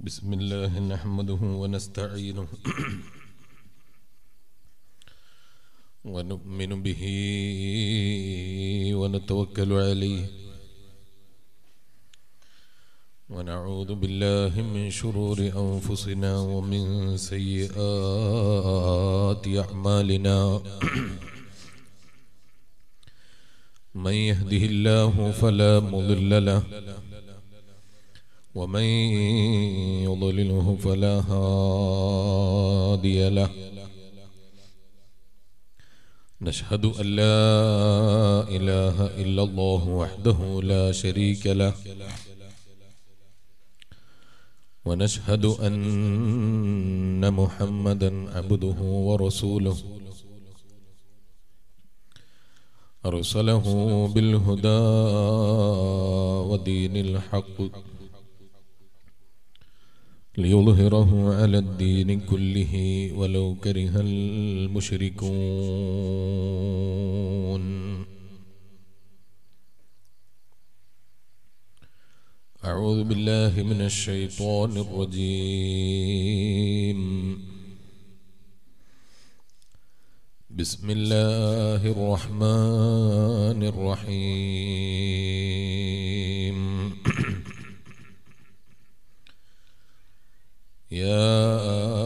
بسم الله نحمده ونستعينه ونؤمن به ونتوكل عليه ونعوذ بالله من شرور أنفسنا ومن سيئات أعمالنا من يهده الله فلا مضل له ومن يضلله فلا هادي له نشهد أن لا إله إلا الله وحده لا شريك له ونشهد أن محمدا عبده ورسوله أرسله بالهدى ودين الحق ليظهره على الدين كله ولو كره المشركون أعوذ بالله من الشيطان الرجيم بسم الله الرحمن الرحيم يا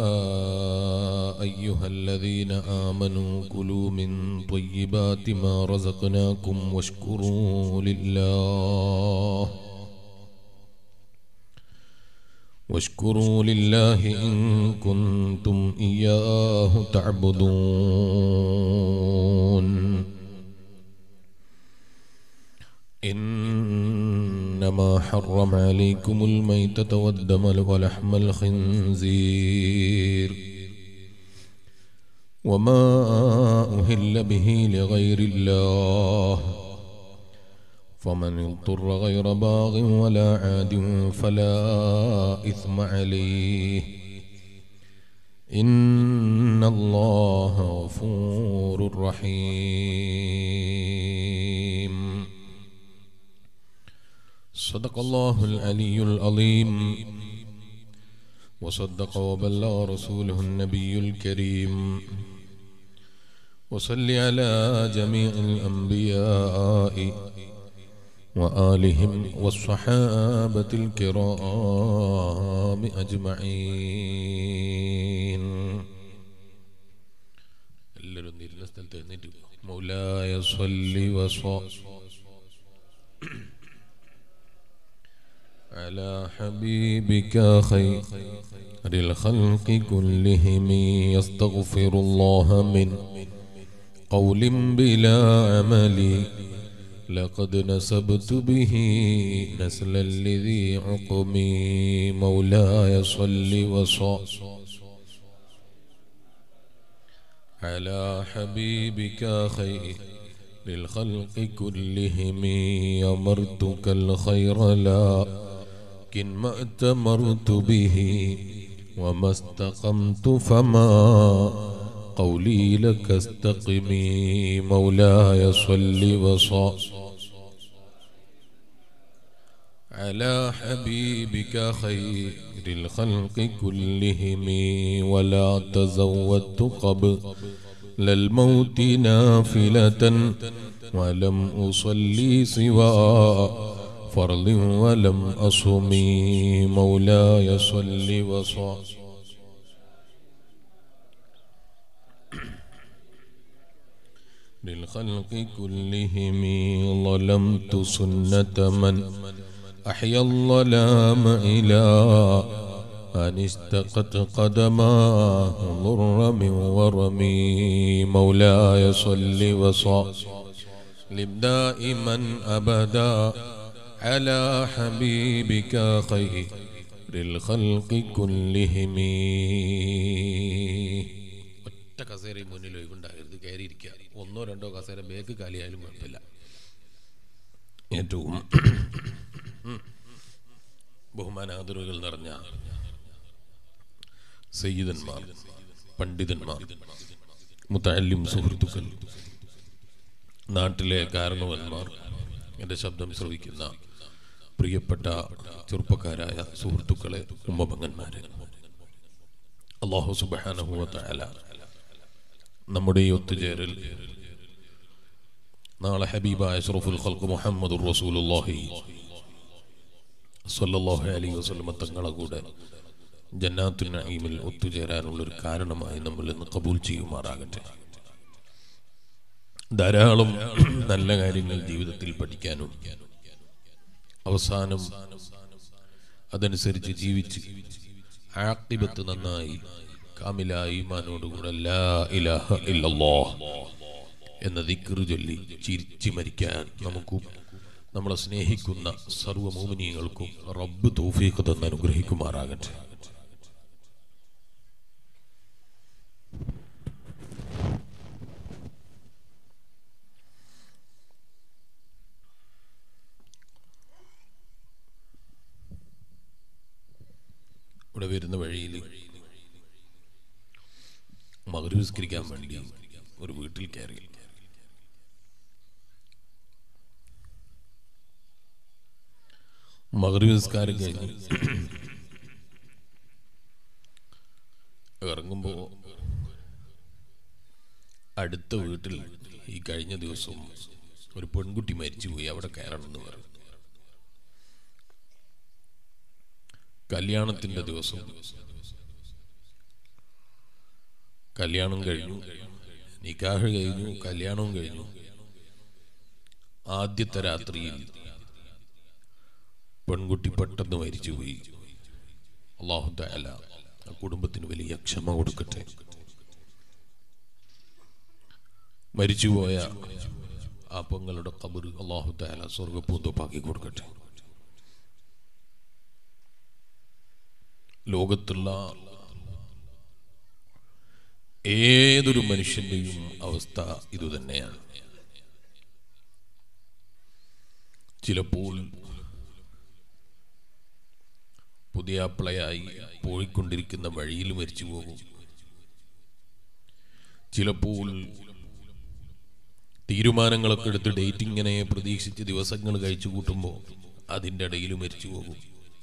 أيها الذين آمنوا كلوا من طيبات ما رزقناكم واشكروا لله واشكروا لله إن كنتم إياه تعبدون إنما حرم عليكم الميتة والدم ولحم الخنزير وما أهل به لغير الله فمن اضطر غير باغ ولا عاد فلا إثم عليه إن الله غفور رحيم صدق الله العلي العظيم وصدق وبلغ رسوله النبي الكريم وصل على جميع الأنبياء وآلهم والصحابة الكرام أجمعين مولاي صل وصل على حبيبك خير الخلق كلهم يستغفر الله من قول بلا عمل لقد نسبت به نسلا لذي عقمي مولاي صل وصل على حبيبك خير للخلق كلهم أمرتك الخير لكن ما اتمرت به وما استقمت فما قولي لك استقمي مولاي صل وصل على حبيبك خير الخلق كلهم ولا تزودت قبل للموت نافلة ولم أصلي سوى فرض ولم أصمي مولاي صل وصل للخلق كلهم ظلمت سنة من أحيا الظلام إلى أن اشتقت قدماه ضر من ورمي مولاي صل وسلم دائما أبدا على حبيبك خير الخلق كلهم ഒറ്റ കസേരയും മുന്നിൽ ഒഴിവുണ്ടാകരുത് കയറിയിരിക്കുക ഒന്നോ രണ്ടോ കസേര ബേക്ക് കാലിയായാലും കുഴപ്പമില്ല ഏറ്റവും ബഹുമാനാദറുകൾ നിറഞ്ഞ സയ്യിദന്മാർ പണ്ഡിതന്മാർ മുത്തല്ലിം സുഹൃത്തുക്കൾ നാട്ടിലെ കാരണവന്മാർ എൻ്റെ ശബ്ദം ശ്രവിക്കുന്ന പ്രിയപ്പെട്ട ചെറുപ്പക്കാരായ സുഹൃത്തുക്കളെ ഉമ്മപങ്ങന്മാരെ അള്ളാഹു സുബാനഹുവല നമ്മുടെ ഈ ഒത്തുചേരൽ നാളെ ഹബീബായ അഷ്റഫുൽ ഖൽഖ് മുഹമ്മദ് റസൂലുള്ളാഹി സ്വല്ലല്ലാഹു അലൈഹി വസല്ലം തങ്ങളെ കൂടെ ജന്നാത്തുൽ നഈമിൽ ഒത്തുചേരാനുള്ള ഒരു കാരണമായി നമ്മൾ ഇന്ന് കബൂൽ ചെയ്യുമാറാകട്ടെ ധാരാളം നല്ല കാര്യങ്ങൾ ജീവിതത്തിൽ പഠിക്കാനും അവസാനം അതനുസരിച്ച് ജീവിച്ച് ആക്കിബത്ത് നന്നായി കാമിലായി ഈമാനോടുകൂടെ ലാ ഇലാഹ ഇല്ലല്ലാഹ് എന്ന ദിക്റ് ചൊല്ലി ചിരിച്ചു മരിക്കാൻ നമുക്കും നമ്മളെ സ്നേഹിക്കുന്ന സർവ്വമോമിനിയങ്ങൾക്കും റബ്ബ് തൗഫീഖ് തന്ന് അനുഗ്രഹിക്കുമാറാകട്ടെ ഇവിടെ വരുന്ന വഴിയിൽ മകരവിസ്കരിക്കാൻ വേണ്ടി ഒരു വീട്ടിൽ കയറി മകരവിസ്കാരം കഴിഞ്ഞ് ഇറങ്ങുമ്പോ അടുത്ത വീട്ടിൽ ഈ കഴിഞ്ഞ ദിവസം ഒരു പെൺകുട്ടി മരിച്ചുപോയി അവിടെ കയറണം എന്ന് പറഞ്ഞു കല്യാണത്തിന്റെ ദിവസം കല്യാണം കഴിഞ്ഞു നിക്കാഹ് കഴിഞ്ഞു കല്യാണവും കഴിഞ്ഞു ആദ്യത്തെ രാത്രിയിൽ പെൺകുട്ടി പെട്ടെന്ന് മരിച്ചുപോയി അള്ളാഹു തആല ആ കുടുംബത്തിന് വലിയ ക്ഷമ കൊടുക്കട്ടെ മരിച്ചുപോയ ആ പെങ്ങളുടെ കബർ അള്ളാഹു തആല സ്വർഗപ്പൂന്തപ്പാക്കി കൊടുക്കട്ടെ ലോകത്തുള്ള ഏതൊരു മനുഷ്യന്റെയും അവസ്ഥ ഇതുതന്നെയാണ് ചിലപ്പോൾ പുതിയാപ്പിളയായി പോയിക്കൊണ്ടിരിക്കുന്ന വഴിയിൽ മരിച്ചു പോകും ചിലപ്പോൾ തീരുമാനങ്ങളൊക്കെ എടുത്ത് ഡേറ്റ് ഇങ്ങനെ പ്രതീക്ഷിച്ച് ദിവസങ്ങൾ കഴിച്ചു കൂട്ടുമ്പോൾ അതിൻ്റെ ഇടയിൽ മരിച്ചു പോകും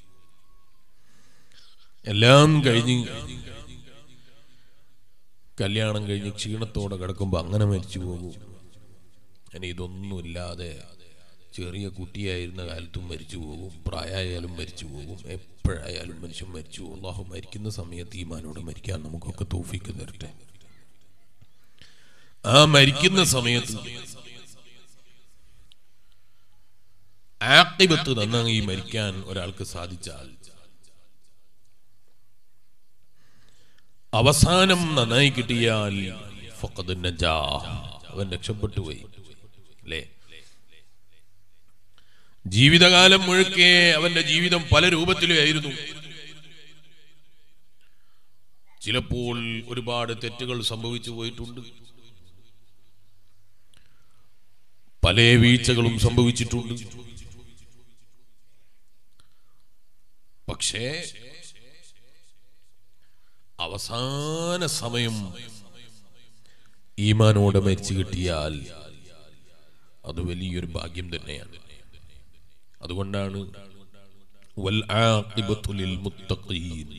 എല്ലാം കഴിഞ്ഞ് കല്യാണം കഴിഞ്ഞ് ക്ഷീണത്തോടെ കിടക്കുമ്പോൾ അങ്ങനെ മരിച്ചു പോകും ഇനി ഇതൊന്നുമില്ലാതെ ചെറിയ കുട്ടിയായിരുന്ന കാലത്തും മരിച്ചു പോകും പ്രായമായാലും മരിച്ചു പോകും എപ്പോഴായാലും മനുഷ്യൻ മരിച്ചു പോകും അള്ളാഹു മരിക്കുന്ന സമയത്ത് ഈമാനോട് മരിക്കാൻ നമുക്കൊക്കെ തോഫിക്ക് തരട്ടെ ആ മരിക്കുന്ന സമയത്ത് ആക്കിബത്ത് നന്നായി മരിക്കാൻ ഒരാൾക്ക് സാധിച്ചാൽ അവസാനം നന്നായി കിട്ടിയാൽ ഫഖദ് നജാ അവൻ രക്ഷപ്പെട്ടു പോയി അല്ലേ ജീവിതകാലം മുഴുക്കെ അവന്റെ ജീവിതം പല രൂപത്തിലായിരുന്നു ചിലപ്പോൾ ഒരുപാട് തെറ്റുകൾ സംഭവിച്ചു പോയിട്ടുണ്ട് പല വീഴ്ചകളും സംഭവിച്ചിട്ടുണ്ട് പക്ഷേ അവസാന സമയം ഈമാനോടെ മരിച്ചു കിട്ടിയാൽ അത് വലിയൊരു ഭാഗ്യം തന്നെയാണ് അതുകൊണ്ടാണ് വൽ ആഖിബത്തു ലിൽ മുത്തഖീൻ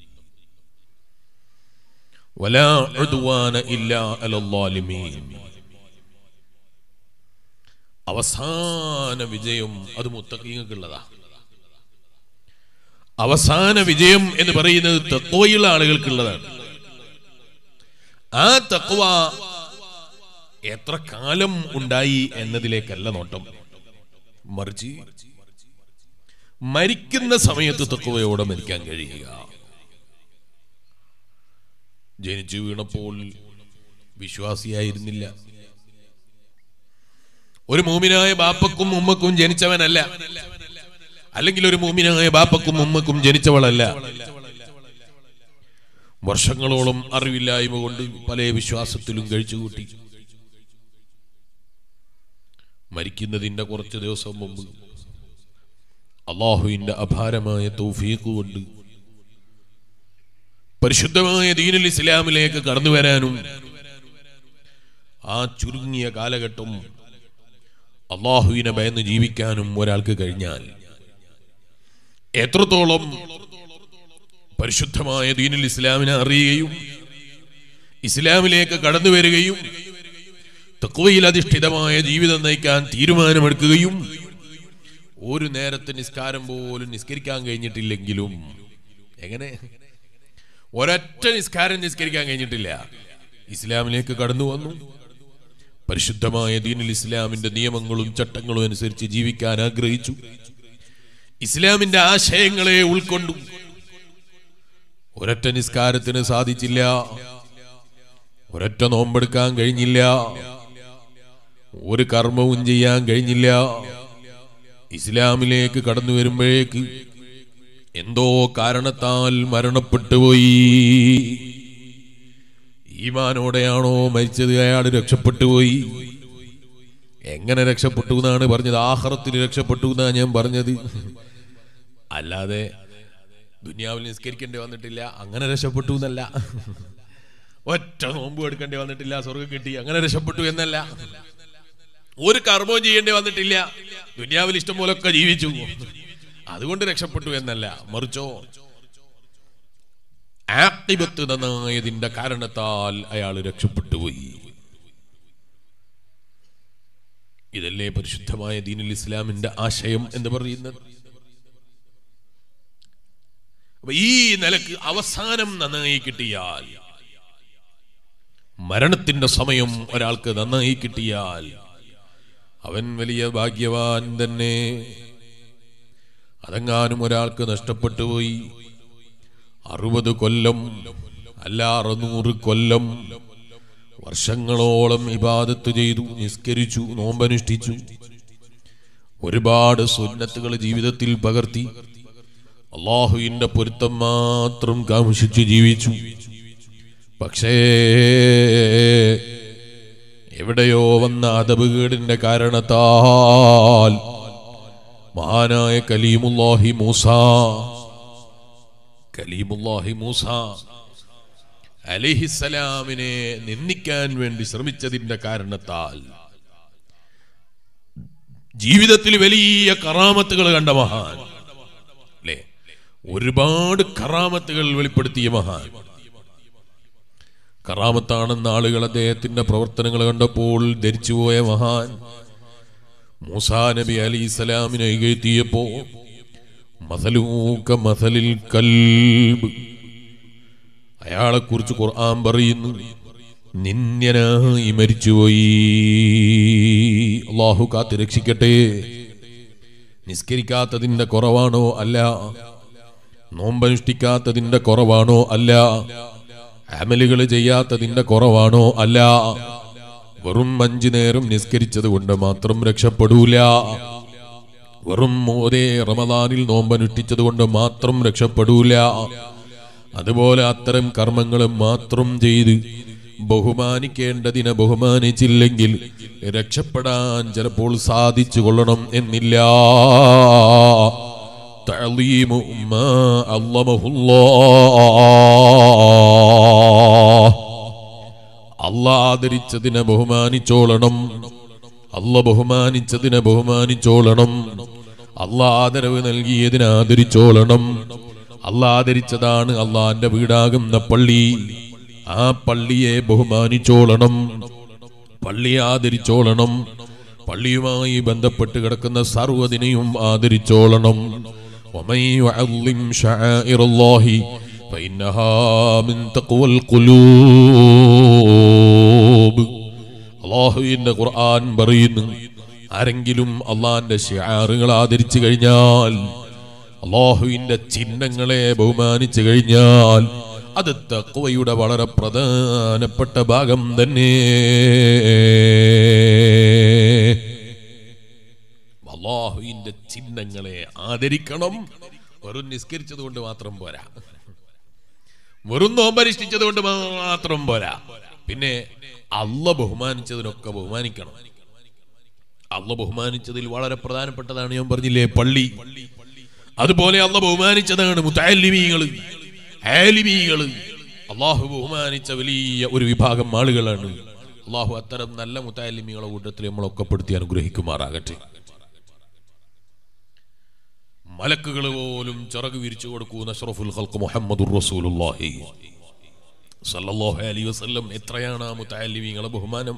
വലാ ഉദ്വാന ഇല്ലാ അലൽ ളാലിമീൻ അവസാന വിജയം അത് മുത്തഖീങ്ങൾക്കുള്ളതാ അവസാന വിജയം എന്ന് പറയുന്നത് തക്വയുള്ള ആളുകൾക്കുള്ളതാണ് ആ തക്വ എത്ര കാലം ഉണ്ടായി എന്നതിലേക്കല്ല നോട്ടം മറിച്ച് മരിക്കുന്ന സമയത്ത് തക്വയോടെ മരിക്കാൻ കഴിയുക ജനിച്ചു വീണപ്പോൾ വിശ്വാസിയായിരുന്നില്ല ഒരു മൂമിനായ ബാപ്പക്കും ഉമ്മക്കും ജനിച്ചവനല്ല അല്ലെങ്കിൽ ഒരു മൂമിനായ ബാപ്പക്കും ഉമ്മക്കും ജനിച്ചവളല്ല വർഷങ്ങളോളം അറിവില്ലായ്മ കൊണ്ട് പല വിശ്വാസത്തിലും കഴിച്ചുകൂട്ടി മരിക്കുന്നതിന്റെ കുറച്ച് ദിവസം മുമ്പ് അള്ളാഹുവിന്റെ അപാരമായ തൗഫീഖ് കൊണ്ട് പരിശുദ്ധമായ ദീനുൽ ഇസ്ലാമിലേക്ക് കടന്നു വരാനും ആ ചുരുങ്ങിയ കാലഘട്ടം അള്ളാഹുവിനെ ഭയന്ന് ജീവിക്കാനും ഒരാൾക്ക് കഴിഞ്ഞാൽ എത്രത്തോളം പരിശുദ്ധമായ ദീനുൽ ഇസ്ലാമിനെ അറിയുകയും ഇസ്ലാമിലേക്ക് കടന്നു വരികയും തക്വയിൽ അധിഷ്ഠിതമായ ജീവിതം നയിക്കാൻ തീരുമാനമെടുക്കുകയും ഒരു നേരത്തെ നിസ്കാരം പോലും നിസ്കരിക്കാൻ കഴിഞ്ഞിട്ടില്ലെങ്കിലും എങ്ങനെ ഒരൊറ്റ നിസ്കാരം നിസ്കരിക്കാൻ കഴിഞ്ഞിട്ടില്ല ഇസ്ലാമിലേക്ക് കടന്നു വന്നു പരിശുദ്ധമായ ദീനുൽ ഇസ്ലാമിന്റെ നിയമങ്ങളും ചട്ടങ്ങളും അനുസരിച്ച് ജീവിക്കാൻ ആഗ്രഹിച്ചു ഇസ്ലാമിന്റെ ആശയങ്ങളെ ഉൾക്കൊണ്ടു ഒരൊറ്റ നിസ്കാരത്തിന് സാധിച്ചില്ല ഒരൊറ്റ നോമ്പെടുക്കാൻ കഴിഞ്ഞില്ല ഒരു കർമ്മവും ചെയ്യാൻ കഴിഞ്ഞില്ല ഇസ്ലാമിലേക്ക് കടന്നു വരുമ്പോഴേക്ക് എന്തോ കാരണത്താൽ മരണപ്പെട്ടുപോയി ഈമാനോടെയാണോ മരിച്ചത് അയാൾ രക്ഷപ്പെട്ടു പോയി എങ്ങനെ രക്ഷപ്പെട്ടു എന്നാണ് പറഞ്ഞത് ആഹ്റത്തിൽ രക്ഷപ്പെട്ടു എന്നാണ് ഞാൻ പറഞ്ഞത് അല്ലാതെ ദുനിയാവിൽ നിസ്കരിക്കേണ്ടി വന്നിട്ടില്ല അങ്ങനെ രക്ഷപ്പെട്ടു എന്നല്ല ഒറ്റ നോമ്പ് എടുക്കേണ്ടി വന്നിട്ടില്ല സ്വർഗം കിട്ടി അങ്ങനെ രക്ഷപ്പെട്ടു എന്നല്ല ഒരു കർമ്മവും ചെയ്യേണ്ടി വന്നിട്ടില്ല ദുനിയാവിൽ ഇഷ്ടം പോലൊക്കെ ജീവിച്ചു അതുകൊണ്ട് രക്ഷപ്പെട്ടു എന്നല്ല മറിച്ചോ ആക്തിബത്ത് നന്നായതിന്റെ കാരണത്താൽ അയാൾ രക്ഷപ്പെട്ടു പോയി ഇതല്ലേ പരിശുദ്ധമായ ദീനുൽ ഇസ്ലാമിന്റെ ആശയം എന്ന് പറയുന്നത് അപ്പൊ ഈ നിലക്ക് അവസാനം നന്നായി കിട്ടിയാൽ മരണത്തിന്റെ സമയം ഒരാൾക്ക് നന്നായി കിട്ടിയാൽ അവൻ വലിയ ഭാഗ്യവാൻ തന്നെ അതെങ്ങാനും ഒരാൾക്ക് നഷ്ടപ്പെട്ടു പോയി അറുപത് കൊല്ലം അല്ല അറുന്നൂറ് കൊല്ലം വർഷങ്ങളോളം ഇബാദത്ത് ചെയ്തു നിസ്കരിച്ചു നോമ്പനുഷ്ഠിച്ചു ഒരുപാട് സുന്നത്തുകൾ ജീവിതത്തിൽ പകർത്തി അള്ളാഹുവിന്റെ പൊരുത്തം മാത്രം കാംക്ഷിച്ചു ജീവിച്ചു പക്ഷേ എവിടെയോ വന്ന അതബുകേടിന്റെ കാരണത്താൽ മഹാനായ കലീമുല്ലാഹി മൂസ കലീമുല്ലാഹി മൂസ അലിഹിസലാമിനെ നിന്ദിക്കാൻ വേണ്ടി ശ്രമിച്ചതിന്റെ കാരണത്താൽ ജീവിതത്തിൽ വലിയ കറാമത്തുകൾ കണ്ട മഹാൻ അല്ലേ ഒരുപാട് കറാമത്തുകൾ വെളിപ്പെടുത്തിയ മഹാൻ കറാമത്താണെന്ന് ആളുകൾ അദ്ദേഹത്തിന്റെ പ്രവർത്തനങ്ങൾ കണ്ടപ്പോൾ ധരിച്ചുപോയ മഹാൻ മൂസാ നബി അലി ഇസ്ലാമിനെ എഴുത്തിയപ്പോ മസലൂക്ക മസലിൽ കൽബ് അയാളെ കുറിച്ച് ഖുർആൻ പറയുന്നു നിന്യനായി മരിച്ചുപോയി അള്ളാഹു കാത്ത് രക്ഷിക്കട്ടെ നിസ്കരിക്കാത്തതിന്റെ കുറവാണോ അല്ല നോമ്പനുഷ്ഠിക്കാത്തതിന്റെ കുറവാണോ അല്ല അമലുകൾ ചെയ്യാത്തതിന്റെ കുറവാണോ അല്ല വെറും അഞ്ചു നേരം നിസ്കരിച്ചത് കൊണ്ട് മാത്രം രക്ഷപ്പെടൂല വെറും മോതേ റമദാനിൽ നോമ്പനുഷ്ഠിച്ചത് കൊണ്ട് മാത്രം രക്ഷപ്പെടൂല അതുപോലെ അത്തരം കർമ്മങ്ങൾ മാത്രം ചെയ്ത് ബഹുമാനിക്കേണ്ടതിനെ ബഹുമാനിച്ചില്ലെങ്കിൽ രക്ഷപ്പെടാൻ ചിലപ്പോൾ സാധിച്ചു കൊള്ളണം എന്നില്ല تعظيم ما علمه الله അല്ല ആദരിച്ചതിനെ ബഹുമാനിച്ചോളണം അല്ല ബഹുമാനിച്ചതിനെ ബഹുമാനിച്ചോളണം അല്ല ആദരവ് നൽകിയതിനെ ആദരിച്ചോളണം അല്ല ആദരിച്ചതാണ് അള്ളാന്റെ വീടാകുന്ന പള്ളി ആ പള്ളിയെ ബഹുമാനിച്ചോളണം പള്ളിയെ ആദരിച്ചോളണം പള്ളിയുമായി ബന്ധപ്പെട്ട് കിടക്കുന്ന സർവ്വതിനെയും ആദരിച്ചോളണം ومن يعظم شعائر الله فإنها من تقوى القلوب അള്ളാഹുവിന്റെ ഖുർആൻ പറയുന്നു ആരെങ്കിലും അള്ളാന്റെ ഷിയാറുകൾ ആദരിച്ചു കഴിഞ്ഞാൽ അള്ളാഹുവിന്റെ ചിഹ്നങ്ങളെ ബഹുമാനിച്ചു കഴിഞ്ഞാൽ അത് തക്വയുടെ വളരെ പ്രധാനപ്പെട്ട ഭാഗം തന്നെ അള്ളാഹുവിന്റെ ചിഹ്നങ്ങളെ ആദരിക്കണം വെറും നിസ്കരിച്ചത് കൊണ്ട് മാത്രം പോരാ വെറും നോമ്പരിഷ്ഠിച്ചത് കൊണ്ട് മാത്രം പോരാ പിന്നെ അല്ല ബഹുമാനിച്ചതിനൊക്കെ ബഹുമാനിക്കണം അല്ല ബഹുമാനിച്ചതിൽ വളരെ പ്രധാനപ്പെട്ടതാണ് ഞാൻ പറഞ്ഞില്ലേ പള്ളി അതുപോലെ അല്ല ബഹുമാനിച്ചതാണ് മുത്താലിമീകള് ആലിമീകള് അള്ളാഹു ബഹുമാനിച്ച വലിയ ഒരു വിഭാഗം ആളുകളാണ് അള്ളാഹു അത്തരം നല്ല മുത്താലിമികളെ കൂട്ടത്തിൽ നമ്മളൊക്കെ പെടുത്തി അനുഗ്രഹിക്കുമാറാകട്ടെ മലക്കുകൾ പോലും ചിറക് വിരിച്ചു കൊടുക്കുന്ന അഷ്റഫുൽ ഖൽഖ് മുഹമ്മദുർ റസൂലുള്ളാഹി സല്ലല്ലാഹു അലൈഹി വസല്ലം എത്രയാണ് ആ മുത്തഅല്ലിമീങ്ങളെ ബഹുമാനം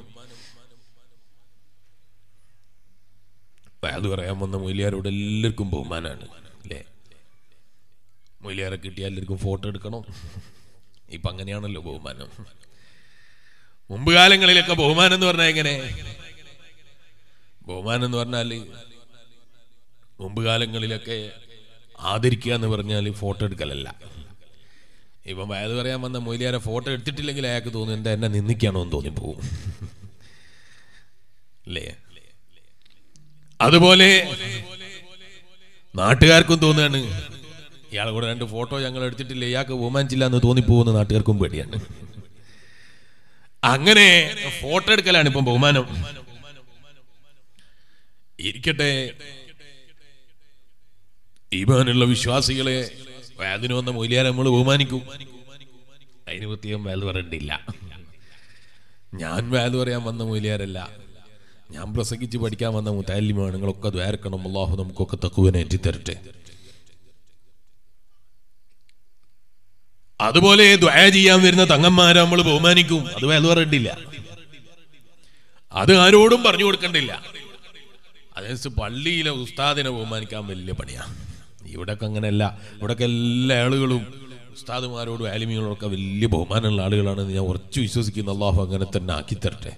അത് പറയാൻ വന്ന മൊയ്ലിയാരോട് എല്ലാവർക്കും ബഹുമാനാണ് അല്ലേ മൊയ്ലിയാരെ കിട്ടിയാൽ എല്ലാവർക്കും ഫോട്ടോ എടുക്കണം ഇപ്പൊ അങ്ങനെയാണല്ലോ ബഹുമാനം മുമ്പ് കാലങ്ങളിലൊക്കെ ബഹുമാനം എന്ന് പറഞ്ഞാൽ എങ്ങനെ ബഹുമാനം എന്ന് പറഞ്ഞാല് മുമ്പ് കാലങ്ങളിലൊക്കെ ആദരിക്കുക എന്ന് പറഞ്ഞാൽ ഫോട്ടോ എടുക്കലല്ല ഇപ്പം വയത് പറയാൻ വന്ന മൊയ്ലിയാരെ ഫോട്ടോ എടുത്തിട്ടില്ലെങ്കിൽ അയാൾക്ക് തോന്നും എന്താ എന്നെ നിന്ദിക്കാണോ എന്ന് തോന്നിപ്പോവും അല്ലേ അതുപോലെ നാട്ടുകാർക്കും തോന്നുകയാണ് ഇയാളെ കൂടെ രണ്ട് ഫോട്ടോ ഞങ്ങൾ എടുത്തിട്ടില്ല ഇയാൾക്ക് ബഹുമാനിച്ചില്ല എന്ന് തോന്നിപ്പോകുന്ന നാട്ടുകാർക്കും പേടിയാണ് അങ്ങനെ ഫോട്ടോ എടുക്കലാണ് ഇപ്പം ബഹുമാനം ഇരിക്കട്ടെ ഈമാനുള്ള വിശ്വാസികളെ അതിന് വന്ന മൂല്യാരെ നമ്മൾ ബഹുമാനിക്കും അതിന് പ്രത്യേകം വേല പറയണ്ടില്ല ഞാൻ വേല പറയാൻ വന്ന മൂല്യാരല്ല ഞാൻ പ്രസംഗിച്ച് പഠിക്കാൻ വന്ന മുത്താലിമാണ് നിങ്ങളൊക്കെ ദ്വാരക്കണം അള്ളാഹു നമുക്കൊക്കെ തക്കുവനെ എത്തിത്തരട്ടെ അതുപോലെ ദ്വായ ചെയ്യാൻ വരുന്ന തങ്ങന്മാരെ നമ്മൾ ബഹുമാനിക്കും അത് വേല പറയണ്ടില്ല അത് ആരോടും പറഞ്ഞു കൊടുക്കണ്ടില്ല അതനുസരിച്ച് പള്ളിയിലെ ഉസ്താദിനെ ബഹുമാനിക്കാൻ വലിയ പണിയാണ് ഇവിടൊക്കെ അങ്ങനെയല്ല ഇവിടൊക്കെ എല്ലാ ആളുകളും ഉസ്താദുമാരോടും ആലിമികളോടൊക്കെ വലിയ ബഹുമാനമുള്ള ആളുകളാണെന്ന് ഞാൻ ഉറച്ചു വിശ്വസിക്കുന്ന അള്ളാഹു അങ്ങനെ തന്നെ ആക്കി തരട്ടെ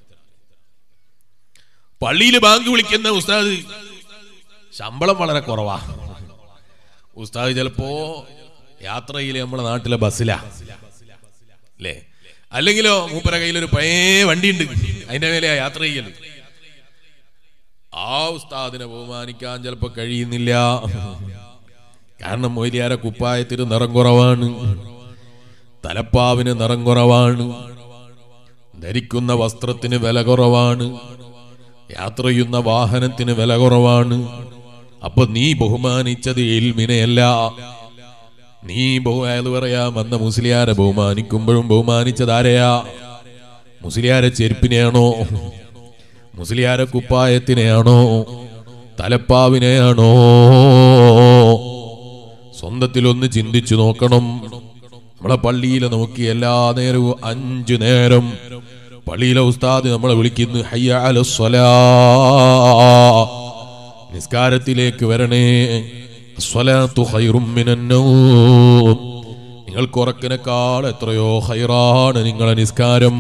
പള്ളിയിൽ ബാങ്ക് വിളിക്കുന്ന ഉസ്താദ് ശമ്പളം വളരെ കുറവാ ഉസ്താദ് ചിലപ്പോ യാത്രയിൽ നമ്മുടെ നാട്ടിലെ ബസ്സിലാ അല്ലേ അല്ലെങ്കിലോ മൂപ്പര കയ്യിലൊരു പഴയ വണ്ടിയുണ്ട് അതിന്റെ മേലെയാ യാത്ര ചെയ്യല് ആ ഉസ്താദിനെ ബഹുമാനിക്കാൻ ചിലപ്പോ കഴിയുന്നില്ല കാരണം മൊയ്ലിയാരെ കുപ്പായത്തിന് നിറം കുറവാണ് തലപ്പാവിന് നിറം കുറവാണ് ധരിക്കുന്ന വസ്ത്രത്തിന് വില കുറവാണ് യാത്ര ചെയ്യുന്ന വാഹനത്തിന് വില കുറവാണ് അപ്പൊ നീ ബഹുമാനിച്ചത് എൽമിനെയല്ല നീ ബഹു അയാൾ പറയാ വന്ന മുസ്ലിയാരെ ബഹുമാനിക്കുമ്പോഴും ബഹുമാനിച്ചത് ആരെയാ മുസ്ലിയാരെ ചെരുപ്പിനെയാണോ മുസ്ലിയാരെ കുപ്പായത്തിനെയാണോ തലപ്പാവിനെയാണോ സ്വന്തത്തിലൊന്ന് ചിന്തിച്ചു നോക്കണം നമ്മളെ പള്ളിയിലെ നോക്കി എല്ലാ നേരവും അഞ്ചു നേരം പള്ളിയിലെ ഉസ്താദ് നമ്മളെ വിളിക്കുന്നു ഹയ്യ അലസ്വലാ നിസ്കാരത്തിലേക്ക് വരണേ അസ്വലാത്തു ഖൈറും മിനന്നൗം നിങ്ങൾക്ക് ഉറക്കിനേക്കാൾ എത്രയോ ഹൈറാണ് നിങ്ങളെ നിസ്കാരം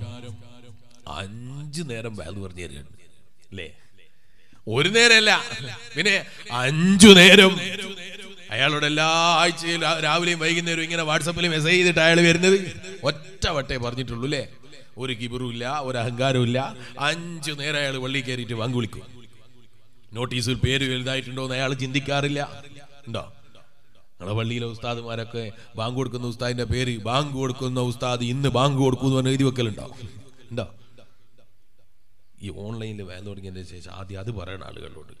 അഞ്ചു നേരം വാല് പറഞ്ഞു തരികയാണ് അല്ലേ ഒരു നേരമല്ല പിന്നെ അഞ്ചു നേരം അയാളോട് എല്ലാ ആഴ്ചയും രാ- രാവിലെയും വൈകുന്നേരവും ഇങ്ങനെ വാട്സപ്പിൽ മെസ്സേജ് ചെയ്തിട്ട് അയാൾ വരുന്നത് ഒറ്റ വട്ടേ പറഞ്ഞിട്ടുള്ളൂ അല്ലേ ഒരു കിബറും ഇല്ല ഒരു അഹങ്കാരവും ഇല്ല അഞ്ചു നേരം അയാൾ വള്ളി കയറിയിട്ട് പങ്ക് വിളിക്കും നോട്ടീസിൽ പേര് വലുതായിട്ടുണ്ടോ എന്ന് അയാൾ ചിന്തിക്കാറില്ല ഉണ്ടോ ഞങ്ങളുടെ പള്ളിയിലെ ഉസ്താദുമാരൊക്കെ ബാങ്ക് കൊടുക്കുന്ന ഉസ്താദിന്റെ പേര് ബാങ്ക് കൊടുക്കുന്ന ഉസ്താദ് ഇന്ന് ബാങ്ക് കൊടുക്കുന്നു എന്ന് എഴുതി വെക്കലുണ്ടോ ഉണ്ടോ ഈ ഓൺലൈനിൽ വേല തുടങ്ങിയതിന് ശേഷം ആദ്യം അത് പറയണ ആളുകളോട്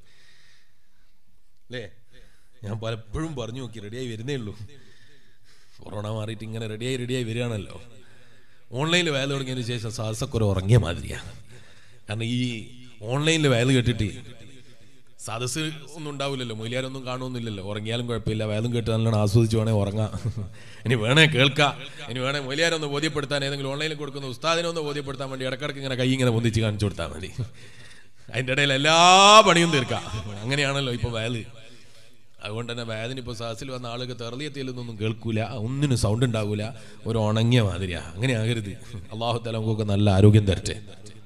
അല്ലേ ഞാൻ പലപ്പോഴും പറഞ്ഞു നോക്കി റെഡിയായി വരുന്നേ ഉള്ളൂ കൊറോണ മാറിയിട്ട് ഇങ്ങനെ റെഡിയായി റെഡിയായി വരികയാണല്ലോ ഓൺലൈനിൽ വേല തുടങ്ങിയതിന് ശേഷം സാഹസൊക്കെ ഒരു ഉറങ്ങിയ മാതിരിയാണ് കാരണം ഈ ഓൺലൈനിൽ വേല കേട്ടിട്ട് സദസ് ഒന്നും ഉണ്ടാവില്ലല്ലോ മൊയിലാരൊന്നും കാണുമൊന്നുമില്ലല്ലോ ഉറങ്ങിയാലും കുഴപ്പമില്ല വേദം കേട്ട് നല്ലോണം ആസ്വദിച്ച് വേണേ ഉറങ്ങാം ഇനി വേണേ കേൾക്കാം ഇനി വേണേ മൊയിലാരൊന്ന് ബോധ്യപ്പെടുത്താൻ ഏതെങ്കിലും ഓൺലൈനിൽ കൊടുക്കുന്ന ഉസ്താദിനെ ഒന്ന് ബോധ്യപ്പെടുത്താൻ വേണ്ടി ഇടക്കിടക്ക് ഇങ്ങനെ കൈ ഇങ്ങനെ പൊന്തിച്ച് കാണിച്ചു കൊടുത്താൽ മതി അതിൻ്റെ ഇടയിൽ എല്ലാ പണിയും തീർക്കാം അങ്ങനെയാണല്ലോ ഇപ്പൊ വേല് അതുകൊണ്ട് തന്നെ വേദന ഇപ്പോൾ സദസ്സിൽ വന്ന ആളുകൾ തെറലിയെത്തിയിലൊന്നും കേൾക്കൂല ഒന്നിനും സൗണ്ട് ഉണ്ടാകൂല ഒരു ഉണങ്ങിയ മാതിരിയാ അങ്ങനെ ആകരുത് അള്ളാഹു തല നമുക്കൊക്കെ നല്ല ആരോഗ്യം തരട്ടെ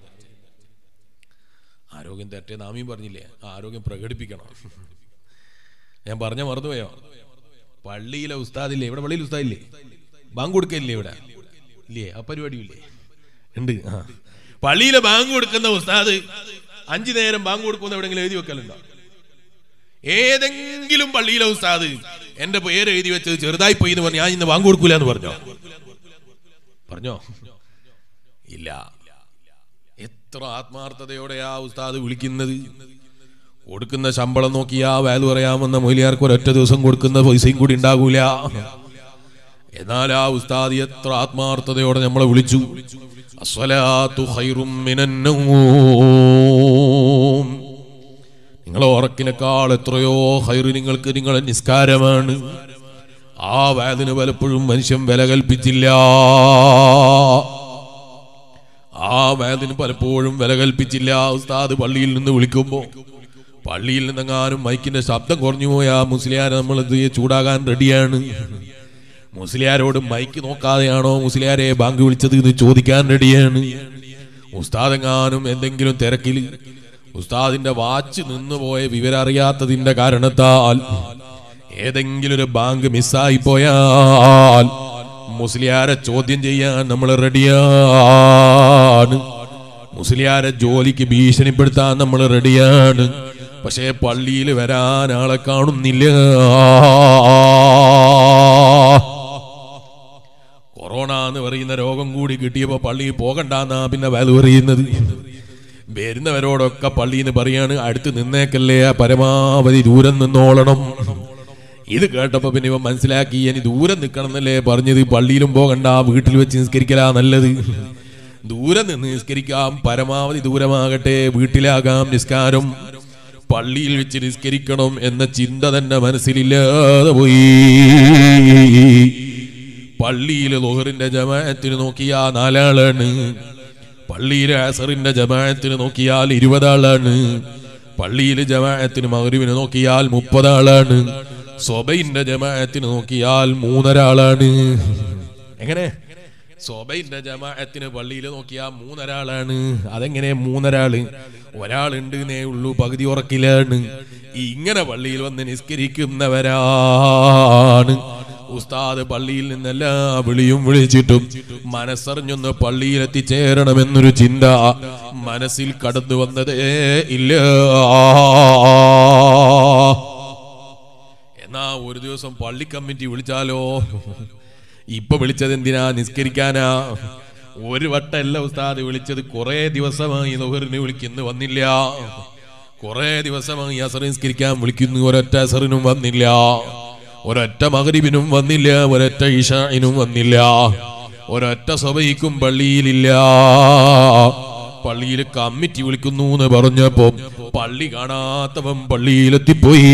ആരോഗ്യം തരട്ടെ നാമീം പറഞ്ഞില്ലേ ആ ആരോഗ്യം പ്രകടിപ്പിക്കണം ഞാൻ പറഞ്ഞ മറന്നുപോയോ പള്ളിയിലെ ഉസ്താദില്ലേ ഇവിടെ പള്ളിയിൽ ഉസ്താദില്ലേ ബാങ്ക് കൊടുക്കല്ലേ ഇവിടെ ഇല്ലേ ആ പരിപാടിയില്ലേ ഉണ്ട് ആ പള്ളിയിലെ ബാങ്ക് കൊടുക്കുന്ന ഉസ്താദ് അഞ്ചു നേരം ബാങ്ക് കൊടുക്കുന്ന എവിടെയെങ്കിലും എഴുതി വെക്കലുണ്ടോ ഏതെങ്കിലും പള്ളിയിലെ ഉസ്താദ് എന്റെ പേര് എഴുതി വെച്ചത് ചെറുതായി പോയി എന്ന് പറഞ്ഞു ഞാൻ ഇന്ന് ബാങ്ക് കൊടുക്കൂല എന്ന് പറഞ്ഞോ പറഞ്ഞോ ഇല്ല എത്ര ആത്മാർത്ഥതയോടെ ആ ഉസ്താദ് വിളിക്കുന്നത് കൊടുക്കുന്ന ശമ്പളം നോക്കി ആ വാല് പറയാമെന്ന മൊയിലിയാർക്ക് ഒരൊറ്റ ദിവസം കൊടുക്കുന്ന പൈസയും കൂടി ഉണ്ടാകൂല എന്നാൽ ആ ഉസ്താദ് എത്ര ആത്മാർത്ഥതയോടെ നമ്മളെ വിളിച്ചു അസ്വലാത്തു ഖൈറും മിനന്നൗം. നിങ്ങളെ ഉറക്കിനേക്കാൾ എത്രയോ ഹൈറ് നിങ്ങൾക്ക് നിങ്ങളെ നിസ്കാരമാണ് ആ വേദന പലപ്പോഴും മനുഷ്യൻ വില കൽപ്പിച്ചില്ല ആ വേദന പലപ്പോഴും വില കൽപ്പിച്ചില്ല ഉസ്താദ് പള്ളിയിൽ നിന്ന് വിളിക്കുമ്പോ പള്ളിയിൽ നിന്നെങ്ങാനും മൈക്കിന്റെ ശബ്ദം കുറഞ്ഞു പോയാ മുസ്ലിയാരെ നമ്മൾ എന്ത് ചെയ്യും? ചൂടാകാൻ റെഡിയാണ് മുസ്ലിയാരോട് മൈക്ക് നോക്കാതെയാണോ മുസ്ലിയാരെ ബാങ്ക് വിളിച്ചത് എന്ന് ചോദിക്കാൻ റെഡിയാണ് ഉസ്താദെങ്ങാനും എന്തെങ്കിലും തിരക്കിൽ ഉസ്താദിന്റെ വാച്ച് നിന്നുപോയ വിവരം അറിയാത്തതിന്റെ കാരണത്താൽ ഏതെങ്കിലും ഒരു ബാങ്ക് മിസ്സായി പോയാൽ മുസ്ലിയാരെ ചോദ്യം ചെയ്യാൻ നമ്മൾ റെഡിയാണ് മുസ്ലിയാരെ ജോലിക്ക് ഭീഷണിപ്പെടുത്താൻ നമ്മൾ റെഡിയാണ് പക്ഷേ പള്ളിയിൽ വരാൻ ആളെ കാണുന്നില്ല കൊറോണ എന്ന് പറയുന്ന രോഗം കൂടി കിട്ടിയപ്പോ പള്ളിയിൽ പോകണ്ടെന്നാ പിന്നെ വാല് പറയുന്നത് വരുന്നവരോടൊക്കെ പള്ളിന്ന് പറയാണ് അടുത്ത് നിന്നേക്കല്ലേ പരമാവധി ദൂരം നിന്നോളണം ഇത് കേട്ടപ്പോ പിന്നെ ഇവൻ മനസ്സിലാക്കി ഇനി ദൂരം നിൽക്കണം എന്നല്ലേ പറഞ്ഞത് പള്ളിയിലും പോകണ്ട വീട്ടിൽ വെച്ച് നിസ്കരിക്കലാ നല്ലത് ദൂരം നിന്ന് നിസ്കരിക്കാം പരമാവധി ദൂരമാകട്ടെ വീട്ടിലാകാം നിസ്കാരം പള്ളിയിൽ വെച്ച് നിസ്കരിക്കണം എന്ന ചിന്ത തന്നെ മനസ്സിലില്ലാതെ പോയി പള്ളിയിൽ ലോഹറിന്റെ ജമാഅത്തിന് നോക്കിയാ നാലാളാണ് പള്ളിയിലെ അസറിന്റെ ജമാഅത്തിന് നോക്കിയാൽ ഇരുപതാളാണ് പള്ളിയിലെ ജമാഅത്തിന് മകരുവിന് നോക്കിയാൽ മുപ്പതാളാണ് സ്വബൈന്റെ ജമാഅത്തിന് നോക്കിയാൽ മൂന്നരാളാണ് എങ്ങനെ സ്വബൈന്റെ ജമാഅത്തിന് പള്ളിയിൽ നോക്കിയാൽ മൂന്നരാളാണ് അതെങ്ങനെ മൂന്നരാള് ഒരാളുണ്ട് നേ ഉള്ളൂ പകുതി ഉറക്കിലാണ് ഇങ്ങനെ പള്ളിയിൽ വന്ന് നിസ്കരിക്കുന്നവരാണ് ഉസ്താദ് പള്ളിയിൽ നിന്നെല്ലാ വിളിയും വിളിച്ചിട്ടും മനസ്സറിഞ്ഞൊന്ന് പള്ളിയിൽ എത്തിച്ചേരണമെന്നൊരു ചിന്ത മനസ്സിൽ കടന്നു വന്നതേ ഇല്ല എന്നാ ഒരു ദിവസം പള്ളി കമ്മിറ്റി വിളിച്ചാലോ ഇപ്പൊ വിളിച്ചത് എന്തിനാ നിസ്കരിക്കാനാ ഒരു വട്ടല്ല ഉസ്താദ് വിളിച്ചത് കുറെ ദിവസമായി ലോഹറിന് വിളിക്കുന്നു വന്നില്ല കുറെ ദിവസമായി അസർ നിസ്കരിക്കാൻ വിളിക്കുന്നു ഒരൊറ്റ അസറിനും വന്നില്ല ഒരൊറ്റ മകരിബിനും വന്നില്ല ഒരൊറ്റ ഇഷായിനും വന്നില്ല ഒരൊറ്റ സഭയ്ക്കും പള്ളിയിലില്ല പള്ളിയിൽ കമ്മിറ്റി വിളിക്കുന്നു എന്ന് പറഞ്ഞപ്പോ പള്ളി കാണാത്തവൻ പള്ളിയിലെത്തിപ്പോയി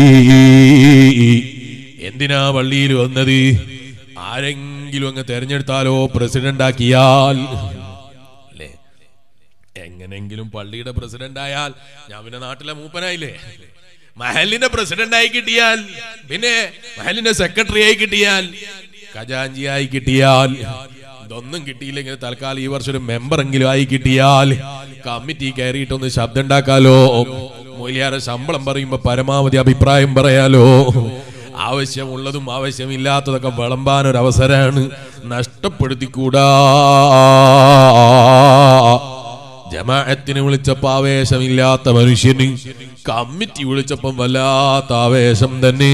എന്തിനാ പള്ളിയിൽ വന്നത് ആരെങ്കിലും അങ്ങ് തെരഞ്ഞെടുത്താലോ പ്രസിഡന്റ് ആക്കിയാൽ അല്ലേ എങ്ങനെങ്കിലും പള്ളിയുടെ പ്രസിഡന്റ് ആയാൽ ഞാൻ പിന്നെ നാട്ടിലെ മൂപ്പനായില്ലേ മഹലിന്റെ പ്രസിഡന്റ് ആയി കിട്ടിയാൽ പിന്നെ മഹലിന്റെ സെക്രട്ടറി ആയി കിട്ടിയാൽ ഖജാഞ്ചി ആയി കിട്ടിയാൽ ഇതൊന്നും കിട്ടിയില്ലെങ്കിൽ തൽക്കാലം ഈ വർഷം ഒരു മെമ്പർ എങ്കിലും ആയി കിട്ടിയാൽ കമ്മിറ്റി കയറിയിട്ടൊന്ന് ശബ്ദം ഉണ്ടാക്കാലോ മൂല്യാരെ ശമ്പളം പറയുമ്പോ പരമാവധി അഭിപ്രായം പറയാലോ ആവശ്യമുള്ളതും ആവശ്യമില്ലാത്തതൊക്കെ വിളമ്പാൻ ഒരു അവസരമാണ് നഷ്ടപ്പെടുത്തിക്കൂടാ ജമാഅത്തിന് വിളിച്ചപ്പോ ആവേശമില്ലാത്ത മനുഷ്യന് കമ്മിറ്റി വിളിച്ചപ്പം വല്ലാത്ത ആവേശം തന്നെ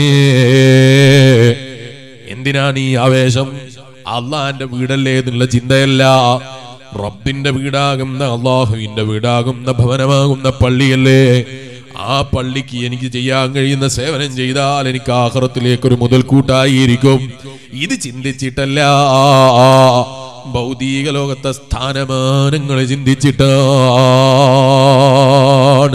എന്തിനാണ് ഈ ആവേശം അള്ളാന്റെ വീടല്ലേ എന്നുള്ള ചിന്തയല്ല റബ്ബിന്റെ വീടാകുന്ന അള്ളാഹുവിന്റെ വീടാകുന്ന ഭവനമാകുന്ന പള്ളിയല്ലേ ആ പള്ളിക്ക് എനിക്ക് ചെയ്യാൻ കഴിയുന്ന സേവനം ചെയ്താൽ എനിക്ക് ആഹ്റത്തിലേക്ക് ഒരു മുതൽക്കൂട്ടായിരിക്കും ഇത് ചിന്തിച്ചിട്ടല്ല ഭൗതിക ലോകത്തെ സ്ഥാനമാനങ്ങൾ ചിന്തിച്ചിട്ടാണ്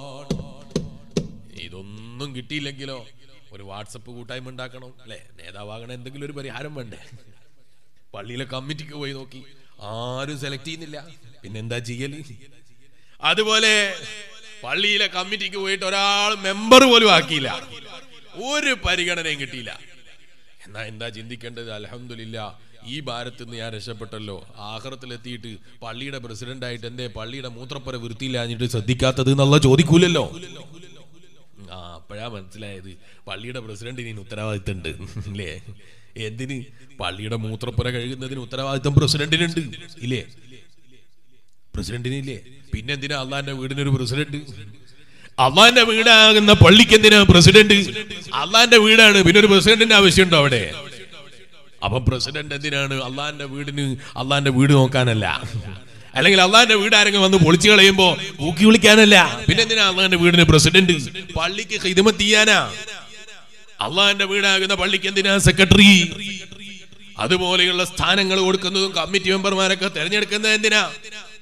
ഇതൊന്നും കിട്ടിയില്ലെങ്കിലോ ഒരു വാട്സപ്പ് കൂട്ടായ്മ ഉണ്ടാക്കണം അല്ലെ നേതാവാകണ എന്തെങ്കിലും ഒരു പരിഹാരം വേണ്ടേ പള്ളിയിലെ കമ്മിറ്റിക്ക് പോയി നോക്കി ആരും സെലക്ട് ചെയ്യുന്നില്ല പിന്നെന്താ ചെയ്യല് അതുപോലെ പള്ളിയിലെ കമ്മിറ്റിക്ക് പോയിട്ട് ഒരാൾ മെമ്പർ പോലും ആക്കിയില്ല ഒരു പരിഗണനയും കിട്ടിയില്ല എന്നാ എന്താ ചിന്തിക്കേണ്ടത് അലഹമില്ല ഈ ഭാരത്ത് നിന്ന് ഞാൻ രക്ഷപ്പെട്ടല്ലോ ആഹ്റത്തിലെത്തിയിട്ട് പള്ളിയുടെ പ്രസിഡന്റ് ആയിട്ട് എന്തേ പള്ളിയുടെ മൂത്രപ്പുര വൃത്തിയില്ലാഞ്ഞിട്ട് ശ്രദ്ധിക്കാത്തത് എന്നുള്ള ചോദിക്കൂലല്ലോ ആ അപ്പോഴാ മനസ്സിലായത് പള്ളിയുടെ പ്രസിഡന്റിന് ഇനി ഉത്തരവാദിത്തം ഉണ്ട് അല്ലേ എന്തിന് പള്ളിയുടെ മൂത്രപ്പുര കഴുകുന്നതിന് ഉത്തരവാദിത്തം പ്രസിഡന്റിനുണ്ട് ഇല്ലേ പ്രസിഡന്റിനില്ലേ പിന്നെ എന്തിനാ അള്ളാന്റെ വീടിനൊരു പ്രസിഡന്റ് അള്ളാന്റെ വീടാകുന്ന പള്ളിക്ക് എന്തിനാ പ്രസിഡന്റ് അള്ളാന്റെ വീടാണ് പിന്നെ ഒരു പ്രസിഡന്റിന്റെ ആവശ്യമുണ്ടോ അവിടെ അപ്പൊ പ്രസിഡന്റ് എന്തിനാണ് അള്ളാന്റെ വീടിന് അള്ളാന്റെ വീട് നോക്കാനല്ല അല്ലെങ്കിൽ അള്ളാന്റെ വീട് ആരെങ്കിലും വന്ന് പൊളിച്ചു കളയുമ്പോ ഊക്കി വിളിക്കാനല്ല പിന്നെ എന്തിനാ അള്ളാന്റെ വീടിന് പ്രസിഡന്റ് പള്ളിക്ക് ഹിതമത്ത് ചെയ്യാനാ അള്ളാന്റെ വീടാകുന്ന പള്ളിക്ക് എന്തിനാ സെക്രട്ടറി അതുപോലെയുള്ള സ്ഥാനങ്ങൾ കൊടുക്കുന്നതും കമ്മിറ്റി മെമ്പർമാരൊക്കെ തെരഞ്ഞെടുക്കുന്നത് എന്തിനാ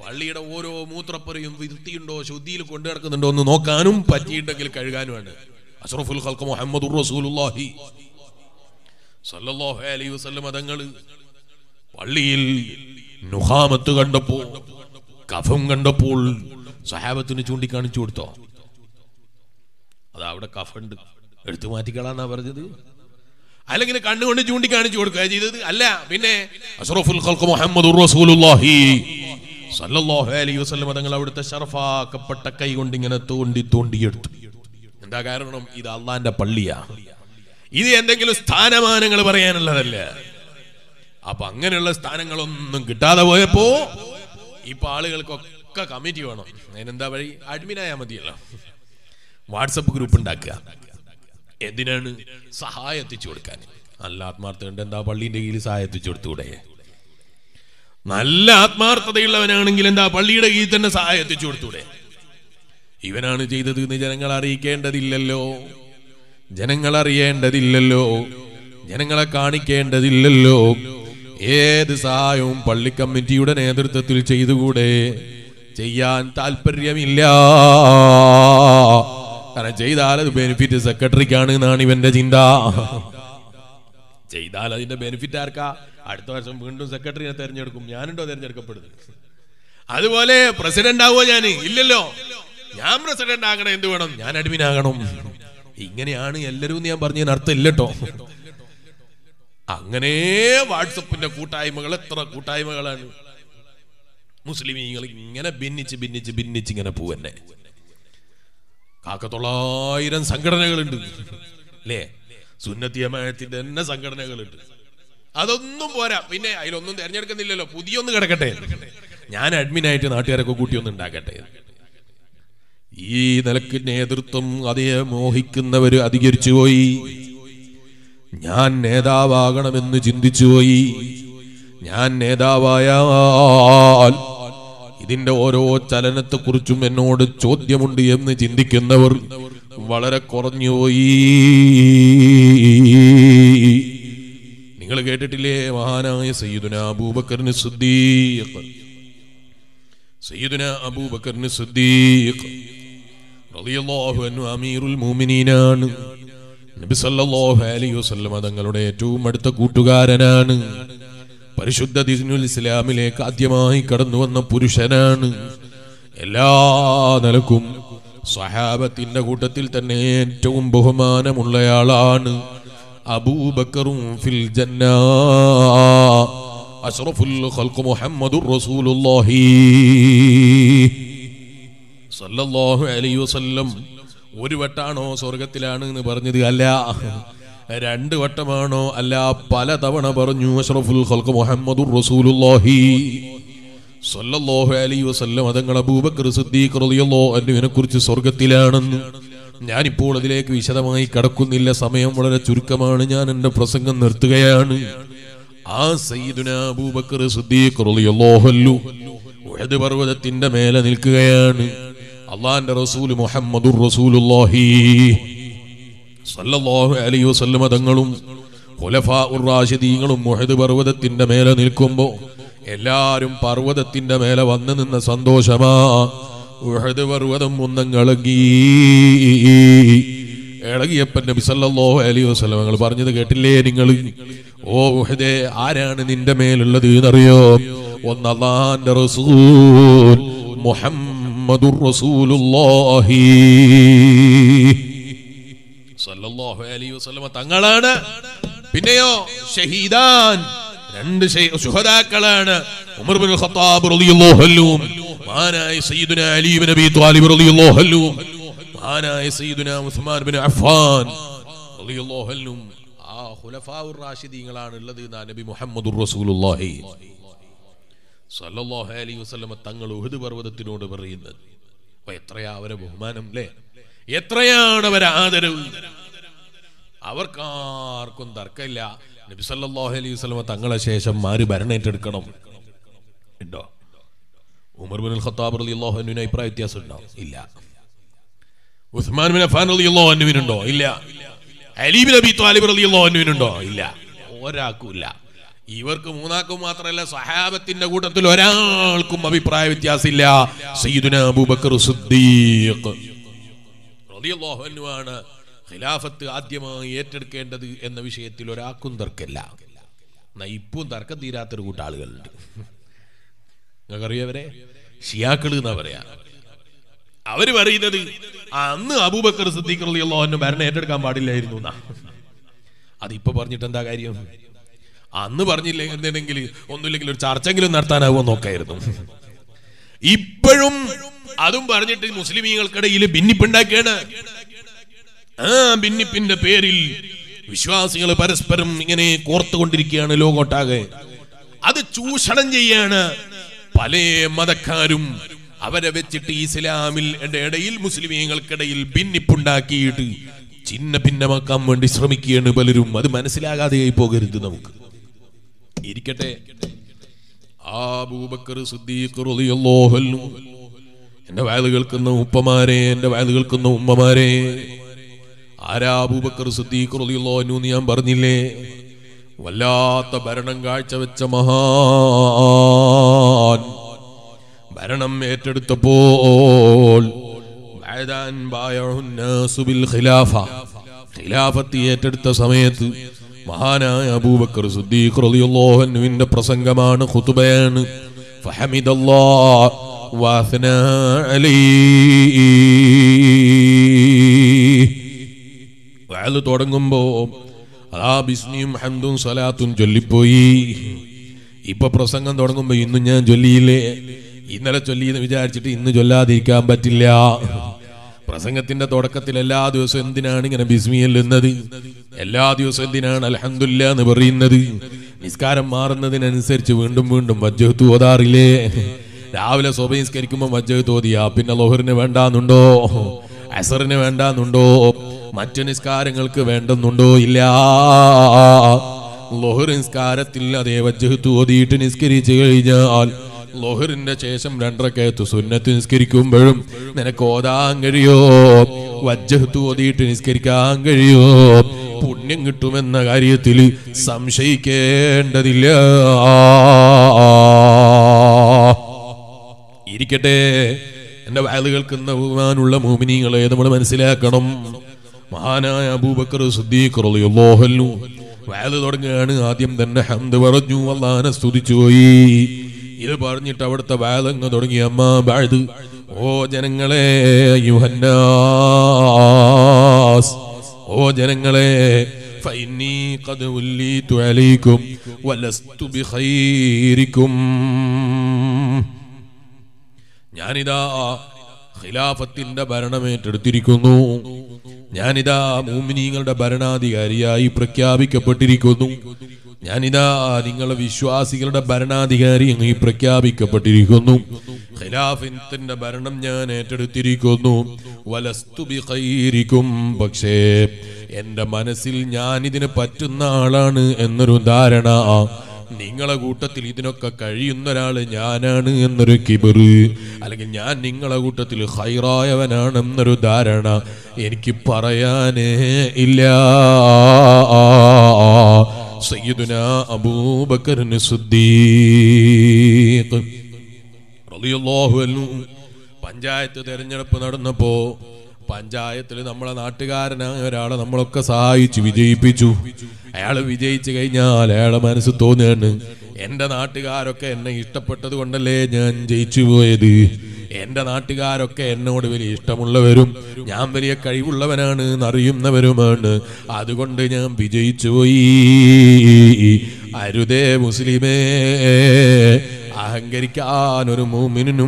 പള്ളിയുടെ ഓരോ മൂത്രപ്പുരയും വൃത്തിയുണ്ടോ ശുദ്ധിയിൽ കൊണ്ടു നടക്കുന്നുണ്ടോ എന്ന് നോക്കാനും പറ്റിയിട്ടുണ്ടെങ്കിൽ കഴുകാനുമാണ് അഷ്റഫുൽ ഖൽഖ് മുഹമ്മദുർ റസൂലുള്ളാഹി സല്ലല്ലാഹു അലൈഹി വസല്ലം തങ്ങള് പള്ളിയിൽ നുഹാമത്ത് കണ്ടപ്പോൾ കഫം കണ്ടപ്പോൾ സഹാബത്തിന് ചൂണ്ടിക്കാണിച്ചു കൊടുത്തോ അതാ അവിടെ കഫുണ്ട് എടുത്തു മാറ്റിക്കളാന്നാ പറഞ്ഞത് അല്ലെങ്കിൽ കണ്ണുകൊണ്ട് ചൂണ്ടിക്കാണിച്ചു കൊടുക്കുക ചെയ്തത് അല്ല പിന്നെ അഷ്റഫുൽ ഖൽഖ് മുഹമ്മദുർ റസൂലുള്ളാഹി സല്ലല്ലാഹു അലൈഹി വസല്ലം തങ്ങൾ അവിടുത്തെ ഷറഫാക്കപ്പെട്ട കൈ കൊണ്ട് ഇങ്ങനെ തോണ്ടി തോണ്ടിയെടുത്തു എന്താ കാരണം ഇത് അള്ളാന്റെ പള്ളിയാ ഇത് എന്തെങ്കിലും സ്ഥാനമാനങ്ങൾ പറയാനുള്ളതല്ല അപ്പൊ അങ്ങനെയുള്ള സ്ഥാനങ്ങളൊന്നും കിട്ടാതെ പോയപ്പോ ഇപ്പൊ ആളുകൾക്കൊക്കെ കമ്മിറ്റി വേണം അതിനെന്താ വഴി അഡ്മിനായാൽ മതിയല്ലോ വാട്സപ്പ് ഗ്രൂപ്പ് ഉണ്ടാക്കുക എന്തിനാണ് സഹായം എത്തിച്ചു കൊടുക്കാൻ നല്ല ആത്മാർത്ഥമുണ്ട് എന്താ പള്ളീന്റെ കീഴിൽ സഹായം എത്തിച്ചു കൊടുത്തൂടെ നല്ല ആത്മാർത്ഥതയുള്ളവനാണെങ്കിൽ എന്താ പള്ളിയുടെ കീഴിൽ തന്നെ സഹായം എത്തിച്ചു കൊടുത്തൂടെ ഇവനാണ് ചെയ്തത് എന്ന് ജനങ്ങൾ അറിയിക്കേണ്ടതില്ലല്ലോ ജനങ്ങൾ അറിയേണ്ടതില്ലല്ലോ ജനങ്ങളെ കാണിക്കേണ്ടതില്ലല്ലോ ഏത് സഹായവും പള്ളി കമ്മിറ്റിയുടെ നേതൃത്വത്തിൽ ചെയ്തുകൂടെ ചെയ്യാൻ താല്പര്യമില്ല കാരണം ചെയ്താൽ അത് ബെനിഫിറ്റ് സെക്രട്ടറിക്കാണ് എന്നാണ് ഇവന്റെ ചിന്ത ചെയ്താൽ അതിന്റെ ബെനിഫിറ്റ് ആർക്കാ അടുത്ത വർഷം വീണ്ടും സെക്രട്ടറിനെ തെരഞ്ഞെടുക്കും ഞാനുണ്ടോ തെരഞ്ഞെടുക്കപ്പെടുന്നത് അതുപോലെ പ്രസിഡന്റ് ആവുമോ ഞാൻ ഇല്ലല്ലോ ഞാൻ പ്രസിഡന്റ് ആകണം എന്ത് വേണം ഞാൻ അഡ്മിൻ ആകണം ഇങ്ങനെയാണ് എല്ലാരും എന്ന് ഞാൻ പറഞ്ഞതിന് അർത്ഥം ഇല്ലട്ടോ അങ്ങനെ വാട്സപ്പിന്റെ കൂട്ടായ്മകൾ എത്ര കൂട്ടായ്മകളാണ് മുസ്ലിമീങ്ങൾ ഇങ്ങനെ ഭിന്നിച്ച് ഭിന്നിച്ച് ഭിന്നിച്ച് ഇങ്ങനെ പോവന്നെ കാക്കത്തൊള്ളായിരം സംഘടനകളുണ്ട് അല്ലേ സുന്നത്തിയമായത്തിന്റെ തന്നെ സംഘടനകളുണ്ട് അതൊന്നും പോരാ പിന്നെ അതിലൊന്നും തെരഞ്ഞെടുക്കുന്നില്ലല്ലോ പുതിയൊന്ന് കിടക്കട്ടെ ഞാൻ അഡ്മിനായിട്ട് നാട്ടുകാരൊക്കെ കൂട്ടി ഒന്ന് ഉണ്ടാക്കട്ടെ ഈ നിലക്ക് നേതൃത്വം അതേ മോഹിക്കുന്നവര് അധികരിച്ചു പോയി ഞാൻ നേതാവാകണമെന്ന് ചിന്തിച്ചുപോയി ഞാൻ നേതാവായാൽ ഇതിന്റെ ഓരോ ചലനത്തെക്കുറിച്ചും എന്നോട് ചോദ്യമുണ്ട് എന്ന് ചിന്തിക്കുന്നവർ വളരെ കുറഞ്ഞുപോയി നിങ്ങൾ കേട്ടിട്ടില്ലേ മഹാനായ സയ്യിദുന അബൂബക്കറിന് സിദ്ദീഖ് സയ്യിദുന അബൂബക്കറിന് സിദ്ദീഖ് റളിയല്ലാഹു അൻഹു അമീറുൽ മുഅ്മിനീനാണ് നബി സല്ലല്ലാഹു അലൈഹി വസല്ലം തങ്ങളുടെ ഏറ്റവും അടുത്ത കൂട്ടുകാരനാണ് പരിശുദ്ധ ദിനുൽ ഇസ്ലാമിലേക്ക് ആദ്യമായി കടന്നു വന്ന പുരുഷനാണ് എല്ലാ നിലക്കും സഹാബത്തിന്റെ കൂട്ടത്തിൽ തന്നെ ഏറ്റവും ബഹുമാനമുള്ളയാളാണ് അബൂബക്കറും ഫിൽ ജന്ന അഷ്റഫുൽ ഖൽഖ് മുഹമ്മദുർ റസൂലുള്ളാഹി സല്ലല്ലാഹു അലൈഹി വസല്ലം ഒരു വട്ടാണോ സ്വർഗത്തിലാണ് എന്ന് പറഞ്ഞത് അല്ല രണ്ട് വട്ടമാണോ അല്ല പല തവണ പറഞ്ഞു അഷ്റഫുൽ ഖൽഖ് മുഹമ്മദുർ റസൂലുള്ളാഹി സല്ലല്ലാഹു അലൈഹി വസല്ലം അതങ്ങൾ അബൂബക്കർ സിദ്ദീഖ് റളിയല്ലാഹു അൻഹുവിനെ കുറിച്ച് സ്വർഗത്തിലാണെന്ന് ഞാനിപ്പോൾ അതിലേക്ക് വിശദമായി കടക്കുന്നില്ല സമയം വളരെ ചുരുക്കമാണ് ഞാൻ എന്റെ പ്രസംഗം നിർത്തുകയാണ് ആ സയ്യിദുന അബൂബക്കർ സിദ്ദീഖ് റളിയല്ലാഹു അൻഹു ഉഹദ് പർവ്വതത്തിന്റെ മേലെ നിൽക്കുകയാണ് അള്ളാന്റെ റസൂൽ മുഹമ്മദുർ റസൂലുള്ളാഹി സല്ലല്ലാഹു അലൈഹി വസല്ലമ തങ്ങളും ഖുലഫാ റാഷിദീങ്ങളും മുഹദ് പർവ്വതത്തിന്റെ മേലെ നിൽക്കുമ്പോൾ എല്ലാരും പർവ്വതത്തിന്റെ മേലെ വന്നു നിന്ന സന്തോഷമാ ഉഹദ് പർവ്വതം ഒന്നങ്ങളകി ഇളകിയപ്പൻ നബി സല്ലല്ലാഹു അലൈഹി വസല്ലം നിങ്ങൾ പറഞ്ഞത് കേട്ടില്ലേ നിങ്ങൾ ഓ ഉഹദേ ആരാണ് നിന്റെ മേലുള്ളത് എന്നറിയോ ഒന്ന് അള്ളാന്റെ റസൂൽ മുഹമ്മദുർ റസൂലുള്ളാഹി സല്ലല്ലാഹു അലൈഹി വസല്ലമ തങ്ങളാണ് പിന്നെയോ ഷഹീദാൻ രണ്ട് ഷഹീ- ശുഹദാക്കളാണ് ഉമർ ബിൻ ഖത്താബ് റളിയല്ലാഹു അൻഹു മഹാനായ സയ്യിദുന അലി ബിൻ അബി ത്വാലിബ് റളിയല്ലാഹു അൻഹു മഹാനായ സയ്യിദുന ഉസ്മാൻ ബിൻ അഫ്ഫാൻ റളിയല്ലാഹു അൻഹു ആ ഖുലഫാഉർ റാഷിദീങ്ങളാണ് ഉള്ളത് എന്നാ നബി മുഹമ്മദുർ റസൂലുള്ളാഹി സല്ലല്ലാഹു അലൈഹി വസല്ലമ തങ്ങൾ ഉഹദ് പർവ്വതത്തിനോട് പറയുന്നത് അപ്പൊ എത്രയാ അവരെ ബഹുമാനം അല്ലേ എത്രയാണ് അവരെ ആദരവ് അവർക്കാർക്കും തർക്കമില്ല നബി സല്ലല്ലാഹു അലൈഹി വസല്ലമ തങ്ങളെ ശേഷം ആര് ഭരണേറ്റെടുക്കണം ഉണ്ടോ ഉമർ ബിൻ ഖത്താബ് റളിയല്ലാഹു അൻഹുവിന് അഭിപ്രായ വ്യത്യാസം ഉണ്ടോ ഇല്ല ഉസ്മാൻ ബിൻ അഫ്ഫാൻ റളിയല്ലാഹു അൻഹുവിനുണ്ടോ ഇല്ല അലി ബിൻ അബി ത്വാലിബ് റളിയല്ലാഹു അൻഹുവിനുണ്ടോ ഇല്ല ഒരാൾക്കും ഇല്ല ഇവർക്ക് മൂന്നാക്കും മാത്രമല്ല സഹാബത്തിന്റെ കൂട്ടത്തിൽ ഒരാൾക്കും അഭിപ്രായ വ്യത്യാസമില്ല സയ്യിദുന അബൂബക്കർ സിദ്ദീഖ് റളിയല്ലാഹു അൻഹു ആണ് ഖിലാഫത്ത് ആദ്യമായി ഏറ്റെടുക്കേണ്ടത് എന്ന വിഷയത്തിൽ ഒരാൾക്കും തർക്കമില്ല എന്നാ ഇപ്പം തർക്കം തീരാത്തൊരു കൂട്ടം ആളുകളുണ്ട് നിങ്ങൾക്കറിയവരെ ഷിയാക്കൾ എന്നാ പറയാ അവര് പറയുന്നത് അന്ന് അബൂബക്കർ സിദ്ദീഖ് റളിയല്ലാഹു അൻഹു ഭരണം ഏറ്റെടുക്കാൻ പാടില്ലായിരുന്നു എന്നാ അതിപ്പോ പറഞ്ഞിട്ട് എന്താ കാര്യം അന്ന് പറഞ്ഞില്ല എന്തെങ്കിൽ ഒന്നുമില്ലെങ്കിൽ ഒരു ചർച്ചെങ്കിലും നടത്താനാവോ നോക്കായിരുന്നു ഇപ്പോഴും അതും പറഞ്ഞിട്ട് മുസ്ലിമീങ്ങൾക്കിടയിൽ ഭിന്നിപ്പുണ്ടാക്കിയാണ് ആ ഭിന്നിപ്പിന്റെ പേരിൽ വിശ്വാസികൾ പരസ്പരം ഇങ്ങനെ കോർത്തുകൊണ്ടിരിക്കുകയാണ് ലോകോട്ടാകെ അത് ചൂഷണം ചെയ്യാണ് പല മതക്കാരും അവരെ വെച്ചിട്ട് ഇസ്ലാമിൽ ഇടയിൽ മുസ്ലിമീങ്ങൾക്കിടയിൽ ഭിന്നിപ്പുണ്ടാക്കിയിട്ട് ചിന്ന ഭിന്നമാക്കാൻ വേണ്ടി ശ്രമിക്കുകയാണ് പലരും അത് മനസ്സിലാകാതെയായി പോകരുത് നമുക്ക് ഇരിക്കട്ടെ ആ അബൂബക്കർ സിദ്ദീഖ് റളിയല്ലാഹു അൻഹു എന്റെ വയല് കേൾക്കുന്ന ഉപ്പമാരെ എന്റെ വയല് കേൾക്കുന്ന ഉമ്മമാരെ ആരാ അബൂബക്കർ സിദ്ദീഖ് റളിയല്ലാഹു അൻഹു എന്ന് ഞാൻ പറഞ്ഞില്ലേ വല്ലാത്ത ഭരണം കാഴ്ചവെച്ച മഹാൻ ഭരണം ഏറ്റെടുത്തപ്പോൾ ബഅദാൻ ബായഉൻ നാസു ബിൽ ഖിലാഫ ഖിലാഫത്ത് ഏറ്റെടുത്ത സമയത്ത് മഹാനായ അബൂബക്കർ സിദ്ദീഖ് റളിയല്ലാഹു അൻഹുവിന്റെ പ്രസംഗമാണ് ഖുതുബയാണ് ഫഹമിദല്ലാഹ് വഅസ്നാ അലൈഹി വയല് തുടങ്ങുമ്പോ ആ ബിസ്മിയും ഹംദും സലാത്തും ചൊല്ലിപ്പോയി ഇപ്പൊ പ്രസംഗം തുടങ്ങുമ്പോ ഇന്നും ഞാൻ ചൊല്ലിയില്ലേ ഇന്നലെ ചൊല്ലിയെന്ന് വിചാരിച്ചിട്ട് ഇന്ന് ചൊല്ലാതിരിക്കാൻ പറ്റില്ല പ്രസംഗത്തിന്റെ തുടക്കത്തിൽ എല്ലാ ദിവസവും എന്തിനാണ് ഇങ്ങനെ ബിസ്മിയല്ലുന്നത് എല്ലാ ദിവസവും എന്തിനാണ് അലഹമില്ല എന്ന് പറയുന്നത് നിസ്കാരം മാറുന്നതിനനുസരിച്ച് വീണ്ടും വീണ്ടും വജ്ജഹത്ത് ഓതാറില്ലേ രാവിലെ സ്വഭംസ്കരിക്കുമ്പോൾ വജ്ജഹത്ത് ഓതിയാ പിന്നെ ലോഹറിന് വേണ്ടാന്നുണ്ടോ അസറിന് വേണ്ടാന്നുണ്ടോ മറ്റു നിസ്കാരങ്ങൾക്ക് വേണ്ടെന്നുണ്ടോ ഇല്ല ലോഹർ നിസ്കാരത്തിൽ അതേ വജ്ജഹത്ത് ഓതിയിട്ട് നിസ്കരിച്ചു കഴിഞ്ഞാൽ ലോഹറിന്റെ ശേഷം രണ്ടരക്കയത്ത് സുന്നത്ത് നിസ്കരിക്കുമ്പോഴും നിനക്ക് ഓതാൻ കഴിയോ വജ്ജഹത്ത് ഓതിയിട്ട് നിസ്കരിക്കാൻ കഴിയോ പുണ്യം കിട്ടുമെന്ന കാര്യത്തിൽ സംശയിക്കേണ്ടതില്ല ഇരിക്കട്ടെ എന്റെ വയല് കേൾക്കുന്ന ബഹുമാനുള്ള മോമിനികളെ നമ്മൾ മനസ്സിലാക്കണം മഹാനായ അബൂബക്കർ സിദ്ദീഖ് റളിയല്ലാഹു അൻഹു വയല് തുടങ്ങുകയാണ് ആദ്യം തന്നെ ഹംദ് പറഞ്ഞു അള്ളാനെ സ്തുതിച്ചു പോയി ഇത് പറഞ്ഞിട്ട് അവിടുത്തെ വയലങ്ങ് തുടങ്ങി അമ്മ ബാഴ്ത് ഓ ജനങ്ങളെ യുഹന്നാസ് ഓ ജനങ്ങളെ فإني قد وليت عليكم ولست بخيركم ഞാനിതാ ഖിലാഫത്തിന്റെ ഭരണം ഏറ്റെടുത്തിരിക്കുന്നു ഞാനിതാ മൂമിനീങ്ങളുടെ ഭരണാധികാരിയായി പ്രഖ്യാപിക്കപ്പെട്ടിരിക്കുന്നു ഞാനിതാ നിങ്ങളുടെ വിശ്വാസികളുടെ ഭരണാധികാരി അങ്ങ് പ്രഖ്യാപിക്കപ്പെട്ടിരിക്കുന്നു ഖിലാഫത്തിന്റെ ഭരണം ഞാൻ ഏറ്റെടുത്തിരിക്കുന്നു വലസ്തു ബിഖൈരിക്കും പക്ഷേ എന്റെ മനസ്സിൽ ഞാൻ ഇതിന് പറ്റുന്ന ആളാണ് എന്നൊരു ധാരണ നിങ്ങളെ കൂട്ടത്തിൽ ഇതിനൊക്കെ കഴിയുന്ന ഒരാള് ഞാനാണ് എന്നൊരു കിബറ് അല്ലെങ്കിൽ ഞാൻ നിങ്ങളെ കൂട്ടത്തിൽ ഹൈറായവനാണ് എന്നൊരു ധാരണ എനിക്ക് പറയാനേ ഇല്ല സയ്യിദുന അബൂബക്കറിന് സുദ്ദീഖ് റളിയല്ലാഹു അൻഹു പഞ്ചായത്ത് തെരഞ്ഞെടുപ്പ് നടന്നപ്പോ പഞ്ചായത്തിൽ നമ്മളെ നാട്ടുകാരനായ ഒരാളെ നമ്മളൊക്കെ സഹായിച്ചു വിജയിപ്പിച്ചു അയാൾ വിജയിച്ചു കഴിഞ്ഞാൽ അയാളെ മനസ്സ് തോന്നുകയാണ് എന്റെ നാട്ടുകാരൊക്കെ എന്നെ ഇഷ്ടപ്പെട്ടത് കൊണ്ടല്ലേ ഞാൻ ജയിച്ചു പോയത് എന്റെ നാട്ടുകാരൊക്കെ എന്നോട് വലിയ ഇഷ്ടമുള്ളവരും ഞാൻ വലിയ കഴിവുള്ളവനാണ് എന്നറിയുന്നവരുമാണ് അതുകൊണ്ട് ഞാൻ വിജയിച്ചു പോയി അരുതേ മുസ്ലിമേ അഹങ്കരിക്കാൻ ഒരു മൂമിനും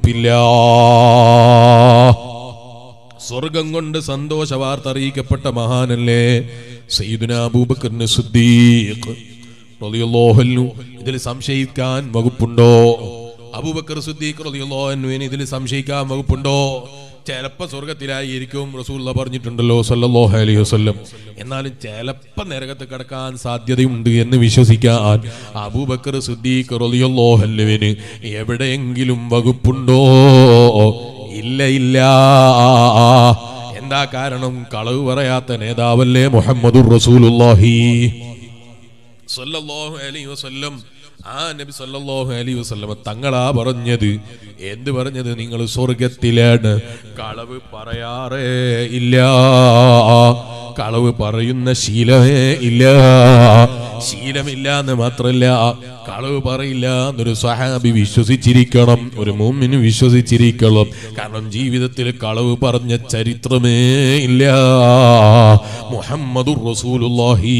വകുപ്പില്ല സ്വർഗം കൊണ്ട് സന്തോഷ വാർത്ത അറിയിക്കപ്പെട്ട മഹാനല്ലേ സയ്യിദുന അബൂബക്കറിന് സുദ്ദീഖ് റളിയല്ലാഹു അൻഹു ഇതിൽ സംശയിക്കാൻ വകുപ്പുണ്ടോ അബൂബക്കർ സുദ്ദീഖ് റളിയല്ലാഹു അൻഹുവിന് ഇതിൽ സംശയിക്കാൻ വകുപ്പുണ്ടോ ചിലപ്പോ സ്വർഗത്തിലായിരിക്കും റസൂല്ല പറഞ്ഞിട്ടുണ്ടല്ലോ സല്ലല്ലാഹു അലൈഹി വസല്ലം എന്നാലും ചിലപ്പോ നരകത്ത് കിടക്കാൻ സാധ്യതയുണ്ട് എന്ന് വിശ്വസിക്കാൻ അബൂബക്കർ സുദ്ദീഖ് റളിയല്ലാഹു അൻഹുവിന് എവിടെയെങ്കിലും വകുപ്പുണ്ടോ ഇല്ല ഇല്ല എന്താ കാരണം കളവ് പറയാത്ത നേതാവല്ലേ മുഹമ്മദുർ റസൂലുള്ളാഹി സല്ലല്ലാഹു അലൈഹി വസല്ലം ആ നബി സല്ലല്ലാഹു അലൈഹി വസല്ലം തങ്ങളാ പറഞ്ഞത് എന്ത് പറഞ്ഞത് നിങ്ങൾ സ്വർഗത്തിലാണ് കളവ് പറയാറേ ഇല്ല കളവ് പറയുന്ന ശീലമേ ഇല്ല ശീലമില്ല എന്ന് മാത്രല്ല കളവ് പറയില്ല എന്നൊരു സഹാബി വിശ്വസിച്ചിരിക്കണം ഒരു മൂമിന് വിശ്വസിച്ചിരിക്കണം കാരണം ജീവിതത്തിൽ കളവ് പറഞ്ഞ ചരിത്രമേ ഇല്ല മുഹമ്മദുർ റസൂലുള്ളാഹി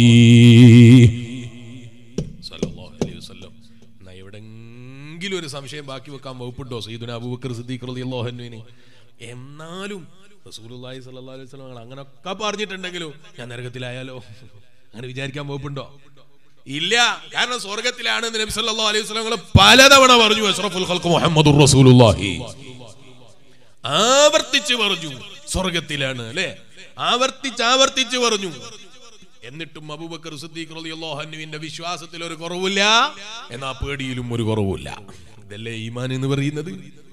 സല്ലല്ലാഹു അലൈഹി വസല്ലം എന്നാ എവിടെങ്കിലും ഒരു സംശയം ബാക്കി വെക്കാൻ വകുപ്പുണ്ടോ സയ്യിദുന അബൂബക്കർ സിദ്ദീഖ് റളിയല്ലാഹു അൻഹുവിന് എന്നാലും റസൂലുള്ളാഹി സ്വല്ലല്ലാഹു അലൈഹി വസല്ലം അങ്ങനൊക്കെ പറഞ്ഞിട്ടുണ്ടെങ്കിലും ഞാൻ നരകത്തിലായാലോ അങ്ങനെ വിചാരിക്കാൻ വകുപ്പുണ്ടോ ഇല്ല കാരണം സ്വർഗത്തിലാണ് നബി സല്ലല്ലാഹു അലൈഹി വസല്ലം പലതവണ പറഞ്ഞു അഷ്റഫുൽ ഖൽഖ് മുഹമ്മദുർ റസൂലുള്ളാഹി ആവർത്തിച്ച് പറഞ്ഞു സ്വർഗത്തിലാണ് അല്ലേ ആവർത്തിച്ച് ആവർത്തിച്ച് പറഞ്ഞു എന്നിട്ടും അബൂബക്കർ സിദ്ദീഖ് റളിയല്ലാഹു അൻഹുവിന്റെ വിശ്വാസത്തിൽ ഒരു കുറവില്ല എന്നാ പേടിയിലും ഒരു കുറവില്ല ഇതല്ലേ ഈമാൻ എന്ന് പറയുന്നത്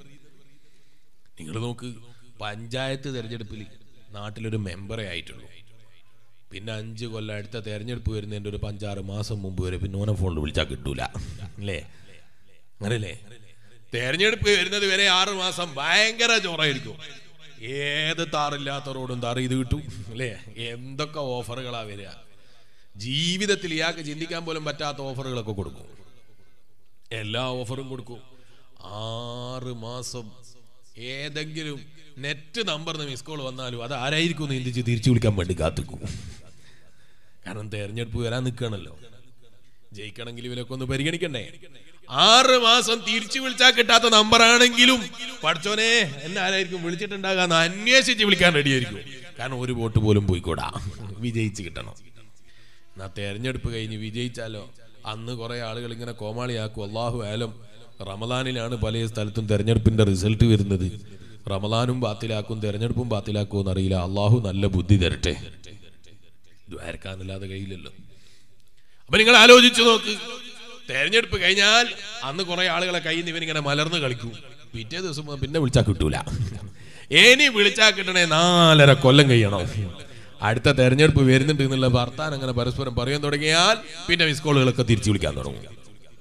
നിങ്ങൾ നോക്ക് പഞ്ചായത്ത് തെരഞ്ഞെടുപ്പിൽ നാട്ടിലൊരു മെമ്പറേ ആയിട്ടുള്ളൂ പിന്നെ അഞ്ച് കൊല്ലം അടുത്ത തെരഞ്ഞെടുപ്പ് വരുന്നതിന്റെ ഒരു പഞ്ചാറ് മാസം മുമ്പ് വരെ പിന്നെ ഓനെ ഫോണിൽ വിളിച്ചാൽ കിട്ടൂല അല്ലേ അങ്ങനല്ലേ തെരഞ്ഞെടുപ്പ് വരുന്നത് വരെ ആറ് മാസം ഭയങ്കര ചോറായിരിക്കും ഏത് താറില്ലാത്ത റോഡും താർ ഇത് കിട്ടും അല്ലേ എന്തൊക്കെ ഓഫറുകളാ വരിക ജീവിതത്തിൽ ഇയാൾക്ക് ചിന്തിക്കാൻ പോലും പറ്റാത്ത ഓഫറുകളൊക്കെ കൊടുക്കും എല്ലാ ഓഫറും കൊടുക്കും ആറ് മാസം ഏതെങ്കിലും നെറ്റ് നമ്പറിന് മിസ് കോൾ വന്നാലും അത് ആരായിരിക്കും എന്ന് ചിന്തിച്ച് തിരിച്ചു വിളിക്കാൻ വേണ്ടി കാത്തിക്കും കാരണം തെരഞ്ഞെടുപ്പ് വരാൻ നിൽക്കണല്ലോ ജയിക്കണമെങ്കിൽ ഇവരൊക്കെ ഒന്ന് പരിഗണിക്കണ്ടേ ആറ് മാസം തിരിച്ചു വിളിച്ചാൽ കിട്ടാത്ത നമ്പർ ആണെങ്കിലും പഠിച്ചോനെ എന്നെ ആരായിരിക്കും വിളിച്ചിട്ടുണ്ടാകാന്ന് അന്വേഷിച്ച് വിളിക്കാൻ റെഡിയായിരിക്കും കാരണം ഒരു വോട്ട് പോലും പോയിക്കൂടാ വിജയിച്ച് കിട്ടണം എന്നാ തെരഞ്ഞെടുപ്പ് കഴിഞ്ഞ് വിജയിച്ചാലോ അന്ന് കുറെ ആളുകൾ ഇങ്ങനെ കോമാളിയാക്കും അള്ളാഹു ആലം റമദാനിലാണ് പല സ്ഥലത്തും തെരഞ്ഞെടുപ്പിന്റെ റിസൾട്ട് വരുന്നത് റമദാനും ബാത്തിലാക്കും തെരഞ്ഞെടുപ്പും ബാത്തിലാക്കും എന്നറിയില്ല അള്ളാഹു നല്ല ബുദ്ധി തരട്ടെ ദ്വാരക്കാന്നല്ലാതെ കഴിയില്ലല്ലോ അപ്പൊ നിങ്ങൾ ആലോചിച്ചു നോക്ക് തെരഞ്ഞെടുപ്പ് കഴിഞ്ഞാൽ അന്ന് കുറെ ആളുകളെ കയ്യിൽ നിന്ന് ഇവനിങ്ങനെ മലർന്ന് കളിക്കും പിറ്റേ ദിവസം മുതൽ പിന്നെ വിളിച്ചാൽ കിട്ടൂല ഇനി വിളിച്ചാൽ കിട്ടണേ നാലര കൊല്ലം കഴിയണം അടുത്ത തെരഞ്ഞെടുപ്പ് വരുന്നുണ്ട് എന്നുള്ള വർത്താനം അങ്ങനെ പരസ്പരം പറയാൻ തുടങ്ങിയാൽ പിന്നെ മിസ് കോളുകളൊക്കെ തിരിച്ചു വിളിക്കാൻ തുടങ്ങും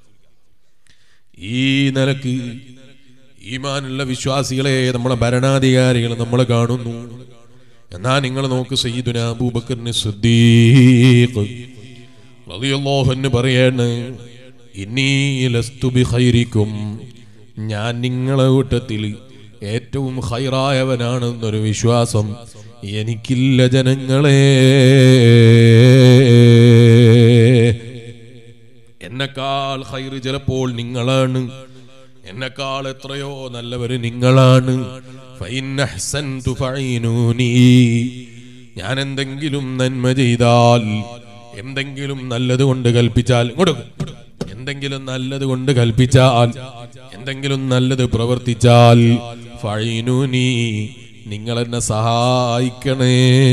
ഈ നിലക്ക് ഈമാനുള്ള വിശ്വാസികളെ നമ്മളെ ഭരണാധികാരികൾ നമ്മളെ കാണുന്നു എന്നാ നിങ്ങൾ നോക്ക് സയ്യിദുന അബൂബക്കറിന് സിദ്ദീഖ് റളിയല്ലാഹു അൻഹു പറയാണ് ഇന്നീ ലസ്തു ബിഖൈരിക്കും ഞാൻ നിങ്ങളെ കൂട്ടത്തിൽ ഏറ്റവും ഹൈറായവനാണെന്നൊരു വിശ്വാസം എനിക്കില്ല ജനങ്ങളെ എന്നെക്കാൾ ഹൈറ് ചിലപ്പോൾ നിങ്ങളാണ് എന്നെക്കാൾ എത്രയോ നല്ലവര് നിങ്ങളാണ് ഫൈൻ അഹ്സൻതു ഫഈനൂനി. ഞാൻ എന്തെങ്കിലും നന്മ ചെയ്താൽ എന്തെങ്കിലും നല്ലത് കൊണ്ട് കൽപ്പിച്ചാൽ ഇങ്ങോട്ട് നോക്ക്. എന്തെങ്കിലും നല്ലത് കൊണ്ട് കൽപ്പിച്ചാൽ എന്തെങ്കിലും നല്ലത് പ്രവർത്തിച്ചാൽ ഫഴീനൂനി നിങ്ങൾ എന്നെ സഹായിക്കണേ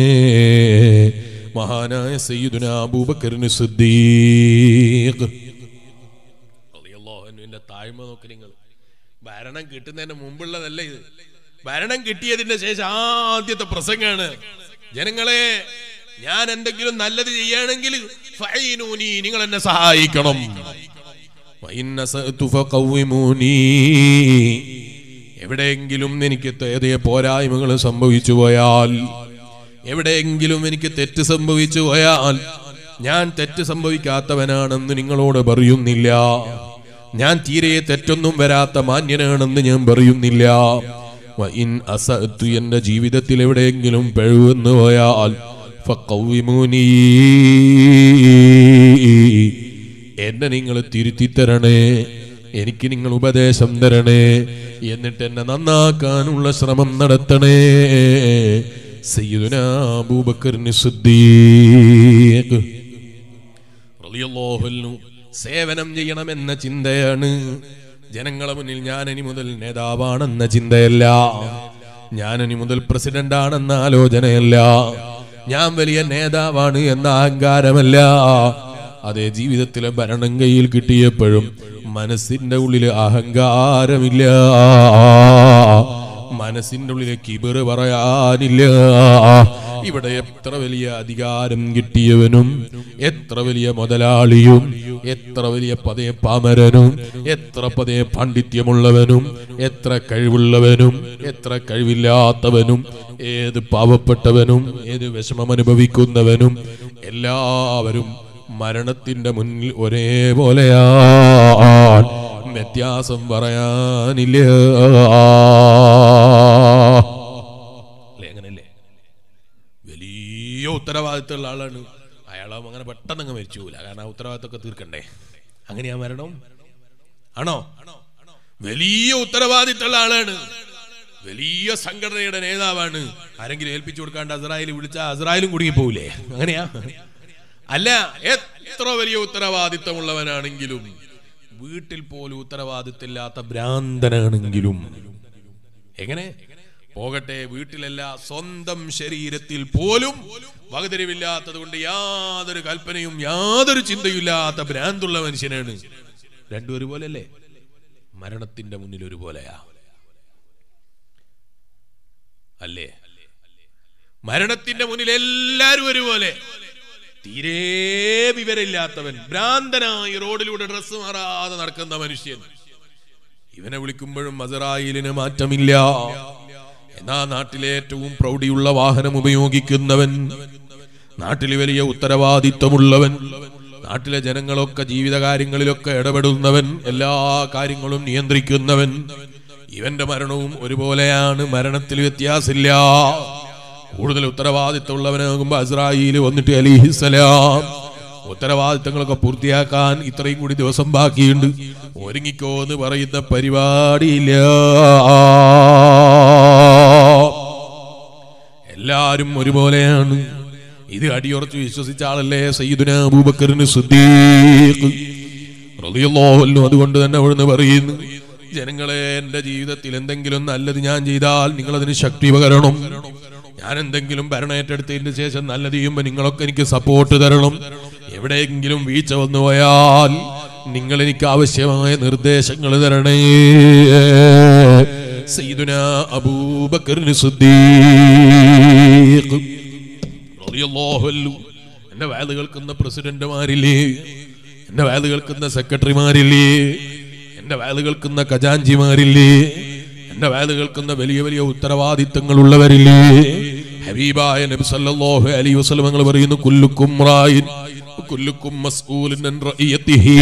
മഹാനായ സയ്യിദുന അബൂബക്കറിന് സിദ്ദീഖ് റളിയല്ലാഹു അൻഹുവിന്റെ താഴ്മ നോക്ക് നിങ്ങൾ ഭരണം കിട്ടുന്നതിന് മുമ്പുള്ളതല്ല ഇത് ഭരണം കിട്ടിയതിന്റെ ശേഷം ആദ്യത്തെ പ്രസംഗാണ് ജനങ്ങളെ ഞാൻ എന്തെങ്കിലും നല്ലത് ചെയ്യുകയാണെങ്കിൽ ഫഈനൂനി, നിങ്ങൾ എന്നെ സഹായിക്കണം വഇൻ നസഅതു ഫഖവ്വിമൂനി. എവിടെയെങ്കിലും എനിക്ക് ഏതേ പോരായ്മകൾ സംഭവിച്ചു പോയാൽ എവിടെയെങ്കിലും എനിക്ക് തെറ്റ് സംഭവിച്ചു പോയാൽ ഞാൻ തെറ്റ് സംഭവിക്കാത്തവനാണെന്ന് നിങ്ങളോട് പറയുന്നില്ല ഞാൻ തീരെ തെറ്റൊന്നും വരാത്ത മാന്യനാണെന്ന് ഞാൻ പറയുന്നില്ല വഇൻ അസഅത്തു എന്റെ ജീവിതത്തിൽ എവിടെയെങ്കിലും പിഴവെന്ന് പോയാൽ ഫഖവ്വിമൂനി. എന്നെ നിങ്ങൾ തിരുത്തി തരണേ എനിക്ക് നിങ്ങൾ ഉപദേശം തരണേ എന്നിട്ട് എന്നെ നന്നാക്കാനുള്ള ശ്രമം നടത്തണേ സയ്യിദുനാ അബൂബക്കറിന് സിദ്ദീഖ് റളിയല്ലാഹു അൻഹു സേവനം ചെയ്യണമെന്ന ചിന്തയാണ് ജനങ്ങളെ മുന്നിൽ ഞാൻ ഇനി മുതൽ നേതാവാണെന്ന ചിന്തയല്ല ഞാൻ ഇനി മുതൽ പ്രസിഡന്റ് ആണെന്ന ആലോചനയല്ല ഞാൻ വലിയ നേതാവാണ് എന്ന അഹങ്കാരമല്ല അതേ ജീവിതത്തിലെ ഭരണം കയ്യിൽ കിട്ടിയപ്പോഴും മനസ്സിന്റെ ഉള്ളില് അഹങ്കാരമില്ല മനസ്സിന്റെ ഉള്ളിലെ കിബിറ് പറയാനില്ല ഇവിടെ എത്ര വലിയ അധികാരം കിട്ടിയവനും എത്ര വലിയ മുതലാളിയും എത്ര വലിയ പതേ പാമരനും എത്ര പതേ പാണ്ഡിത്യമുള്ളവനും എത്ര കഴിവുള്ളവനും എത്ര കഴിവില്ലാത്തവനും ഏത് പാവപ്പെട്ടവനും ഏത് വിഷമം അനുഭവിക്കുന്നവനും എല്ലാവരും മരണത്തിന്റെ മുന്നിൽ ഒരേപോലെയാണ് വ്യത്യാസം പറയാനില്ല അല്ലേ അങ്ങനല്ലേ വലിയ ഉത്തരവാദിത്തമുള്ള ആളാണ് അയാളാവും അങ്ങനെ പെട്ടെന്ന് അങ്ങ് മരിച്ചു പോകില്ല കാരണം ആ ഉത്തരവാദിത്തമൊക്കെ തീർക്കണ്ടേ അങ്ങനെയാ മരണം ആണോ വലിയ ഉത്തരവാദിത്തമുള്ള ആളാണ് വലിയ സംഘടനയുടെ നേതാവാണ് ആരെങ്കിലും ഏൽപ്പിച്ചു കൊടുക്കാണ്ട് അസ്രായേൽ വിളിച്ച അസ്രായേലും കുടുങ്ങി പോവില്ലേ അങ്ങനെയാ അല്ല എത്ര വലിയ ഉത്തരവാദിത്തമുള്ളവനാണെങ്കിലും വീട്ടിൽ പോലും ഉത്തരവാദിത്തമില്ലാത്ത ഭ്രാന്തനാണെങ്കിലും എങ്ങനെ പോകട്ടെ വീട്ടിലല്ല സ്വന്തം ശരീരത്തിൽ പോലും വകതിരിവില്ലാത്തത് കൊണ്ട് യാതൊരു കൽപ്പനയും യാതൊരു ചിന്തയില്ലാത്ത ഭ്രാന്തുള്ള മനുഷ്യനാണ് രണ്ടും ഒരുപോലല്ലേ മരണത്തിന്റെ മുന്നിൽ ഒരുപോലെയാ അല്ലേ മരണത്തിന്റെ മുന്നിൽ എല്ലാരും ഒരുപോലെ തീരെ വിവരമില്ലാത്തവൻ ഭ്രാന്തനായി റോഡിലൂടെ ഡ്രസ്സ് മാറാതെ നടക്കുന്ന മനുഷ്യൻ ഇവനെ വിളിക്കുമ്പോഴും മസറായിലിന് മാറ്റമില്ല എന്നാ നാട്ടിലെ ഏറ്റവും പ്രൗഢിയുള്ള വാഹനം ഉപയോഗിക്കുന്നവൻ നാട്ടിൽ വലിയ ഉത്തരവാദിത്വമുള്ളവൻ നാട്ടിലെ ജനങ്ങളൊക്കെ ജീവിതകാര്യങ്ങളിലൊക്കെ ഇടപെടുന്നവൻ എല്ലാ കാര്യങ്ങളും നിയന്ത്രിക്കുന്നവൻ ഇവന്റെ മരണവും ഒരുപോലെയാണ് മരണത്തിൽ വ്യത്യാസമില്ല കൂടുതൽ ഉത്തരവാദിത്തമുള്ളവനാകുമ്പോ അസ്രായിൽ വന്നിട്ട് അലിഹിസലാം ഉത്തരവാദിത്തങ്ങളൊക്കെ പൂർത്തിയാക്കാൻ ഇത്രയും കൂടി ദിവസം ബാക്കിയുണ്ട് ഒരുങ്ങിക്കോ എന്ന് പറയുന്ന പരിപാടിയില്ല എല്ലാരും ഒരുപോലെയാണ് ഇത് അടിയുറച്ച് വിശ്വസിച്ച ആളല്ലേ സയ്യിദുന അബൂബക്കറിന് സുദ്ദീഖ് റളിയല്ലാഹു അൻഹു അതുകൊണ്ട് തന്നെ അവിടുന്ന് പറയുന്നു ജനങ്ങളെ എന്റെ ജീവിതത്തിൽ എന്തെങ്കിലും നല്ലത് ഞാൻ ചെയ്താൽ നിങ്ങൾ അതിന് ശക്തി പകരണം ഞാൻ എന്തെങ്കിലും ഭരണേറ്റെടുത്തതിന് ശേഷം നല്ലത് ചെയ്യുമ്പോൾ നിങ്ങളൊക്കെ എനിക്ക് സപ്പോർട്ട് തരണം എവിടെയെങ്കിലും വീഴ്ച വന്നു പോയാൽ നിങ്ങൾ എനിക്ക് ആവശ്യമായ നിർദ്ദേശങ്ങൾ തരണേ സയ്യിദുന അബൂബക്കറിന് സുദ്ദീഖ് റളിയല്ലാഹു അൻഹു. എന്റെ വേല കേൾക്കുന്ന പ്രസിഡന്റുമാരില്ലേ എന്റെ വേല കേൾക്കുന്ന സെക്രട്ടറിമാരില്ലേ എന്റെ വേല കേൾക്കുന്ന ഖജാഞ്ചിമാരില്ലേ എന്റെ വേല കേൾക്കുന്ന വലിയ വലിയ ഉത്തരവാദിത്തങ്ങൾ ഉള്ളവരില്ലേ ഹബീബായ നബി സല്ലല്ലാഹു അലൈഹി വസല്ലം നിങ്ങൾ പറയുന്നു കുല്ലുക്കും റായിൻ കുല്ലുക്കും മസ്ഊലുൻ അൻ റഇയത്തിഹി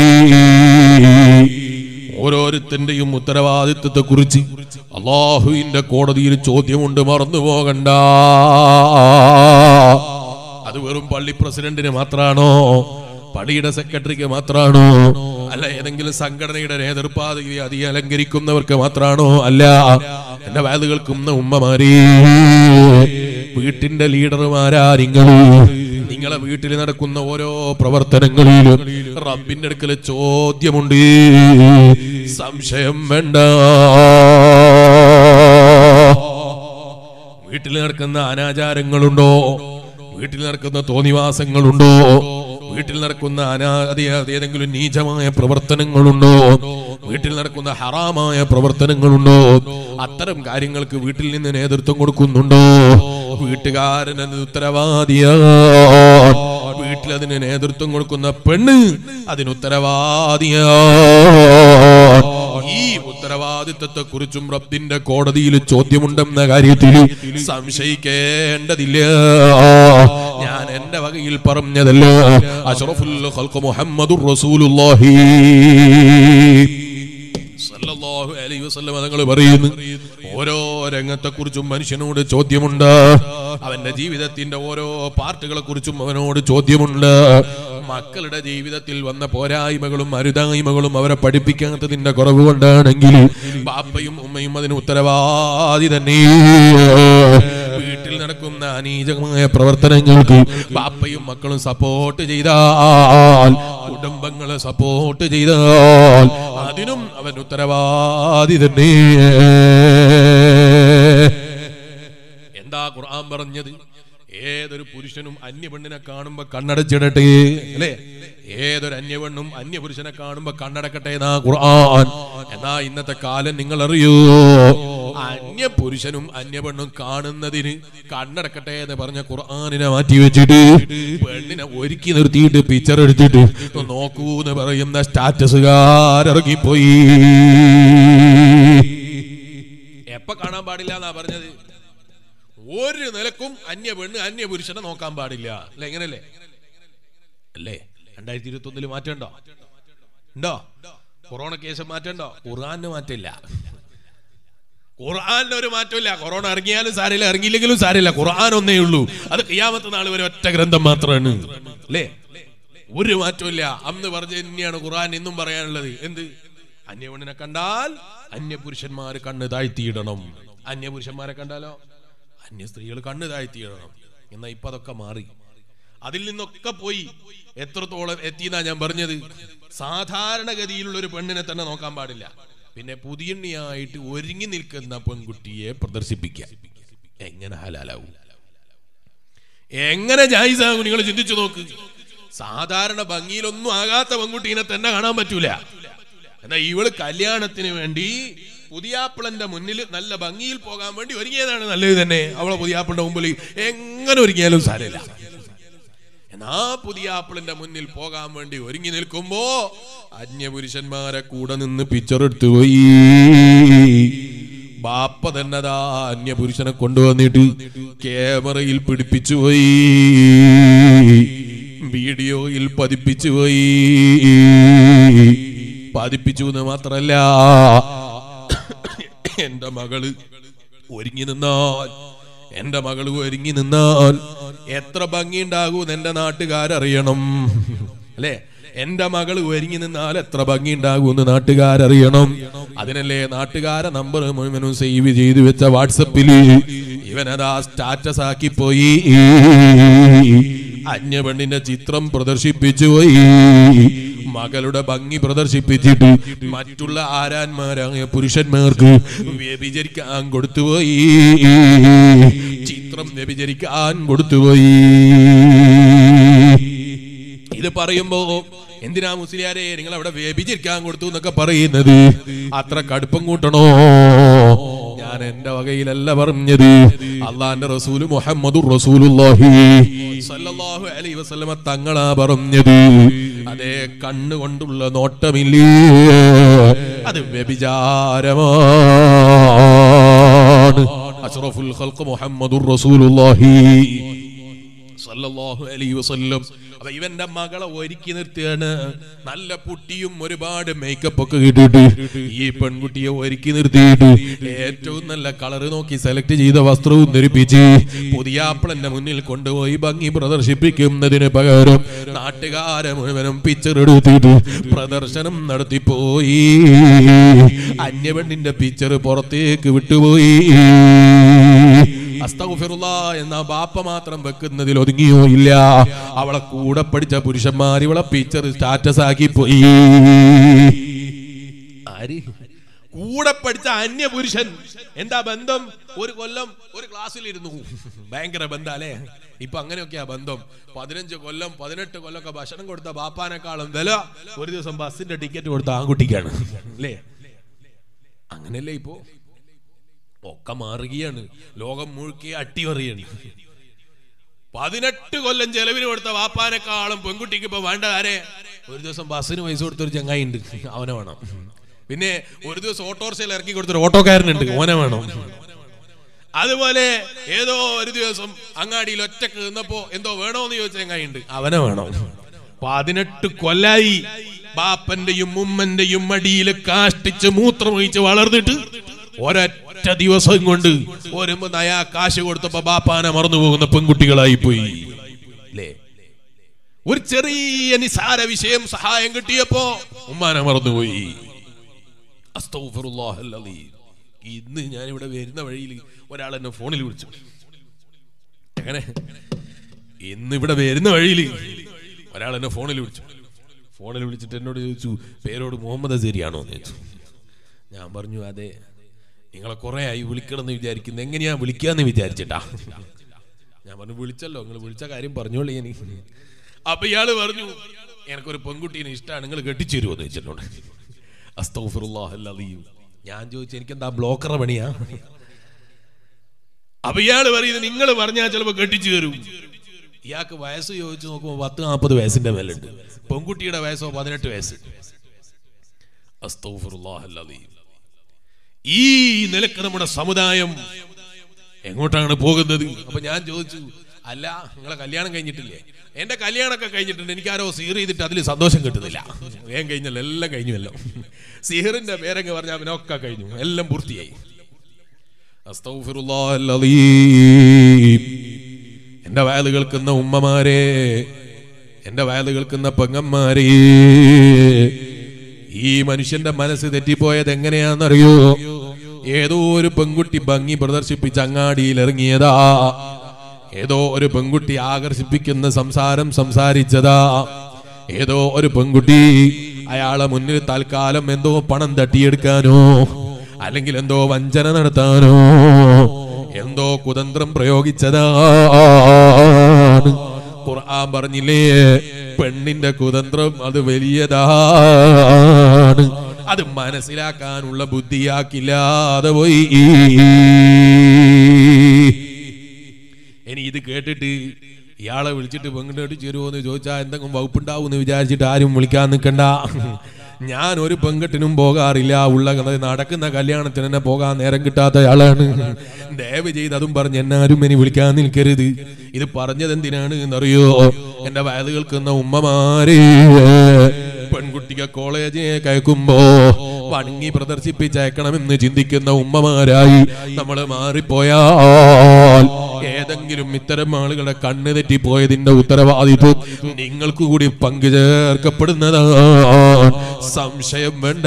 ഓരോരുത്തന്റെയും ഉത്തരവാദിത്വത്തെ കുറിച്ച് അള്ളാഹുവിന്റെ കോടതിയിൽ ചോദ്യമുണ്ട് മറന്നു പോകണ്ട അത് വെറും പള്ളി പ്രസിഡന്റിന് മാത്രാണോ പള്ളിയുടെ സെക്രട്ടറിക്ക് മാത്രാണോ അല്ല ഏതെങ്കിലും സംഘടനയുടെ നേതൃപാതയിൽ അതി അലങ്കരിക്കുന്നവർക്ക് മാത്രാണോ അല്ല എന്റെ വേദ കേൾക്കുന്ന ഉമ്മമാരേ വീട്ടിന്റെ ലീഡർമാരാ നിങ്ങൾ നിങ്ങളെ വീട്ടിൽ നടക്കുന്ന ഓരോ പ്രവർത്തനങ്ങളിലും റബ്ബിന്റെ അടുക്കൽ ചോദ്യമുണ്ട് സംശയം വേണ്ട വീട്ടിൽ നടക്കുന്ന അനാചാരങ്ങളുണ്ടോ വീട്ടിൽ നടക്കുന്ന തോന്നിവാസങ്ങളുണ്ടോ വീട്ടിൽ നടക്കുന്ന അനാദി ഏതെങ്കിലും നീചമായ പ്രവർത്തനങ്ങളുണ്ടോ വീട്ടിൽ നടക്കുന്ന ഹറാമായ പ്രവർത്തനങ്ങളുണ്ടോ അത്തരം കാര്യങ്ങൾക്ക് വീട്ടിൽ നിന്ന് നേതൃത്വം കൊടുക്കുന്നുണ്ടോ വീട്ടുകാരൻ അത് ഉത്തരവാദിയാ വീട്ടിൽ അതിന് നേതൃത്വം കൊടുക്കുന്ന പെണ്ണ് അതിന് ഉത്തരവാദിയാ ഈ ഉത്തരവാദിത്വത്തെ കുറിച്ചും റബ്ബിന്റെ കോടതിയിൽ ചോദ്യമുണ്ടെന്ന കാര്യത്തിൽ സംശയിക്കേണ്ടതില്ല ഞാൻ എന്റെ വകയിൽ പറഞ്ഞതല്ല അഷ്റഫുൽ ഖൽഖ് മുഹമ്മദുർ റസൂലുള്ളാഹി സല്ലല്ലാഹു അലൈഹി വസല്ലം തങ്ങൾ പറയുന്നു ഓരോ രംഗത്തെക്കുറിച്ചും മനുഷ്യനോട് ചോദ്യമുണ്ട് അവന്റെ ജീവിതത്തിന്റെ ഓരോ പാർട്ടുകളെ കുറിച്ചും അവനോട് ചോദ്യമുണ്ട് മക്കളുടെ ജീവിതത്തിൽ വന്ന പോരായ്മകളും അരുതായ്മകളും അവരെ പഠിപ്പിക്കാത്തതിന്റെ കുറവ് കൊണ്ടാണെങ്കിൽ ബാപ്പയും ഉമ്മയും അതിന് ഉത്തരവാദി തന്നെ വീട്ടിൽ നടക്കുന്ന അനീചമായ പ്രവർത്തനങ്ങൾക്ക് ബാപ്പയും മക്കളും സപ്പോർട്ട് ചെയ്താൽ കുടുംബങ്ങളെ സപ്പോർട്ട് ചെയ്താൽ അതിനും അവൻ ഉത്തരവാദി തന്നെ എന്താ ഖുർആൻ പറഞ്ഞത് ഏതൊരു പുരുഷനും അന്യപെണ്ണിനെ കാണുമ്പോ കണ്ണടച്ചിടട്ടെ അല്ലേ ഏതൊരു അന്യപെണ്ണും അന്യപുരുഷനെ കാണുമ്പോ കണ്ണടക്കട്ടെ എന്നാ ഖുർആൻ എന്നാ ഇന്നത്തെ കാലം നിങ്ങൾ അറിയോ അന്യ പുരുഷനും അന്യ പെണ്ണും കാണുന്നതിന് കണ്ണടക്കട്ടെ എന്ന് പറഞ്ഞ ഖുർആാനിനെ മാറ്റി വെച്ചിട്ട് പെണ്ണിനെ ഒരുക്കി നിർത്തിയിട്ട് പിക്ചർ എടുത്തിട്ട് നോക്കൂ എന്ന് പറയുന്ന സ്റ്റാറ്റസുകാരിറങ്ങിപ്പോയി എപ്പ കാണാൻ പാടില്ല എന്നാ പറഞ്ഞത് ഒരു നിലക്കും അന്യ പെണ്ണ് അന്യ പുരുഷനെ നോക്കാൻ പാടില്ല അല്ലെ എങ്ങനല്ലേ അല്ലേ രണ്ടായിരത്തി ഇരുപത്തി ഒന്നില് മാറ്റണ്ടോ ഉണ്ടോ കൊറോണ കേസ് മാറ്റണ്ടോ ഖുർആാന് മാറ്റില്ല ഖുർആാനിന് ഒരു മാറ്റമില്ല കൊറോണ ഇറങ്ങിയാലും സാരില്ല ഇറങ്ങിയില്ലെങ്കിലും സാരില്ല ഖുർആൻ ഒന്നേ ഉള്ളൂ അത് കിയാമത്ത് നാൾ വരെ ഒറ്റ ഗ്രന്ഥം മാത്രമാണ് അല്ലേ ഒരു മാറ്റമില്ല അന്ന് പറഞ്ഞ തന്നെയാണ് ഖുർആൻ ഇന്നും പറയാനുള്ളത് എന്ത് അന്യപെണ്ണിനെ കണ്ടാൽ അന്യ പുരുഷന്മാര് കണ്ണ് താഴ്ത്തിയിടണം അന്യ പുരുഷന്മാരെ കണ്ടാലോ അന്യ സ്ത്രീകൾ കണ്ണ് താഴ്ത്തിയിടണം എന്നാ ഇപ്പൊ അതൊക്കെ മാറി അതിൽ നിന്നൊക്കെ പോയി എത്രത്തോളം എത്തിയെന്നാ ഞാൻ പറഞ്ഞത് സാധാരണഗതിയിലുള്ള ഒരു പെണ്ണിനെ തന്നെ നോക്കാൻ പാടില്ല പിന്നെ പുതിയണ്ണിയായിട്ട് ഒരുങ്ങി നിൽക്കുന്ന പെൺകുട്ടിയെ പ്രദർശിപ്പിക്കുക എങ്ങനെ ഹലാലാവും എങ്ങനെ ജായിസാകും നിങ്ങൾ ചിന്തിച്ചു നോക്ക് സാധാരണ ഭംഗിയിലൊന്നും ആകാത്ത പെൺകുട്ടീനെ തന്നെ കാണാൻ പറ്റൂല എന്നാ ഇവള് കല്യാണത്തിന് വേണ്ടി പുതിയാപ്പിളന്റെ മുന്നിൽ നല്ല ഭംഗിയിൽ പോകാൻ വേണ്ടി ഒരുങ്ങിയതാണ് നല്ലത് തന്നെ അവളെ പുതിയാപ്പിളിന്റെ മുമ്പിൽ എങ്ങനെ ഒരുങ്ങിയാലും സാരമില്ല എന്നാ പുതിയാപ്പിളിന്റെ മുന്നിൽ പോകാൻ വേണ്ടി ഒരുങ്ങി നിൽക്കുമ്പോ അന്യപുരുഷന്മാരെ കൂടെ നിന്ന് പിക്ചർ എടുത്തു പോയി ബാപ്പ തന്നെതാ അന്യപുരുഷനെ കൊണ്ടുവന്നിട്ട് ക്യാമറയിൽ പിടിപ്പിച്ചു പോയി വീഡിയോയിൽ പതിപ്പിച്ചു പോയി പതിപ്പിച്ചു എന്ന് മാത്രല്ല എന്റെ മകള് ഒരുങ്ങി നിന്നാൽ എന്റെ മകള് ഒരുങ്ങി നിന്നാൽ എത്ര ഭംഗിയുണ്ടാകും എന്റെ നാട്ടുകാരറിയണം അല്ലേ എന്റെ മകള് ഒരുങ്ങി നിന്നാൽ എത്ര ഭംഗിയുണ്ടാകും എന്ന് നാട്ടുകാരറിയണം അതിനല്ലേ നാട്ടുകാരെ നമ്പർ മുഴുവനും സേവ് ചെയ്തു വെച്ച വാട്സപ്പില് ഇവനതാ സ്റ്റാറ്റസ് ആക്കി പോയി അന്യ പെണ്ണിന്റെ ചിത്രം പ്രദർശിപ്പിച്ചു പോയി മകളുടെ ഭംഗി പ്രദർശിപ്പിച്ചിട്ട് മറ്റുള്ള ആരാന്മാരായ പുരുഷന്മാർക്ക് വ്യഭിചരിക്കാൻ കൊടുത്തുപോയി ചിത്രം വ്യഭിചരിക്കാൻ കൊടുത്തുപോയി ഇത് പറയുമ്പോ എന്തിനാ മുസ്ലിയാരെ നിങ്ങൾ അവിടെ വ്യഭിചരിക്കാൻ കൊടുത്തു എന്നൊക്കെ പറയുന്നത് അത്ര കടുപ്പം കൂട്ടണോ ഞാൻ എന്റെ വകയിലല്ല പറഞ്ഞത് അള്ളാന്റെ റസൂല് മുഹമ്മദുർ റസൂലുള്ളാഹി സല്ലല്ലാഹു അലൈഹി വസല്ലമ തങ്ങളാ പറഞ്ഞത് അതേ കണ്ണുകൊണ്ടുള്ള നോട്ടമില്ലേ അത് വ്യഭിചാരമാണ് അഷ്റഫുൽ ഖൽഖ് മുഹമ്മദുർ റസൂലുള്ളാഹി സല്ലല്ലാഹു അലൈഹി വസല്ലം അപ്പൊ ഇവന്റെ മകളെ ഒരുക്കി നിർത്തുകയാണ് നല്ല പുട്ടിയും ഒരുപാട് മേക്കപ്പ് ഒക്കെ കിട്ടിയിട്ട് ഈ പെൺകുട്ടിയെ ഒരുക്കി നിർത്തിയിട്ട് ഏറ്റവും നല്ല കളർ നോക്കി സെലക്ട് ചെയ്ത വസ്ത്രവും ധരിപ്പിച്ച് പുതിയാപ്പിളന്റെ മുന്നിൽ കൊണ്ടുപോയി ഭംഗി പ്രദർശിപ്പിക്കുന്നതിന് പകരം നാട്ടുകാരെ മുഴുവനും പിക്ചർ എടുത്തിട്ട് പ്രദർശനം നടത്തിപ്പോയി അന്യപെണ്ണിന്റെ പിക്ചർ പുറത്തേക്ക് വിട്ടുപോയി അസ്തഗ്ഫിറുല്ലാ എന്ന ബാപ്പ മാത്രം വെക്കുന്നതിൽ ഒതുങ്ങിയോ ഇല്ല അവളെ കൂടെ പഠിച്ച പുരുഷന്മാർ ഇവളെ പിക്ചർ സ്റ്റാറ്റസ് ആക്കി പോയി ആര് കൂടെ പഠിച്ച അന്യ പുരുഷൻ എന്താ ബന്ധം ഒരു കൊല്ലം ഒരു ക്ലാസ്സിലിരുന്നു ഭയങ്കര ബന്ധാലേ ഇപ്പൊ അങ്ങനെയൊക്കെയാ ബന്ധം പതിനഞ്ച് കൊല്ലം പതിനെട്ട് കൊല്ലമൊക്കെ ഭക്ഷണം കൊടുത്ത ബാപ്പാനേക്കാളും വില ഒരു ദിവസം ബസ്സിന്റെ ടിക്കറ്റ് കൊടുത്ത ആൺകുട്ടിക്കാണ് അല്ലേ അങ്ങനെയല്ലേ ഇപ്പോ ഒക്കെ മാറുകയാണ് ലോകം മുഴുക്കി അട്ടിമറിയാണ് പതിനെട്ട് കൊല്ലം ചെലവിന് കൊടുത്ത വാപ്പാനെക്കാളും പെൺകുട്ടിക്ക് ഇപ്പൊ വേണ്ട ആരെ ഒരു ദിവസം ബസ്സിന് പൈസ കൊടുത്തൊരു ചങ്ങായി ഉണ്ട് അവനെ വേണം പിന്നെ ഒരു ദിവസം ഓട്ടോറിക്ഷയിൽ ഇറക്കി കൊടുത്തൊരു ഓട്ടോക്കാരനുണ്ട് ഓനെ വേണം അതുപോലെ ഏതോ ഒരു ദിവസം അങ്ങാടിയിൽ ഒറ്റക്ക് നിന്നപ്പോ എന്തോ വേണോന്ന് ചോദിച്ച ചങ്ങായി ഉണ്ട് അവനെ വേണം പതിനെട്ട് കൊല്ലായി ബാപ്പന്റെയും ഉമ്മന്റെയും മടിയിൽ കാഷ്ടിച്ച് മൂത്രമൊഴിച്ച് വളർന്നിട്ട് ഒരൊറ്റ ദിവസം കൊണ്ട് ഒരു നയാ കാശ് കൊടുത്തപ്പോ ബാപ്പാനെ മറന്നു പോകുന്ന പെൺകുട്ടികളായി പോയി അല്ലേ ഒരു ചെറിയ നിസാര വിഷയം സഹായം കിട്ടിയപ്പോ ഉമ്മാനെ മറന്നുപോയി അസ്തഗ്ഫിറുല്ലാഹൽ അലീം. ഇന്ന് ഞാൻ ഇവിടെ വരുന്ന വഴിയിൽ ഒരാൾ എന്നെ ഫോണിൽ വിളിച്ചു എങ്ങനെ ഇന്ന് ഇവിടെ വരുന്ന വഴിയിൽ ഒരാൾ എന്നെ ഫോണിൽ വിളിച്ചു ഫോണിൽ വിളിച്ചിട്ട് എന്നോട് ചോദിച്ചു പേരോട് മുഹമ്മദ് അസേരിയാണോ എന്ന് ചോദിച്ചു ഞാൻ പറഞ്ഞു അതെ നിങ്ങളെ കുറെ ആയി വിളിക്കണം എന്ന് വിചാരിക്കുന്നു എങ്ങനെയാ വിളിക്കാന്ന് വിചാരിച്ചിട്ടാ ഞാൻ പറഞ്ഞു വിളിച്ചല്ലോ നിങ്ങൾ വിളിച്ച കാര്യം പറഞ്ഞോളി എനിക്ക് അപ്പൊ ഇയാള് പറഞ്ഞു എനിക്കൊരു പെൺകുട്ടീനെ ഇഷ്ടമാണ് നിങ്ങൾ കെട്ടിച്ചു തരുമോ എന്ന് വെച്ചിട്ടുണ്ട് അസ്തഗ്ഫിറുല്ലാഹൽ അലീം. ഞാൻ ചോദിച്ചു എനിക്കെന്താ ബ്ലോക്കറ പണിയാ അപ്പൊ ഇയാള് പറയുന്നത് നിങ്ങൾ പറഞ്ഞാൽ ചിലപ്പോ കെട്ടിച്ചു കയറും ഇയാൾക്ക് വയസ്സ് ചോദിച്ചു നോക്കുമ്പോൾ പത്ത് നാൽപ്പത് വയസ്സിന്റെ മേലുണ്ട് പെൺകുട്ടിയുടെ വയസ്സോ പതിനെട്ട് വയസ്സ് അസ്തഗ്ഫിറുല്ലാഹൽ അലീം. ഈ നിലക്ക് നമ്മുടെ സമുദായം എങ്ങോട്ടാണ് പോകുന്നത് അപ്പൊ ഞാൻ ചോദിച്ചു അല്ല നിങ്ങളെ കല്യാണം കഴിഞ്ഞിട്ടില്ലേ എന്റെ കല്യാണമൊക്കെ കഴിഞ്ഞിട്ടുണ്ട് എനിക്കാരോ സീർ ചെയ്തിട്ട് അതിൽ സന്തോഷം കിട്ടുന്നില്ല വേഗം കഴിഞ്ഞല്ലോ എല്ലാം കഴിഞ്ഞുവല്ലോ സീറിന്റെ പേരങ്ങ് പറഞ്ഞാൽ അവനൊക്കെ കഴിഞ്ഞു എല്ലാം പൂർത്തിയായി അസ്തഗ്ഫിറുല്ലാഹൽ അലീം. എന്റെ വയല് കേൾക്കുന്ന ഉമ്മമാരെ എന്റെ വയല് കേൾക്കുന്ന പെങ്ങന്മാരെ ഈ മനുഷ്യന്റെ മനസ്സ് തെറ്റിപ്പോയത് എങ്ങനെയാണെന്നറിയോ ഏതോ ഒരു പെൺകുട്ടി ഭംഗി പ്രദർശിപ്പിച്ച് അങ്ങാടിയിൽ ഇറങ്ങിയതാ ഏതോ ഒരു പെൺകുട്ടി ആകർഷിപ്പിക്കുന്ന സംസാരം സംസാരിച്ചതാ ഏതോ ഒരു പെൺകുട്ടി അയാളെ മുന്നിൽ തൽക്കാലം എന്തോ പണം തട്ടിയെടുക്കാനോ അല്ലെങ്കിൽ എന്തോ വഞ്ചന നടത്താനോ എന്തോ കുതന്ത്രം പ്രയോഗിച്ചതാണ് ഖുർആൻ പറഞ്ഞില്ലേ പെണ്ണിന്റെ കുതന്ത്രം അത് വലിയതാണ് അത് മനസ്സിലാക്കാനുള്ള ബുദ്ധിയാക്കില്ലാതെ പോയി ഇനി ഇത് കേട്ടിട്ട് ഇയാളെ വിളിച്ചിട്ട് പെൺകുട്ടി ചേരുമോ എന്ന് ചോദിച്ചാൽ എന്തെങ്കിലും വകുപ്പുണ്ടാവും എന്ന് വിചാരിച്ചിട്ട് ആരും വിളിക്കാൻ നിൽക്കണ്ട ഞാൻ ഒരു പെൺകെട്ടിനും പോകാറില്ല ഉള്ള കഥ നടക്കുന്ന കല്യാണത്തിന് തന്നെ പോകാൻ നേരം കിട്ടാത്ത ആളാണ് ദയവ് ചെയ്ത് അതും പറഞ്ഞ് എന്നാരും ഇനി വിളിക്കാൻ നിൽക്കരുത് ഇത് പറഞ്ഞത് എന്തിനാണ് എന്നറിയോ എന്റെ വയല് കേൾക്കുന്ന ഉമ്മമാരെ പെൺകുട്ടിയെ കോളേജിനെ കയക്കുമ്പോ വണങ്ങി പ്രദർശിപ്പിച്ചയക്കണമെന്ന് ചിന്തിക്കുന്ന ഉമ്മമാരായി നമ്മൾ മാറിപ്പോയാൽ ഏതെങ്കിലും ഇത്തരം ആളുകളുടെ കണ്ണ് തെറ്റിപ്പോയതിന്റെ ഉത്തരവാദിത്വം നിങ്ങൾക്ക് കൂടി പങ്കുചേർക്കപ്പെടുന്നതാണ് സംശയം വേണ്ട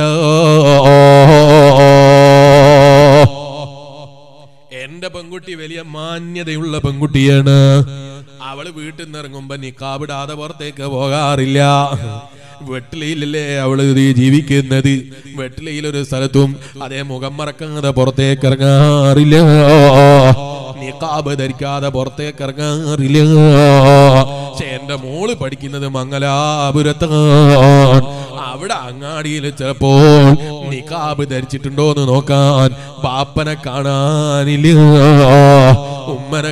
എന്റെ പെൺകുട്ടി വലിയ മാന്യതയുള്ള പെൺകുട്ടിയാണ് അവള് വീട്ടിൽ നിന്ന് ഇറങ്ങുമ്പോ നിക്കാവിടാതെ പുറത്തേക്ക് പോകാറില്ല വെട്ടിലയിലല്ലേ അവള് ഈ ജീവിക്കുന്നത് വെട്ടിലയിലൊരു സ്ഥലത്തും അതേ മുഖം മറക്കാതെ പുറത്തേക്ക് ഇറങ്ങാറില്ല നിക്കാബ് ധരിക്കാതെ പുറത്തേക്ക് ഇറങ്ങാറില്ല പക്ഷെ എന്റെ മോള് പഠിക്കുന്നത് മംഗലാപുരത്താണ് അവിടെ അങ്ങാടിയിൽ ചിലപ്പോൾ നിക്കാബ് ധരിച്ചിട്ടുണ്ടോ എന്ന് നോക്കാൻ പാപ്പനെ കാണാനില്ല ഉമ്മനെ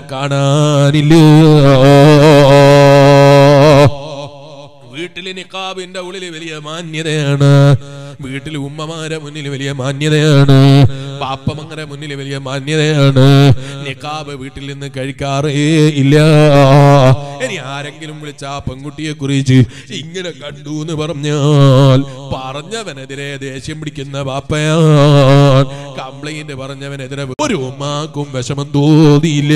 കാണാനില്ല വീട്ടില് നിക്കാബിന്റെ ഉള്ളിൽ വലിയ മാന്യതയാണ് വീട്ടിൽ ഉമ്മമാരെ മുന്നിൽ വലിയ മാന്യതയാണ് പാപ്പമങ്ങരെ മുന്നിൽ വലിയ മാന്യതയാണ് നിക്കാബ് വീട്ടിൽ നിന്ന് കഴിക്കാറേ ഇല്ല ഇനി ആരെങ്കിലും വിളിച്ച ആ പെൺകുട്ടിയെ കുറിച്ച് ഇങ്ങനെ കണ്ടു എന്ന് പറഞ്ഞാൽ പറഞ്ഞവനെതിരെ ദേഷ്യം പിടിക്കുന്ന പാപ്പയാൻ കംപ്ലൈന്റ് പറഞ്ഞവനെതിരെ ഒരു ഉമ്മാക്കും വിഷമം തോന്നിയില്ല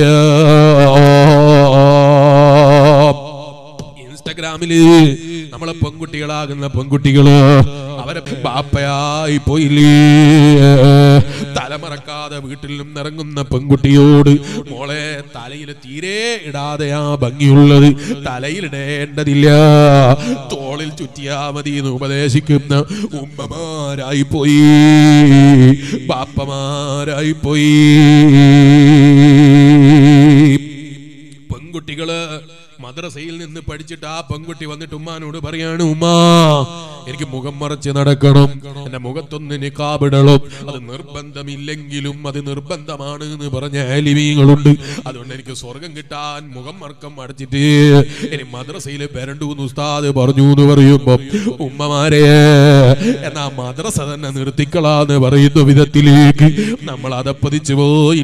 ഇൻസ്റ്റഗ്രാമില് നമ്മളെ പെൺകുട്ടികളാകുന്ന പെൺകുട്ടികള് അവരെ ബാപ്പയായി പോയില്ലേ തലമറക്കാതെ വീട്ടിൽ നിന്ന് ഇറങ്ങുന്ന പെൺകുട്ടിയോട് മോളെ തലയിൽ തീരെ ഇടാതെ ആ ഭംഗിയുള്ളത് തലയിലിടേണ്ടതില്ല തോളിൽ ചുറ്റിയാ മതി എന്ന് ഉപദേശിക്കുന്ന ഉമ്മമാരായി പോയി ബാപ്പമാരായി പോയി പെൺകുട്ടികള് മദ്രസയിൽ നിന്ന് പഠിച്ചിട്ട് ആ പെൺകുട്ടി വന്നിട്ട് ഉമ്മാനോട് പറയാണ് ഉമ്മാ എനിക്ക് മുഖം മറച്ച് നടക്കണം എന്റെ മുഖത്തൊന്ന് നിക്കാബിടണം അത് നിർബന്ധമില്ലെങ്കിലും അത് നിർബന്ധമാണ് എന്ന് പറഞ്ഞ ആലിമീങ്ങളുണ്ട് അതുകൊണ്ട് എനിക്ക് സ്വർഗം കിട്ടാൻ മുഖം മറക്കം അടച്ചിട്ട് ഇനി മദ്രസയിൽ വരണ്ടു എന്ന് ഉസ്താദ് പറഞ്ഞു എന്ന് പറയുമ്പോ ഉമ്മമാരെ എന്നാ മദ്രസ തന്നെ നിർത്തിക്കളാന്ന് പറയുന്ന വിധത്തിലേക്ക് നമ്മൾ അതപ്പതിച്ചു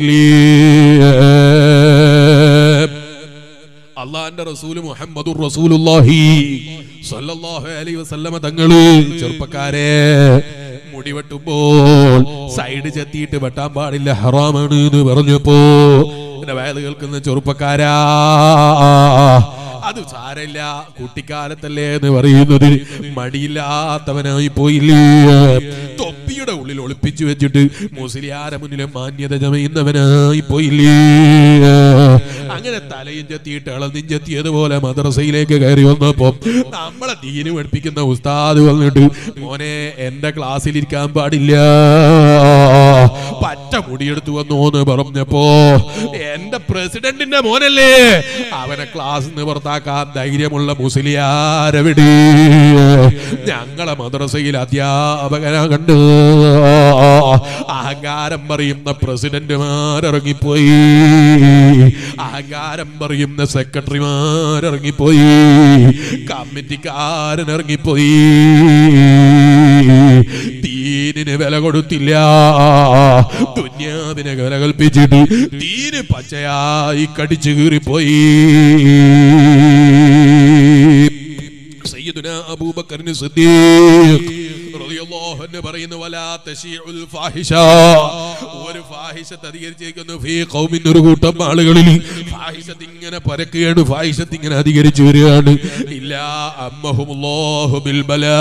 പോയില്ലേ അള്ളാന്റെ റസൂല് മുഹമ്മദുർ റസൂലുള്ളാഹി സ്വല്ലല്ലാഹു അലൈഹി വസല്ലമ തങ്ങള് ചെറുപ്പക്കാരെ മുടി വെട്ടുമ്പോൾ സൈഡ് ചെത്തിയിട്ട് വെട്ടാൻ പാടില്ല ഹറാമാണ് എന്ന് പറഞ്ഞപ്പോ എന്റെ വയല് കേൾക്കുന്ന ചെറുപ്പക്കാരാ അത് സാരമില്ല കുട്ടിക്കാലത്തല്ലേ എന്ന് പറയുന്നത് മടിയില്ലാത്തവനായി പോയില്ലേ തൊപ്പിയുടെ ഉള്ളിൽ ഒളിപ്പിച്ചു വെച്ചിട്ട് മുസ്ലിയാരെ മുന്നിലെ മാന്യത ചമയുന്നവനായി പോയില്ലേ അങ്ങനെ തലയും ചെത്തിയിട്ട് ഇളഞ്ഞും ചെത്തിയതുപോലെ മദ്രസയിലേക്ക് കയറി വന്നപ്പോ നമ്മളെ ദീന് പഠിപ്പിക്കുന്ന ഉസ്താദ് വന്നിട്ട് മോനെ എന്റെ ക്ലാസ്സിൽ ഇരിക്കാൻ പാടില്ല പറ്റ മുടിയെടുത്തു വന്നു എന്ന് പറഞ്ഞപ്പോ എന്റെ പ്രസിഡന്റിന്റെ മോനല്ലേ അവനെ ക്ലാസ് നിന്ന് പുറത്താക്കാൻ ധൈര്യമുള്ള മുസ്ലിയാരവിടെ ഞങ്ങളെ മദ്രസയിൽ അധ്യാപകനാ കണ്ടു അഹങ്കാരം പറയുന്ന പ്രസിഡന്റുമാരിറങ്ങിപ്പോയി അഹങ്കാരം പറയുന്ന സെക്രട്ടറിമാരിറങ്ങിപ്പോയി കമ്മിറ്റിക്കാരൻ ഇറങ്ങിപ്പോയി ദീനിന് വില കൊടുത്തില്ല ദുന്യാവിനെ വില കൽപ്പിച്ചിട്ട് ദീന് പച്ചയായി കടിച്ചു കീറിപ്പോയി സയ്യിദുന അബൂബക്കറിന് സിദ്ദീഖ് റളിയല്ലാഹു അൻഹു പറയുന്നു വലാ തശീഉൽ ഫാഹിഷ ഒരു ഫാഹിഷത്ത് അധികരിച്ചേക്കുന്നു ഫീ ഖൗമിൻ ഒരു കൂട്ടം ആളുകളിൽ ഫാഹിഷത്ത് ഇങ്ങനെ പരക്കുകയാണ് ഫാഹിഷത്ത് ഇങ്ങനെ അധികരിച്ചു വരികയാണ് ഇല്ലാ അമ്മഹുമുല്ലാഹു ബിൽ ബലാ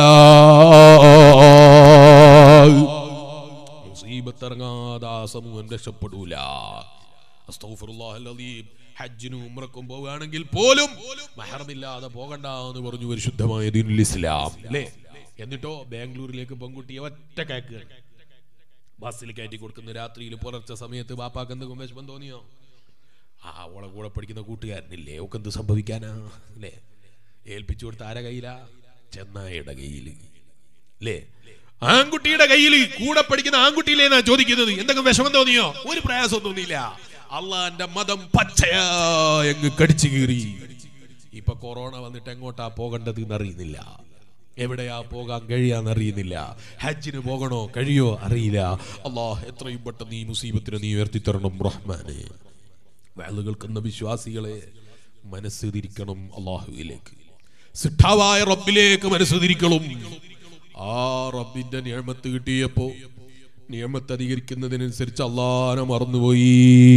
മുസീബത്ത് ഇറങ്ങാതെ ആ സമൂഹം രക്ഷപ്പെടൂല അസ്തഗ്ഫിറുല്ലാഹൽ അലീം ഹജ്ജിനും ഉംറക്കും പോവുകയാണെങ്കിൽ പോലും മഹറമില്ലാതെ പോകണ്ട എന്ന് പറഞ്ഞു പരിശുദ്ധമായ ദീനുൽ ഇസ്ലാം അല്ലേ എന്നിട്ടോ ബാംഗ്ലൂരിലേക്ക് പെൺകുട്ടിയെ ഒറ്റ കയക്കുക ബസ്സിൽ കയറ്റി കൊടുക്കുന്ന രാത്രിയിൽ പുലർച്ചെ സമയത്ത് ബാപ്പാക്ക് എന്തെങ്കിലും വിഷമം തോന്നിയോ ആ ഓളെ കൂടെ പഠിക്കുന്ന കൂട്ടുകാരനില്ലേ ഒക്കെ എന്ത് സംഭവിക്കാനാ അല്ലേ ഏൽപ്പിച്ചു കൊടുത്ത ആരെ കയ്യിലാ ചെന്നായുടെ കയ്യില് അല്ലേ ആൺകുട്ടിയുടെ കയ്യിൽ കൂടെ പഠിക്കുന്ന ആൺകുട്ടിയിലേന്നാ ചോദിക്കുന്നത് എന്തെങ്കിലും വിഷമം തോന്നിയോ ഒരു പ്രയാസം തോന്നിയില്ല അള്ളാന്റെ മതം പച്ചയായങ്ങ് കടിച്ചു കീറി ഇപ്പൊ കൊറോണ വന്നിട്ട് എങ്ങോട്ടാ പോകേണ്ടത് എന്നറിയുന്നില്ല എവിടെയാ പോകാൻ കഴിയാന്ന് അറിയുന്നില്ല ഹജ്ജിന് പോകണോ കഴിയോ അറിയില്ല അള്ളാഹ് എത്രയും പെട്ടെന്ന് ഈ മുസീബത്തിനെ നീ ഉയർത്തിത്തരണം റഹ്മാനെ വേള കേൾക്കുന്ന വിശ്വാസികളെ മനസ്സ് തിരിക്കണം അള്ളാഹുവിലേക്ക് സിട്ടാവായ റബ്ബിലേക്ക് മനസ്സ് തിരിക്കണം ആ റബ്ബിന്റെ നിയമത്ത് കിട്ടിയപ്പോ നിയമത്ത് അധികരിക്കുന്നതിനനുസരിച്ച് അള്ളാനെ മറന്നുപോയി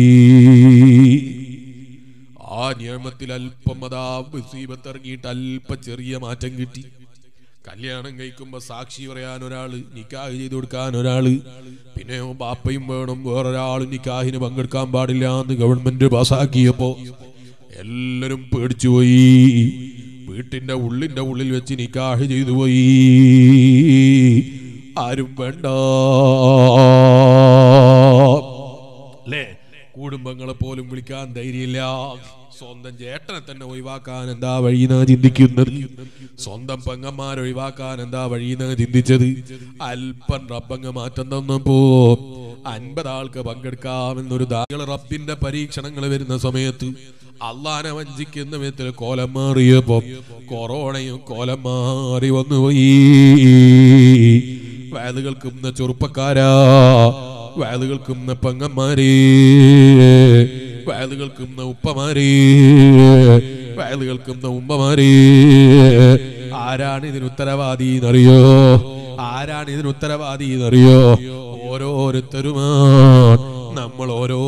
ആ നിയമത്തിൽ അല്പം അതാ മുസീബത്ത് ഇറങ്ങിയിട്ട് അല്പം ചെറിയ മാറ്റം കിട്ടി കല്യാണം കഴിക്കുമ്പോ സാക്ഷി പറയാൻ ഒരാള് നിക്കാഹ് ചെയ്തു കൊടുക്കാൻ ഒരാള് പിന്നെ ബാപ്പയും വേണം വേറൊരാള് നിക്കാഹിന് പങ്കെടുക്കാൻ പാടില്ല എന്ന് ഗവൺമെന്റ് പാസ്സാക്കിയപ്പോ എല്ലാരും പേടിച്ചുപോയി വീട്ടിന്റെ ഉള്ളിന്റെ ഉള്ളിൽ വെച്ച് നിക്കാഹ് ചെയ്തു പോയി ആരും വേണ്ട അല്ലേ കുടുംബങ്ങളെ പോലും വിളിക്കാൻ ധൈര്യമില്ല സ്വന്തം ചേട്ടനെ തന്നെ ഒഴിവാക്കാൻ എന്താ വഴിയെന്നാ ചിന്തിക്കുന്നത് സ്വന്തം പെങ്ങന്മാരെ ഒഴിവാക്കാൻ എന്താ വഴിയെന്നാ ചിന്തിച്ചത് അല്പം റബ്ബങ്ങ് മാറ്റം തന്നപ്പോ അൻപത് ആൾക്ക് പങ്കെടുക്കാമെന്നൊരു ദാകൾ റബ്ബിന്റെ പരീക്ഷണങ്ങൾ വരുന്ന സമയത്ത് അള്ളാനെ വഞ്ചിക്കുന്ന വിധത്തിൽ കോലം മാറിയപ്പോ കൊറോണയും കോലം മാറി വന്നുപോയി വയത് കേൾക്കുന്ന ചെറുപ്പക്കാരാ വയത് കേൾക്കുന്ന പെങ്ങന്മാരേ വയത് കേൾക്കുന്ന ഉപ്പമാരേ വയത് കേൾക്കുന്ന ഉമ്മമാരേ ആരാണ് ഇതിന് ഉത്തരവാദി എന്നറിയോ ആരാണ് ഇതിന് ഉത്തരവാദി എന്നറിയോ ഓരോരുത്തരുമാണ് നമ്മൾ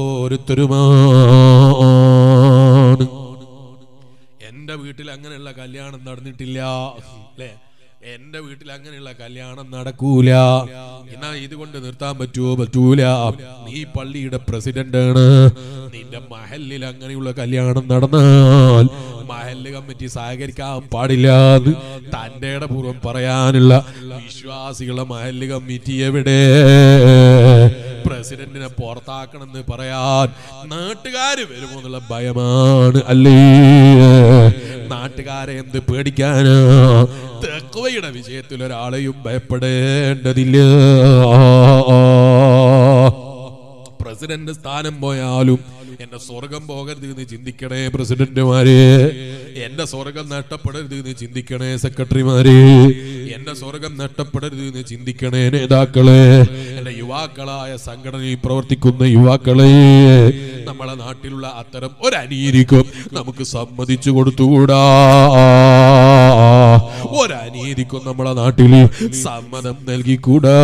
ഓരോരുത്തരുമാണ് എന്റെ വീട്ടിൽ അങ്ങനെയുള്ള കല്യാണം നടന്നിട്ടില്ല അല്ലേ എന്റെ വീട്ടിൽ അങ്ങനെയുള്ള കല്യാണം നടക്കൂല എന്നാ ഇതുകൊണ്ട് നിർത്താൻ പറ്റുമോ പറ്റൂല നീ പള്ളിയുടെ പ്രസിഡന്റ് ആണ് നിന്റെ മഹലിൽ അങ്ങനെയുള്ള കല്യാണം നടന്നാൽ മഹല് കമ്മിറ്റി സഹകരിക്കാൻ പാടില്ല എന്ന് തന്റെ പൂർവ്വം പറയാനുള്ള വിശ്വാസികളെ മഹല് കമ്മിറ്റി എവിടെ പ്രസിഡന്റിനെ പുറത്താക്കണമെന്ന് പറയാൻ നാട്ടുകാര് വരുമോ എന്നുള്ള ഭയമാണ് അല്ലേ നാട്ടുകാരെ എന്ത് പേടിക്കാനാ തെക്കുവയുടെ വിഷയത്തിൽ ഒരാളെയും ഭയപ്പെടേണ്ടതില്ല പ്രസിഡന്റ് സ്ഥാനം പോയാലും എന്റെ സ്വർഗം പോകരുത് എന്ന് ചിന്തിക്കണേ പ്രസിഡന്റുമാരെ എന്റെ സ്വർഗം നഷ്ടപ്പെടരുത് എന്ന് ചിന്തിക്കണേ സെക്രട്ടറിമാരെ എന്റെ സ്വർഗം നഷ്ടപ്പെടരുത് എന്ന് ചിന്തിക്കണേ നേതാക്കളെ എന്റെ യുവാക്കളായ സംഘടനയിൽ പ്രവർത്തിക്കുന്ന യുവാക്കളെ നമ്മളെ നാട്ടിലുള്ള അത്തരം ഒരു അനീതിക്കും നമുക്ക് സമ്മതിച്ചു കൊടുത്തുകൂടാ ഒരനീതിക്കും നമ്മളെ നാട്ടിൽ സമ്മതം നൽകിക്കൂടാ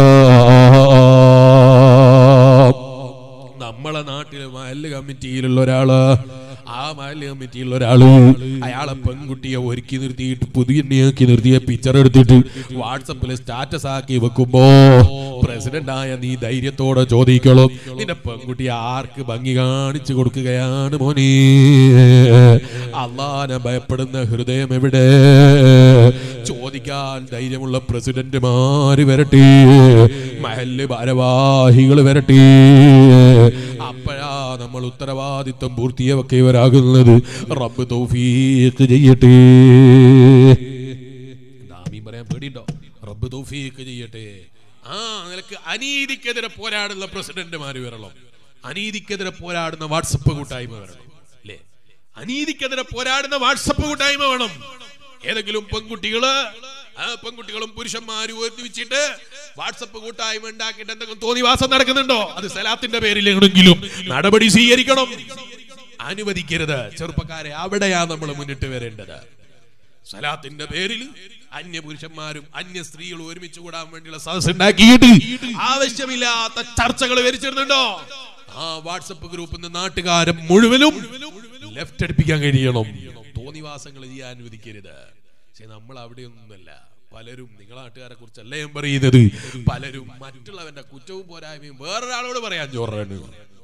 നമ്മളെ നാട്ടിലെ മഹല്ല് കമ്മിറ്റിയിലുള്ള ഒരാള് ആ മഹല്ല് കമ്മിറ്റിയിലുള്ള ഒരാള് അയാളെ പെൺകുട്ടിയെ ഒരുക്കി നിർത്തിയിട്ട് പുതിയണ്ണയാക്കി നിർത്തിയ പിക്ചർ എടുത്തിട്ട് വാട്സപ്പിൽ സ്റ്റാറ്റസ് ആക്കി വെക്കുമ്പോ പ്രസിഡന്റ് ആയ നീ ധൈര്യത്തോടെ ചോദിക്കണം നിന്റെ പെൺകുട്ടി ആർക്ക് ഭംഗി കാണിച്ചു കൊടുക്കുകയാണ് മോനെ അള്ളാനെ ഭയപ്പെടുന്ന ഹൃദയം എവിടെ ചോദിക്കാൻ ധൈര്യമുള്ള പ്രസിഡന്റുമാര് വരട്ടെ മഹല്ല് ഭാരവാഹികൾ വരട്ടെ നമ്മൾ ഉത്തരവാദിത്വം പൂർത്തിയാക്കിയവരാകുന്നത് റബ്ബ് തൗഫീഖ് ചെയ്യട്ടെ എന്താ ആമീൻ പറയാൻ പേടിയുണ്ടോ റബ്ബ് തൗഫീഖ് ചെയ്യട്ടെ ആ നിനക്ക് അനീതിക്കെതിരെ പോരാടുന്ന പ്രസിഡന്റുമാര് വരണം അനീതിക്കെതിരെ പോരാടുന്ന വാട്സപ്പ് കൂട്ടായ്മ വരണം അല്ലേ അനീതിക്കെതിരെ പോരാടുന്ന വാട്സപ്പ് കൂട്ടായ്മ വേണം ഏതെങ്കിലും പെൺകുട്ടികള് ആ പെൺകുട്ടികളും പുരുഷന്മാരും ഒരുമിച്ചിട്ട് വാട്സപ്പ് കൂട്ടായ്മ ഉണ്ടാക്കിയിട്ട് എന്തെങ്കിലും തോന്നിവാസം നടക്കുന്നുണ്ടോ അത് സലാത്തിന്റെ പേരിലെങ്കിലും നടപടി സ്വീകരിക്കണം അനുവദിക്കരുത് ചെറുപ്പക്കാരെ അവിടെയാ നമ്മൾ മുന്നിട്ട് വരേണ്ടത് സലാത്തിന്റെ പേരിൽ അന്യ പുരുഷന്മാരും അന്യ സ്ത്രീകളും ഒരുമിച്ച് കൂടാൻ വേണ്ടിയുള്ള സദസ് ഉണ്ടാക്കിയിട്ട് ആവശ്യമില്ലാത്ത ചർച്ചകൾ വരിച്ചിരുന്നുണ്ടോ ആ വാട്സപ്പ് ഗ്രൂപ്പിൽ നിന്ന് നാട്ടുകാരെ മുഴുവനും ലെഫ്റ്റ് അടുപ്പിക്കാൻ കഴിയണം തോന്നിവാസങ്ങൾ ചെയ്യാൻ അനുവദിക്കരുത് പക്ഷെ നമ്മൾ അവിടെയൊന്നുമല്ല പലരും നിങ്ങളെ നാട്ടുകാരെ കുറിച്ചല്ല ഞാൻ പറയുന്നത് പലരും മറ്റുള്ളവന്റെ കുറ്റവും പോരായ്മയും വേറൊരാളോട് പറയാൻ ചോറാണ്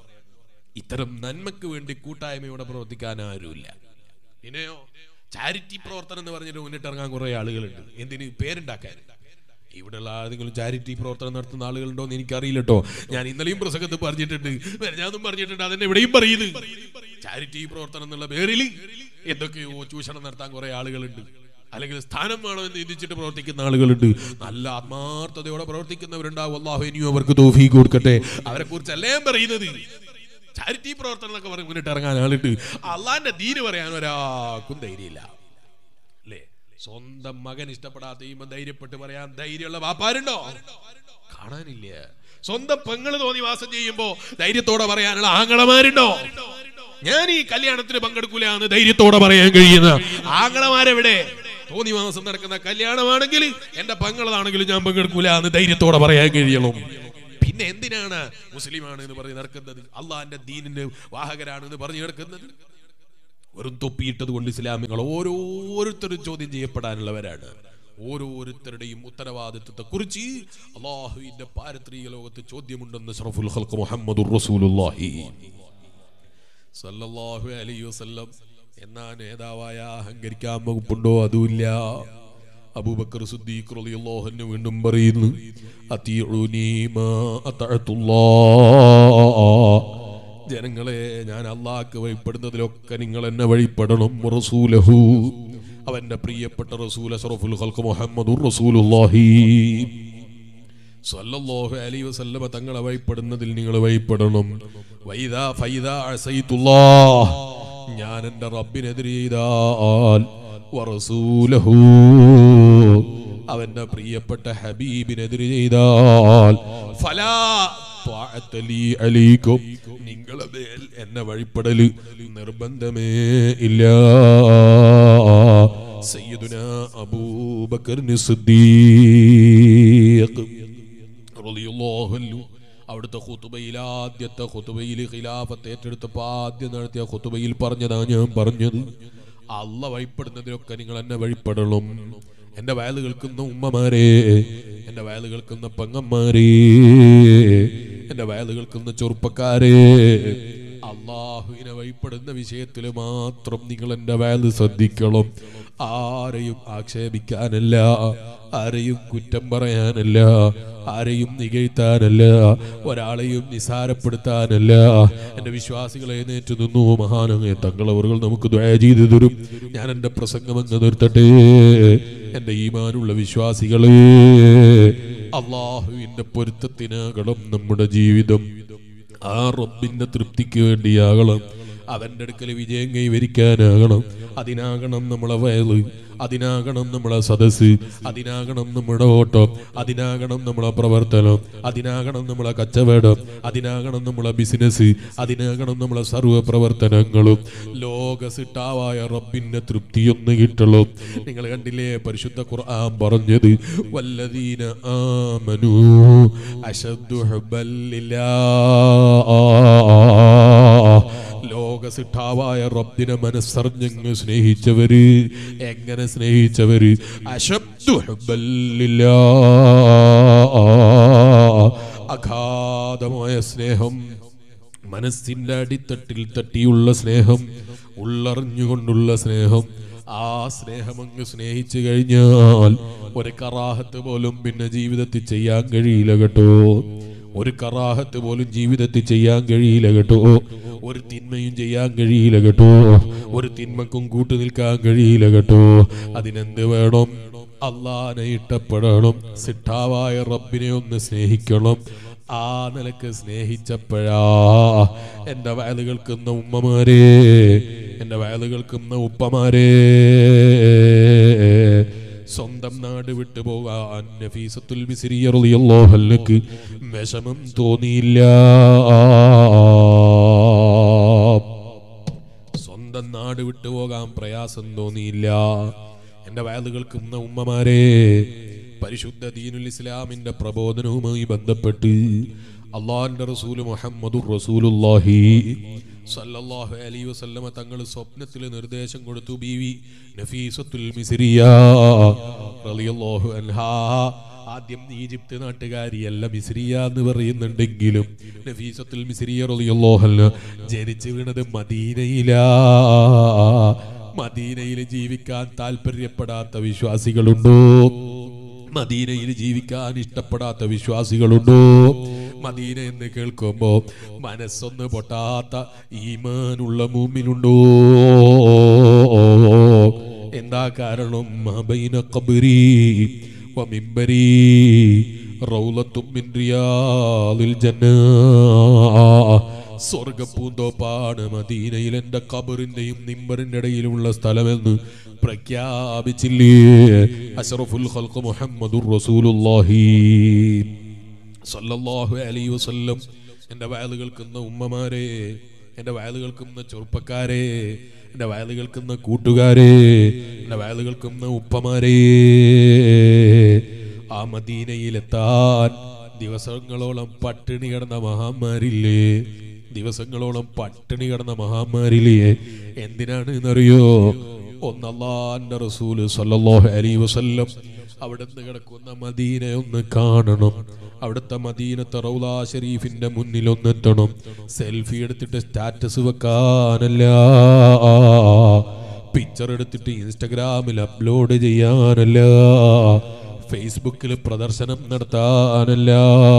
ഇത്തരം നന്മക്ക് വേണ്ടി കൂട്ടായ്മയോടെ പ്രവർത്തിക്കാൻ ആരുമില്ല പിന്നെയോ ചാരിറ്റി പ്രവർത്തനം എന്ന് പറഞ്ഞിട്ട് മുന്നിട്ടിറങ്ങാൻ കുറെ ആളുകളുണ്ട് എന്തിന് പേരുണ്ടാക്കാൻ ഇവിടെയുള്ള ആരെങ്കിലും ചാരിറ്റി പ്രവർത്തനം നടത്തുന്ന ആളുകളുണ്ടോ എന്ന് എനിക്കറിയില്ല കേട്ടോ ഞാൻ ഇന്നലെയും പ്രസംഗത്ത് പറഞ്ഞിട്ടുണ്ട് ഞാനും പറഞ്ഞിട്ടുണ്ട് അതെന്നെ ഇവിടെയും പറയുന്നത് ചാരിറ്റി പ്രവർത്തനം എന്നുള്ള പേരിൽ എന്തൊക്കെയോ ചൂഷണം നടത്താൻ കുറെ ആളുകളുണ്ട് അല്ലെങ്കിൽ സ്ഥാനം വേണോ എന്ന് ചിന്തിച്ചിട്ട് പ്രവർത്തിക്കുന്ന ആളുകളുണ്ട് നല്ല ആത്മാർത്ഥതയോടെ പ്രവർത്തിക്കുന്നവരുണ്ടാവും അള്ളാഹു ഇനിയും അവർക്ക് തോഫീക്ക് കൊടുക്കട്ടെ അവരെ കുറിച്ചല്ലേ ഞാൻ പറയുന്നത് ചാരിറ്റി പ്രവർത്തനം എന്നൊക്കെ പറഞ്ഞ് മുന്നിട്ട് ഇറങ്ങാൻ ആളുണ്ട് അള്ളാന്റെ ദീന് പറയാൻ ഒരാൾക്കും ധൈര്യമില്ല അല്ലേ സ്വന്തം മകൻ ഇഷ്ടപ്പെടാത്ത ചെയ്യുമ്പോ ധൈര്യപ്പെട്ട് പറയാൻ ധൈര്യമുള്ള വാപ്പാരുണ്ടോ കാണാനില്ല സ്വന്തം പെങ്ങള് തോന്നി വാസം ചെയ്യുമ്പോ ധൈര്യത്തോടെ പറയാനുള്ള ആങ്ങളമാരുണ്ടോ ഞാൻ ഈ കല്യാണത്തിന് പങ്കെടുക്കൂല എന്ന് ധൈര്യത്തോടെ പറയാൻ കഴിയുന്ന ആങ്ങളമാരെവിടെ തോന്നി മാസം നടക്കുന്ന കല്യാണമാണെങ്കിൽ എന്റെ പങ്ങളതാണെങ്കിലും ഞാൻ പങ്കെടുക്കൂല എന്ന് ധൈര്യത്തോടെ പറയാൻ കഴിയണം പിന്നെ എന്തിനാണ് മുസ്ലിമാണ് എന്ന് പറഞ്ഞ് നടക്കുന്നത് അള്ളാന്റെ ദീനിന്റെ വാഹകരാണ് എന്ന് പറഞ്ഞ് നടക്കുന്നത് വെറും തൊപ്പിയിട്ടത് കൊണ്ട് ഇസ്ലാമികൾ ഓരോരുത്തരും ചോദ്യം ചെയ്യപ്പെടാനുള്ളവരാണ് ഓരോരുത്തരുടെയും ഉത്തരവാദിത്വത്തെ കുറിച്ച് അള്ളാഹുവിന്റെ പാരത്രിക ലോകത്ത് ചോദ്യമുണ്ടെന്ന് ഷറഫുൽ ഖൽഖ് മുഹമ്മദുർ റസൂലുള്ളാഹി സല്ലല്ലാഹു അലൈഹി വസല്ലം എന്നാ നേതാവായ അഹങ്കരിക്കാൻ വകുപ്പുണ്ടോ അതുമില്ല അബൂബക്കർ സിദ്ദീഖ് റളിയല്ലാഹു അൻഹു വീണ്ടും പറയുന്നു അതീഉനി മാ അതഅതുല്ലാഹ് ജനങ്ങളെ ഞാൻ അള്ളാഹ്ക്ക് വഴിപ്പെടുന്നതിലൊക്കെ നിങ്ങൾ എന്നെ വഴിപ്പെടണം റസൂലഹു അവന്റെ പ്രിയപ്പെട്ട റസൂൽ അഷ്റഫുൽ ഖൽഖ് മുഹമ്മദുർ റസൂലുള്ളാഹി സല്ലല്ലാഹു അലൈഹി വസല്ലമ തങ്ങളെ വഴിപ്പെടുന്നതിൽ നിങ്ങൾ വഴിപ്പെടണം വൈദാ ഫൈദാ അസൈതുല്ലാഹ് ഞാൻ എൻ്റെ റബ്ബിനെതിരെ ചെയ്താൽ വറസൂലഹു അവന്റെ പ്രിയപ്പെട്ട ഹബീബിനെതിരെ ചെയ്താൽ ഫലാ ത്വാഅത്ത ലീ അലൈക്കും നിങ്ങളെ മേൽ എന്നെ വഴിപ്പെടൽ നിർബന്ധമേ ഇല്ല സയ്യിദുന അബൂബക്കർ സിദ്ദീഖ് റളിയല്ലാഹു അൻഹു അവിടുത്തെ ഖുതുബയിൽ ആദ്യത്തെ ഖുതുബയിൽ ഖിലാഫത്ത് ഏറ്റെടുത്തപ്പോൾ ആദ്യം നടത്തിയ ഖുതുബയിൽ പറഞ്ഞതാ ഞാൻ പറഞ്ഞത് അല്ല വഴിപ്പെടുന്നതിനൊക്കെ നിങ്ങൾ എന്നെ വഴിപ്പെടണം എന്റെ വയല് കേൾക്കുന്ന ഉമ്മമാരെ എന്റെ വയല് കേൾക്കുന്ന പെങ്ങന്മാരെ എന്റെ വയല് കേൾക്കുന്ന ചെറുപ്പക്കാരെ അള്ളാഹുവിനെ വഴിപ്പെടുന്ന വിഷയത്തിൽ മാത്രം നിങ്ങൾ എന്റെ വയല് ശ്രദ്ധിക്കണം ആരെയും ആക്ഷേപിക്കാനല്ല ആരെയും കുറ്റം പറയാനല്ല ആരെയും നികഴ്ത്താനല്ല ഒരാളെയും നിസാരപ്പെടുത്താനല്ല എന്റെ വിശ്വാസികളെ നേറ്റു നിന്നു മഹാനങ്ങെ തങ്ങളവറുകൾ നമുക്ക് ദ്വയ ചെയ്തു തരും ഞാൻ എന്റെ പ്രസംഗം അങ്ങ് നിർത്തട്ടെ എന്റെ ഈമാനുള്ള വിശ്വാസികളെ അള്ളാഹുവിന്റെ പൊരുത്തത്തിനാകണം നമ്മുടെ ജീവിതം ആ റബ്ബിന്റെ തൃപ്തിക്ക് വേണ്ടിയാകണം അവന്റെ അടുക്കൽ വിജയം കൈവരിക്കാനാകണം അതിനാകണം നമ്മളെ വയല് അതിനാകണം നമ്മളെ സദസ് അതിനാകണം നമ്മുടെ ഓട്ടം അതിനാകണം നമ്മളെ പ്രവർത്തനം അതിനാകണം നമ്മളെ കച്ചവടം അതിനാകണം നമ്മളെ ബിസിനസ് അതിനാകണം നമ്മളെ സർവ്വ പ്രവർത്തനങ്ങളും ലോക സിട്ടാവായ റബ്ബിന്റെ തൃപ്തിയൊന്ന് കിട്ടുള്ളൂ നിങ്ങൾ കണ്ടില്ലേ പരിശുദ്ധ ഖുർആൻ പറഞ്ഞത് വല്ലദീന ആമനു അശദ്ദു ഹുബ്ബൻ ലില്ലാഹ് ലോക സിട്ടാവായ റബ്ബിനെ മനസ്സറിഞ്ഞങ്ങ് സ്നേഹിച്ചവര് എങ്ങനെ സ്നേഹിച്ചവര് അശബ്ദു ഹുബ്ബൻ ലില്ലാഹ് അഗാധമായ സ്നേഹം മനസ്സിന്റെ അടിത്തട്ടിൽ തട്ടിയുള്ള സ്നേഹം ഉള്ളറിഞ്ഞുകൊണ്ടുള്ള സ്നേഹം ആ സ്നേഹം അങ്ങ് സ്നേഹിച്ചു കഴിഞ്ഞാൽ ഒരു കറാഹത്ത് പോലും പിന്നെ ജീവിതത്തിൽ ചെയ്യാൻ കഴിയില്ല കേട്ടോ ഒരു കറാഹത്ത് പോലും ജീവിതത്തിൽ ചെയ്യാൻ കഴിയില്ല കേട്ടോ ഒരു തിന്മയും ചെയ്യാൻ കഴിയില്ല കേട്ടോ ഒരു തിന്മക്കും കൂട്ടു നിൽക്കാൻ കഴിയില്ല കേട്ടോ അതിനെന്ത് വേണം അള്ളാനെ ഇഷ്ടപ്പെടണം സിട്ടാവായ റബ്ബിനെ ഒന്ന് സ്നേഹിക്കണം ആ നിലക്ക് സ്നേഹിച്ചപ്പോഴാ എൻ്റെ വയല് കേൾക്കുന്ന ഉമ്മമാരെ എൻ്റെ വയല് കേൾക്കുന്ന ഉപ്പമാരെ സ്വന്തം നാട് വിട്ടു പോകാൻ നഫീസത്തുൽ മിസ്രി റളിയല്ലാഹു അൻഹക്ക് വിഷമം തോന്നിയില്ല സ്വന്തം നാട് വിട്ടു പോകാൻ പ്രയാസം തോന്നിയില്ല എൻ്റെ വയല് കേൾക്കുന്ന ഉമ്മമാരെ പരിശുദ്ധ ദീനുൽ ഇസ്ലാമിന്റെ പ്രബോധനവുമായി ബന്ധപ്പെട്ട് അള്ളാഹിന്റെ റസൂല് മുഹമ്മദുർ റസൂലുള്ളാഹി സല്ലല്ലാഹു അലൈഹി വസല്ലമ തങ്ങൾ സ്വപ്നത്തിൽ നിർദ്ദേശം കൊടുത്തു ബീവി നഫീസത്തുൽ മിസ്രിയ റളിയല്ലാഹു അൻഹാ ആദ്യം ഈജിപ്ത് നാട്ടുകാരിയല്ല മിസ്രിയ എന്ന് പറയുന്നുണ്ടെങ്കിലും നഫീസത്തുൽ മിസ്രിയ റളിയല്ലാഹു അൻഹ ജനിച്ചു വീണത് മദീനയിലാ മദീനയിൽ ജീവിക്കാൻ താല്പര്യപ്പെടാത്ത വിശ്വാസികളുണ്ടോ മദീനയിൽ ജീവിക്കാൻ ഇഷ്ടപ്പെടാത്ത വിശ്വാസികളുണ്ടോ മദീന എന്ന് കേൾക്കുമ്പോ മനസ്സൊന്ന് പൊട്ടാത്ത ഈമാനുള്ള മൂമിനുണ്ടോ എന്താ കാരണം മബൈന ഖബരി വമിമ്പരി റൗലത്തും മിൻ റിയാദിൽ ജന്നാ സ്വർഗപ്പൂന്തോപ്പാണ് മദീനയിൽ എന്റെ കബറിന്റെയും നിമ്പറിന്റെ ഇടയിലുമുള്ള സ്ഥലമെന്ന് പ്രഖ്യാപിച്ചില്ലേ അഷറഫുൽ ഖൽഖ് മുഹമ്മദുർ റസൂലുള്ളാഹി സല്ലല്ലാഹു അലൈഹി വസല്ലം എൻ്റെ വയല് കേൾക്കുന്ന ഉമ്മമാരെ എൻ്റെ വയല് കേൾക്കുന്ന ചെറുപ്പക്കാരെ എൻ്റെ വയല് കേൾക്കുന്ന കൂട്ടുകാരെ എൻ്റെ വയല് കേൾക്കുന്ന ഉപ്പമാരെ ആ മദീനയിലെത്താൻ ദിവസങ്ങളോളം പട്ടിണി കിടന്ന മഹാന്മാരില്ലേ ദിവസങ്ങളോളം പട്ടിണി കിടന്ന മഹാന്മാരില്ലേ എന്തിനാണ് എന്നറിയോ ഒന്നല്ലാന്റെ റസൂല് സല്ലല്ലാഹു അലൈഹി വസല്ലം അവിടുന്ന് കിടക്കുന്ന മദീന ഒന്ന് കാണണം അവിടുത്തെ മദീനത്തെ റൗലാ ഷരീഫിന്റെ മുന്നിൽ ഒന്നെത്തണം സെൽഫി എടുത്തിട്ട് സ്റ്റാറ്റസ് വെക്കാനല്ല പിക്ചർ എടുത്തിട്ട് ഇൻസ്റ്റഗ്രാമിൽ അപ്ലോഡ് ചെയ്യാനല്ല ഫേസ്ബുക്കിൽ പ്രദർശനം നടത്താനല്ല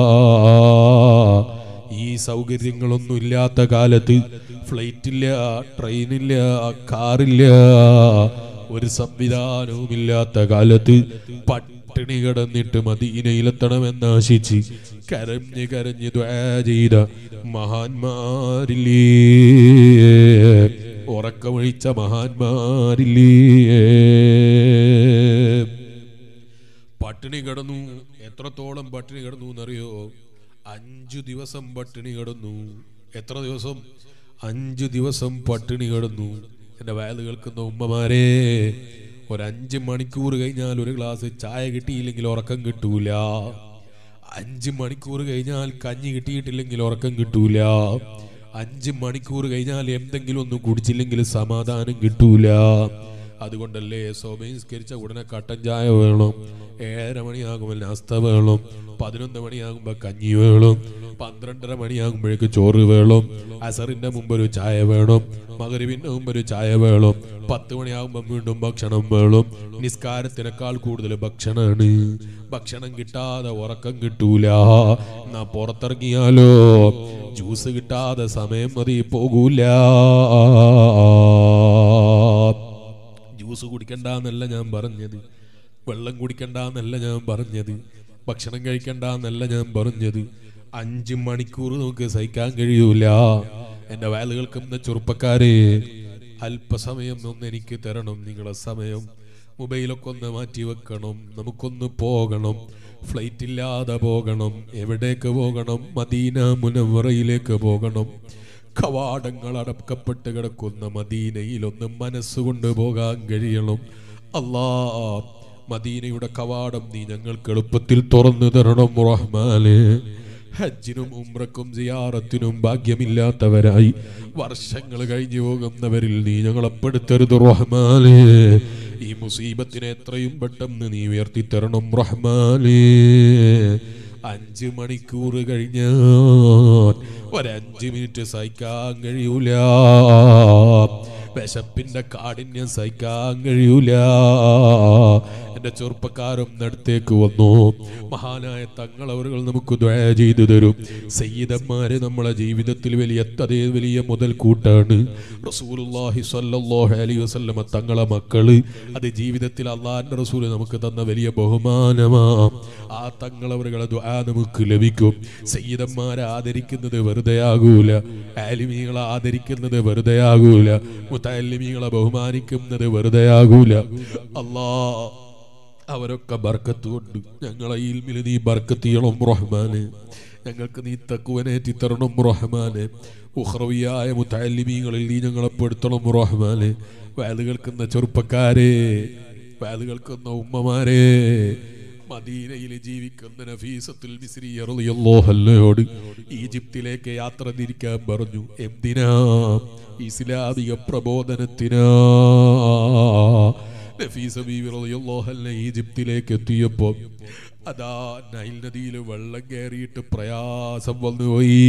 ഈ സൗകര്യങ്ങളൊന്നും ഇല്ലാത്ത കാലത്ത് ഫ്ലൈറ്റില്ല ട്രെയിനില്ല കാറില്ല ഒരു സംവിധാനവും ഇല്ലാത്ത കാലത്ത് പട്ടിണി കിടന്നിട്ട് മദീനയിലെത്തണമെന്ന് ആശിച്ച് കരഞ്ഞ് കരഞ്ഞ് ദ്വാ ചെയ്ത മഹാന്മാരില്ലേ ഉറക്കമൊഴിച്ച മഹാന്മാരില്ലേ പട്ടിണി കിടന്നു എത്രത്തോളം പട്ടിണി കിടന്നു എന്നറിയോ അഞ്ചു ദിവസം പട്ടിണി കിടന്നു എത്ര ദിവസം അഞ്ചു ദിവസം പട്ടിണി കിടന്നു എൻ്റെ വയല് കേൾക്കുന്ന ഉമ്മമാരെ ഒരഞ്ച് മണിക്കൂർ കഴിഞ്ഞാൽ ഒരു ഗ്ലാസ് ചായ കിട്ടിയില്ലെങ്കിൽ ഉറക്കം കിട്ടൂല അഞ്ച് മണിക്കൂർ കഴിഞ്ഞാൽ കഞ്ഞി കിട്ടിയിട്ടില്ലെങ്കിൽ ഉറക്കം കിട്ടൂല അഞ്ച് മണിക്കൂർ കഴിഞ്ഞാൽ എന്തെങ്കിലും ഒന്നും കുടിച്ചില്ലെങ്കിൽ സമാധാനം കിട്ടൂല അതുകൊണ്ടല്ലേ സോമയിസ്കരിച്ച ഉടനെ കട്ടൻ ചായ വേണം ഏഴര മണിയാകുമ്പോൾ നാസ്ത വേണം പതിനൊന്ന് മണിയാകുമ്പോൾ കഞ്ഞി വേണം പന്ത്രണ്ടര മണിയാകുമ്പോഴേക്ക് ചോറ് വേണം അസറിന്റെ മുമ്പ് ഒരു ചായ വേണം മകരുവിന്റെ മുമ്പ് ഒരു ചായ വേണം പത്ത് മണിയാകുമ്പോൾ വീണ്ടും ഭക്ഷണം വേണം നിസ്കാരത്തിനേക്കാൾ കൂടുതൽ ഭക്ഷണമാണ് ഭക്ഷണം കിട്ടാതെ ഉറക്കം കിട്ടൂല എന്നാ പുറത്തിറങ്ങിയാലോ ജ്യൂസ് കിട്ടാതെ സമയം മതി പോകൂല ജ്യൂസ് കുടിക്കണ്ടെന്നല്ല ഞാൻ പറഞ്ഞത് വെള്ളം കുടിക്കണ്ടെന്നല്ല ഞാൻ പറഞ്ഞത് ഭക്ഷണം കഴിക്കണ്ടെന്നല്ല ഞാൻ പറഞ്ഞത് അഞ്ച് മണിക്കൂർ നമുക്ക് സഹിക്കാൻ കഴിയൂല എൻ്റെ വയല് കേൾക്കുന്ന ചെറുപ്പക്കാരെ അല്പസമയം ഒന്ന് എനിക്ക് തരണം നിങ്ങളെ സമയം മൊബൈലൊക്കെ ഒന്ന് മാറ്റി വെക്കണം നമുക്കൊന്ന് പോകണം ഫ്ലൈറ്റ് ഇല്ലാതെ പോകണം എവിടേക്ക് പോകണം മദീന മുനവറയിലേക്ക് പോകണം കവാടങ്ങൾ അടക്കപ്പെട്ട് കിടക്കുന്ന മദീനയിൽ ഒന്ന് മനസ്സുകൊണ്ട് പോകാൻ കഴിയണം അല്ലാ മദീനയുടെ കവാടം നീ ഞങ്ങൾക്ക് എളുപ്പത്തിൽ തുറന്നു തരണം റഹ്മാനെ ഹജ്ജിനും ഉംറക്കും സിയാറത്തിനും ഭാഗ്യമില്ലാത്തവരായി വർഷങ്ങൾ കഴിഞ്ഞു പോകുന്നവരിൽ നീ ഞങ്ങളെ പെടുത്തരുത് റഹ്മാനെ ഈ മുസീബത്തിനെ എത്രയും പെട്ടെന്ന് നീ ഉയർത്തി തരണം റഹ്മാനെ അഞ്ച് മണിക്കൂർ കഴിഞ്ഞാൽ ഒരഞ്ച് മിനിറ്റ് സഹിക്കാൻ കഴിയൂല വിശപ്പിന്റെ കാഠിന്യം സഹിക്കാൻ കഴിയൂല എൻ്റെ അള്ളാന്റെ ചെറുപ്പക്കാരും അടുത്തേക്ക് വന്നു മഹാനായ തങ്ങളവറുകൾ നമുക്ക് ദ്വയ ചെയ്തു തരും സയ്യിദന്മാര് നമ്മളെ ജീവിതത്തിൽ വലിയ അതേ വലിയ മുതൽക്കൂട്ടാണ് റസൂലുള്ളാഹി സ്വല്ലല്ലാഹു അലൈഹി വസല്ലമ തങ്ങളെ മക്കള് അത് ജീവിതത്തിൽ അള്ളാഹിന്റെ റസൂൽ നമുക്ക് തന്ന വലിയ ബഹുമാനമാ ആ തങ്ങളവറുകളെ ദ്വാ നമുക്ക് ലഭിക്കും സയ്യിദന്മാരെ ആദരിക്കുന്നത് വെറുതെ ആകൂല ആലിമീകളെ ആദരിക്കുന്നത് വെറുതെ ആകൂല മുത്തല്ലിമീകളെ ബഹുമാനിക്കുന്നത് വെറുതെ ആകൂല അല്ലാ അവരൊക്കെ ബർക്കത്ത് കൊണ്ട് ഞങ്ങളെ ഇൽമിൽ നീ ബർക്കത്ത് ചെയ്യണം റഹ്മാന് ഞങ്ങൾക്ക് നീ തക്കുവനേറ്റി തരണം റഹ്മാന് ഉഹ്റവിയായ മുത്തല്ലിമീങ്ങളിൽ നീ ഞങ്ങളെ പെടുത്തണം റഹ്മാന് വയത് കേൾക്കുന്ന ചെറുപ്പക്കാരെ വയത് കേൾക്കുന്ന ഉമ്മമാരെ മദീനയിൽ ജീവിക്കുന്ന നഫീസത്തുൽ മിസ്രി റളിയല്ലാഹുഅൻഹയോട് ഈജിപ്തിലേക്ക് യാത്ര തിരിക്കാൻ പറഞ്ഞു എന്തിനാ ഇസ്ലാമിക പ്രബോധനത്തിനാ നഫീസ ബീവി റളിയല്ലാഹു അൻഹ ഈജിപ്തിലേക്ക് എത്തിയപ്പോൾ അതാ നൈൽ നദിയിൽ വെള്ളം കയറിയിട്ട് പ്രയാസം വന്നുപോയി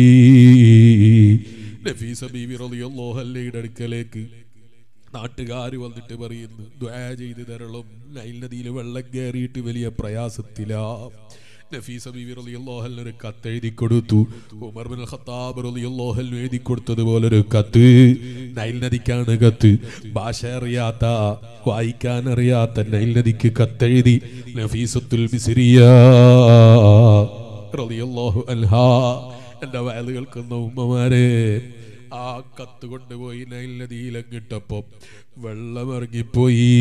നഫീസ ബീവി റളിയല്ലാഹു അൻഹയുടെ അടുക്കലേക്ക് നാട്ടുകാർ വന്നിട്ട് പറയുന്നു ദ്വാ ചെയ്ത് തരളും നൈൽ നദിയിൽ വെള്ളം കയറിയിട്ട് വലിയ പ്രയാസത്തിലാ നഫീസ ബീവി റളിയല്ലാഹു അൻഹ ഒരു കത്ത് എഴുതി കൊടുത്തു ഉമർ ബിൻ ഖത്താബ് റളിയല്ലാഹു അൻഹു എഴുതി കൊടുത്തതുപോലെ ഒരു കത്ത് നൈൽ നദിക്കാണ് കത്ത് ഭാഷ അറിയാത്ത വായിക്കാൻ അറിയാത്ത നൈൽ നദിക്ക് കത്തെഴുതി നഫീസത്തുൽ മിസ്രിയ റളിയല്ലാഹു അൻഹാ എൻ്റെ വയല് കേൾക്കുന്ന ഉമ്മമാരെ ആ കത്ത് കൊണ്ടുപോയി നൈൽ നദിയിലങ്ങിട്ടപ്പോ വെള്ളമിറങ്ങിപ്പോയി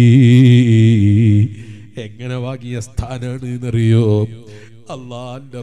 എങ്ങനെ വാങ്ങിയ സ്ഥാനാണ് എന്നറിയോ അള്ളാന്റെ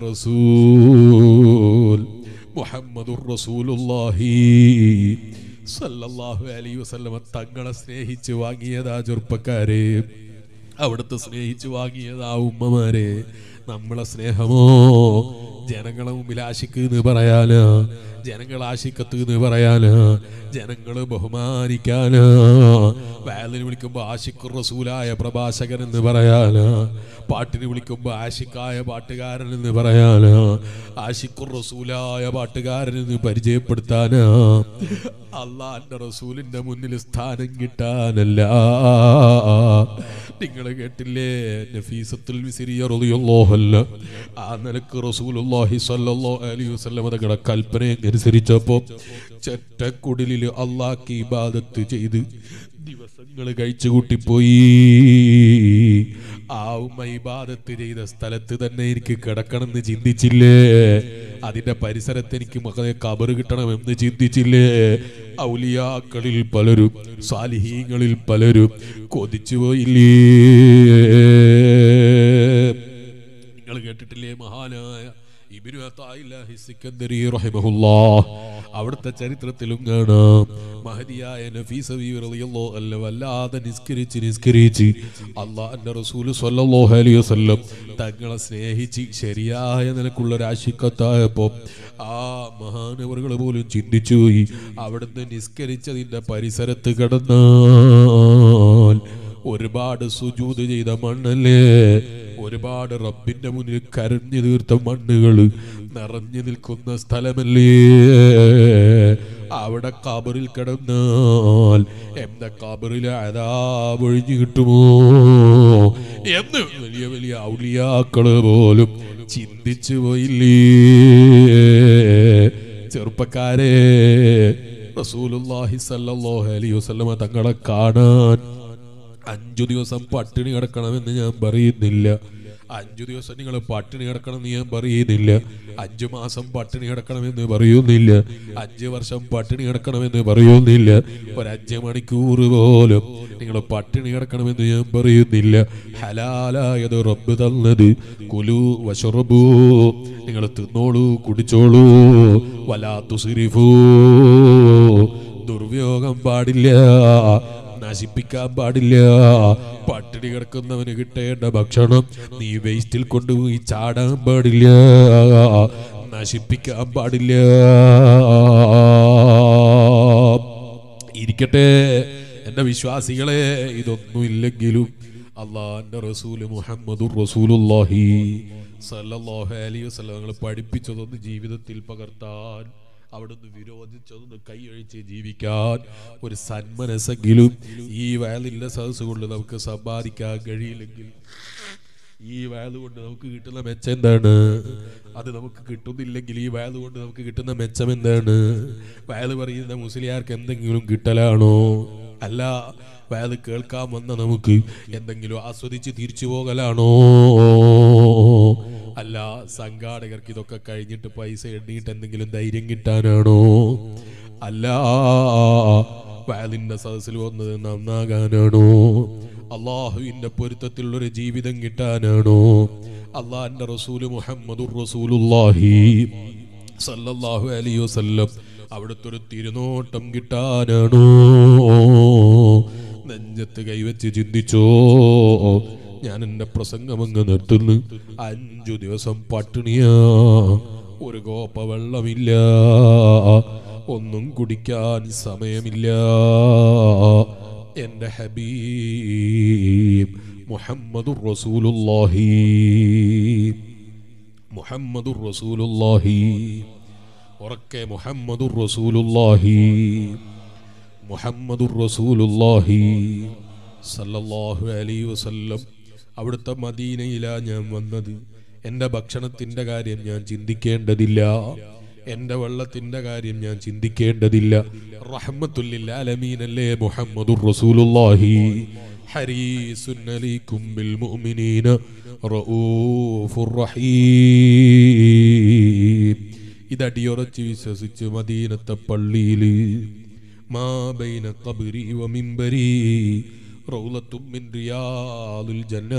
റസൂൽ മുഹമ്മദുർ റസൂലുള്ളാഹി സല്ലല്ലാഹു അലൈഹി വസല്ലമ തങ്ങളെ സ്നേഹിച്ച് വാങ്ങിയതാ ചെറുപ്പക്കാരെ അവിടുത്തെ സ്നേഹിച്ച് വാങ്ങിയതാ ഉമ്മമാരെ നമ്മളെ സ്നേഹമോ ജനങ്ങളെ മുമ്പിൽ ആശിക്ക് എന്ന് പറയാനാ ജനങ്ങൾ ആശിക്കത്ത് എന്ന് പറയാനാ ജനങ്ങള് ബഹുമാനിക്കാനാ വേലിന് വിളിക്കുമ്പോ ആശിഖുർ റസൂലായ പ്രഭാഷകൻ എന്ന് പറയാനാ പാട്ടിന് വിളിക്കുമ്പോ ആശിക്കായ പാട്ടുകാരൻ എന്ന് പറയാനാ ആശിഖുർ റസൂലായ പാട്ടുകാരൻ എന്ന് പരിചയപ്പെടുത്താനാ അള്ളാന്റെ റസൂലിന്റെ മുന്നിൽ സ്ഥാനം കിട്ടാനല്ല നിങ്ങൾ കേട്ടില്ലേ നഫീസത്തുൽ മിസ്രിയ റളിയല്ലാഹു അൻഹ ആ നിലക്ക് റസൂലുള്ളാഹി സ്വല്ലല്ലാഹു അലൈഹി വസല്ലം തങ്ങളുടെ കൽപ്പന അനുസരിച്ചപ്പോ ചെറ്റക്കുടിലിൽ അള്ളാഹ്ക്ക് ഇബാദത്ത് ചെയ്ത് ദിവസങ്ങൾ കഴിച്ചു കൂട്ടിപ്പോയി ആ ഉമ്മ ഇബാദത്ത് ചെയ്ത സ്ഥലത്ത് തന്നെ എനിക്ക് കിടക്കണമെന്ന് ചിന്തിച്ചില്ലേ അതിന്റെ പരിസരത്ത് എനിക്ക് മകളെ കബറ് കിട്ടണമെന്ന് ചിന്തിച്ചില്ലേ ഔലിയാക്കളിൽ പലരും സാലിഹീങ്ങളിൽ പലരും കൊതിച്ചു പോയില്ലേ നിങ്ങൾ കേട്ടിട്ടില്ലേ മഹാനായ ഇബ്നു അത്തായില്ലാഹി സിക്കന്ദരി റഹിമഹുല്ലാഹ് അവിടുത്തെ ചരിത്രത്തിലും കാണാം മഹദിയായ നഫീസ ബീവി റളിയല്ലാഹു അൻഹ വല്ലാതെ നിസ്കരിച്ച് നിസ്കരിച്ച് അള്ളാഹിന്റെ റസൂൽ സ്വല്ലല്ലാഹു അലൈഹി വസല്ലം തങ്ങളെ സ്നേഹിച്ച് ശരിയായ നിലക്കുള്ള ഒരു ആശിക്കത്തായപ്പോ ആ മഹാനവറുകൾ പോലും ചിന്തിച്ചു പോയി അവിടുന്ന് നിസ്കരിച്ചതിന്റെ പരിസരത്ത് കിടന്നാൽ ഒരുപാട് സുജൂത് ചെയ്ത മണ്ണല്ലേ ഒരുപാട് റബ്ബിന്റെ മുന്നിൽ കരഞ്ഞു തീർത്ത മണ്ണുകൾ നിറഞ്ഞു നിൽക്കുന്ന സ്ഥലമല്ലേ അവിടെ കബറിൽ കിടന്നാൽ എന്റെ കബറിൽ അതാപൊഴിഞ്ഞു കിട്ടുമോ എന്ന് വലിയ വലിയ ഔലിയാക്കള് പോലും ചിന്തിച്ചു പോയില്ലേ ചെറുപ്പക്കാരെ റസൂലുള്ളാഹി സല്ലല്ലാഹു അലൈഹി വസല്ലമ തങ്ങളെ കാണാൻ അഞ്ചു ദിവസം പട്ടിണി കിടക്കണമെന്ന് ഞാൻ പറയുന്നില്ല അഞ്ചു ദിവസം നിങ്ങൾ പട്ടിണി കിടക്കണമെന്ന് ഞാൻ പറയുന്നില്ല അഞ്ചു മാസം പട്ടിണി കിടക്കണമെന്ന് പറയുന്നില്ല അഞ്ച് വർഷം പട്ടിണി കിടക്കണമെന്ന് പറയുന്നില്ല ഒരഞ്ച് മണിക്കൂർ പോലും നിങ്ങൾ പട്ടിണി കിടക്കണമെന്ന് ഞാൻ പറയുന്നില്ല ഹലാലായത് റബ്ബ് തന്നത് കുലു വഷറബൂ നിങ്ങൾ തിന്നോളൂ കുടിച്ചോളൂ വലാത്തു സിരിഫൂ ദുർവ്യോഗം പാടില്ല നശിപ്പിക്കാൻ പാടില്ല പട്ടിണി കിടക്കുന്നവന് കിട്ടേണ്ട ഭക്ഷണം നീ വേസ്റ്റിൽ കൊണ്ടുപോയി ചാടാൻ പാടില്ല നശിപ്പിക്കാൻ പാടില്ല ഇരിക്കട്ടെ എന്റെ വിശ്വാസികളെ ഇതൊന്നും ഇല്ലെങ്കിലും അള്ളാന്റെ റസൂല് മുഹമ്മദുർ റസൂലുള്ളാഹി സല്ലല്ലാഹു അലൈഹി വസല്ലം ഞങ്ങൾ പഠിപ്പിച്ചതൊന്ന് ജീവിതത്തിൽ പകർത്താൻ അവിടുന്ന് വിരോധിച്ചതൊന്ന് കൈയൊഴിച്ച് ജീവിക്കാൻ ഒരു സന്മനസ്സെങ്കിലും ഈ വയലിന്റെ സദസ് കൊണ്ട് നമുക്ക് സമ്പാദിക്കാൻ കഴിയില്ലെങ്കിൽ ഈ വയത് കൊണ്ട് നമുക്ക് കിട്ടുന്ന മെച്ചം എന്താണ് അത് നമുക്ക് കിട്ടുന്നില്ലെങ്കിൽ ഈ വയത് കൊണ്ട് നമുക്ക് കിട്ടുന്ന മെച്ചം എന്താണ് വയത് പറയുന്ന മുസ്ലിയാർക്ക് എന്തെങ്കിലും കിട്ടലാണോ അല്ല വയത് കേൾക്കാൻ വന്ന നമുക്ക് എന്തെങ്കിലും ആസ്വദിച്ച് തിരിച്ചു പോകലാണോ അല്ല സംഘാടകർക്ക് ഇതൊക്കെ കഴിഞ്ഞിട്ട് പൈസ എണ്ണിയിട്ട് എന്തെങ്കിലും ധൈര്യം കിട്ടാനാണോ അല്ല വയലിന്റെ സദസ്സിൽ വന്നത് നന്നാകാനാണോ അള്ളാഹുവിന്റെ പൊരുത്തത്തിലുള്ള ഒരു ജീവിതം കിട്ടാനാണോ അള്ളാഹിന്റെ റസൂല് മുഹമ്മദുർ റസൂലുള്ളാഹി സല്ലല്ലാഹു അലൈഹി വസല്ലം അവിടുത്തെ ഒരു തിരുനോട്ടം കിട്ടാനാണോ നെഞ്ചത്ത് കൈവച്ച് ചിന്തിച്ചോ ഞാൻ എന്റെ പ്രസംഗം അങ്ങ് നിർത്തുന്നു അഞ്ചു ദിവസം പട്ടിണിയാ ഒരു കോപ്പ വെള്ളമില്ല ഒന്നും കുടിക്കാൻ സമയമില്ല എന്റെ ഹബീബ് മുഹമ്മദുർ റസൂലുള്ളാഹി മുഹമ്മദുർ റസൂലുള്ളാഹി ഉറക്കെ മുഹമ്മദുർ റസൂലുള്ളാഹി മുഹമ്മദുർ റസൂലുള്ളാഹി സല്ലല്ലാഹു അലൈഹി വസല്ലം അവിടുത്തെ മദീനയിലാ ഞാൻ വന്നത് എൻ്റെ ഭക്ഷണത്തിൻ്റെ കാര്യം ഞാൻ ചിന്തിക്കേണ്ടതില്ല എൻ്റെ വെള്ളത്തിൻ്റെ കാര്യം ഞാൻ ചിന്തിക്കേണ്ടതില്ല റഹ്മത്തുല്ലിൽ ആലമീനല്ലേ മുഹമ്മദുർ റസൂലുള്ളാഹി ഹരീസുൻ അലൈക്കും ബിൽ മുഅ്മിനീന റഊഫുർ റഹീം ഇതടിയുറച്ച് വിശ്വസിച്ച് മദീനത്തെ പള്ളിയിൽ മാ ബൈന ഖബ്രി വ മിൻബരി റൗലത്തും മിൻ റിയാദിൽ ജന്ന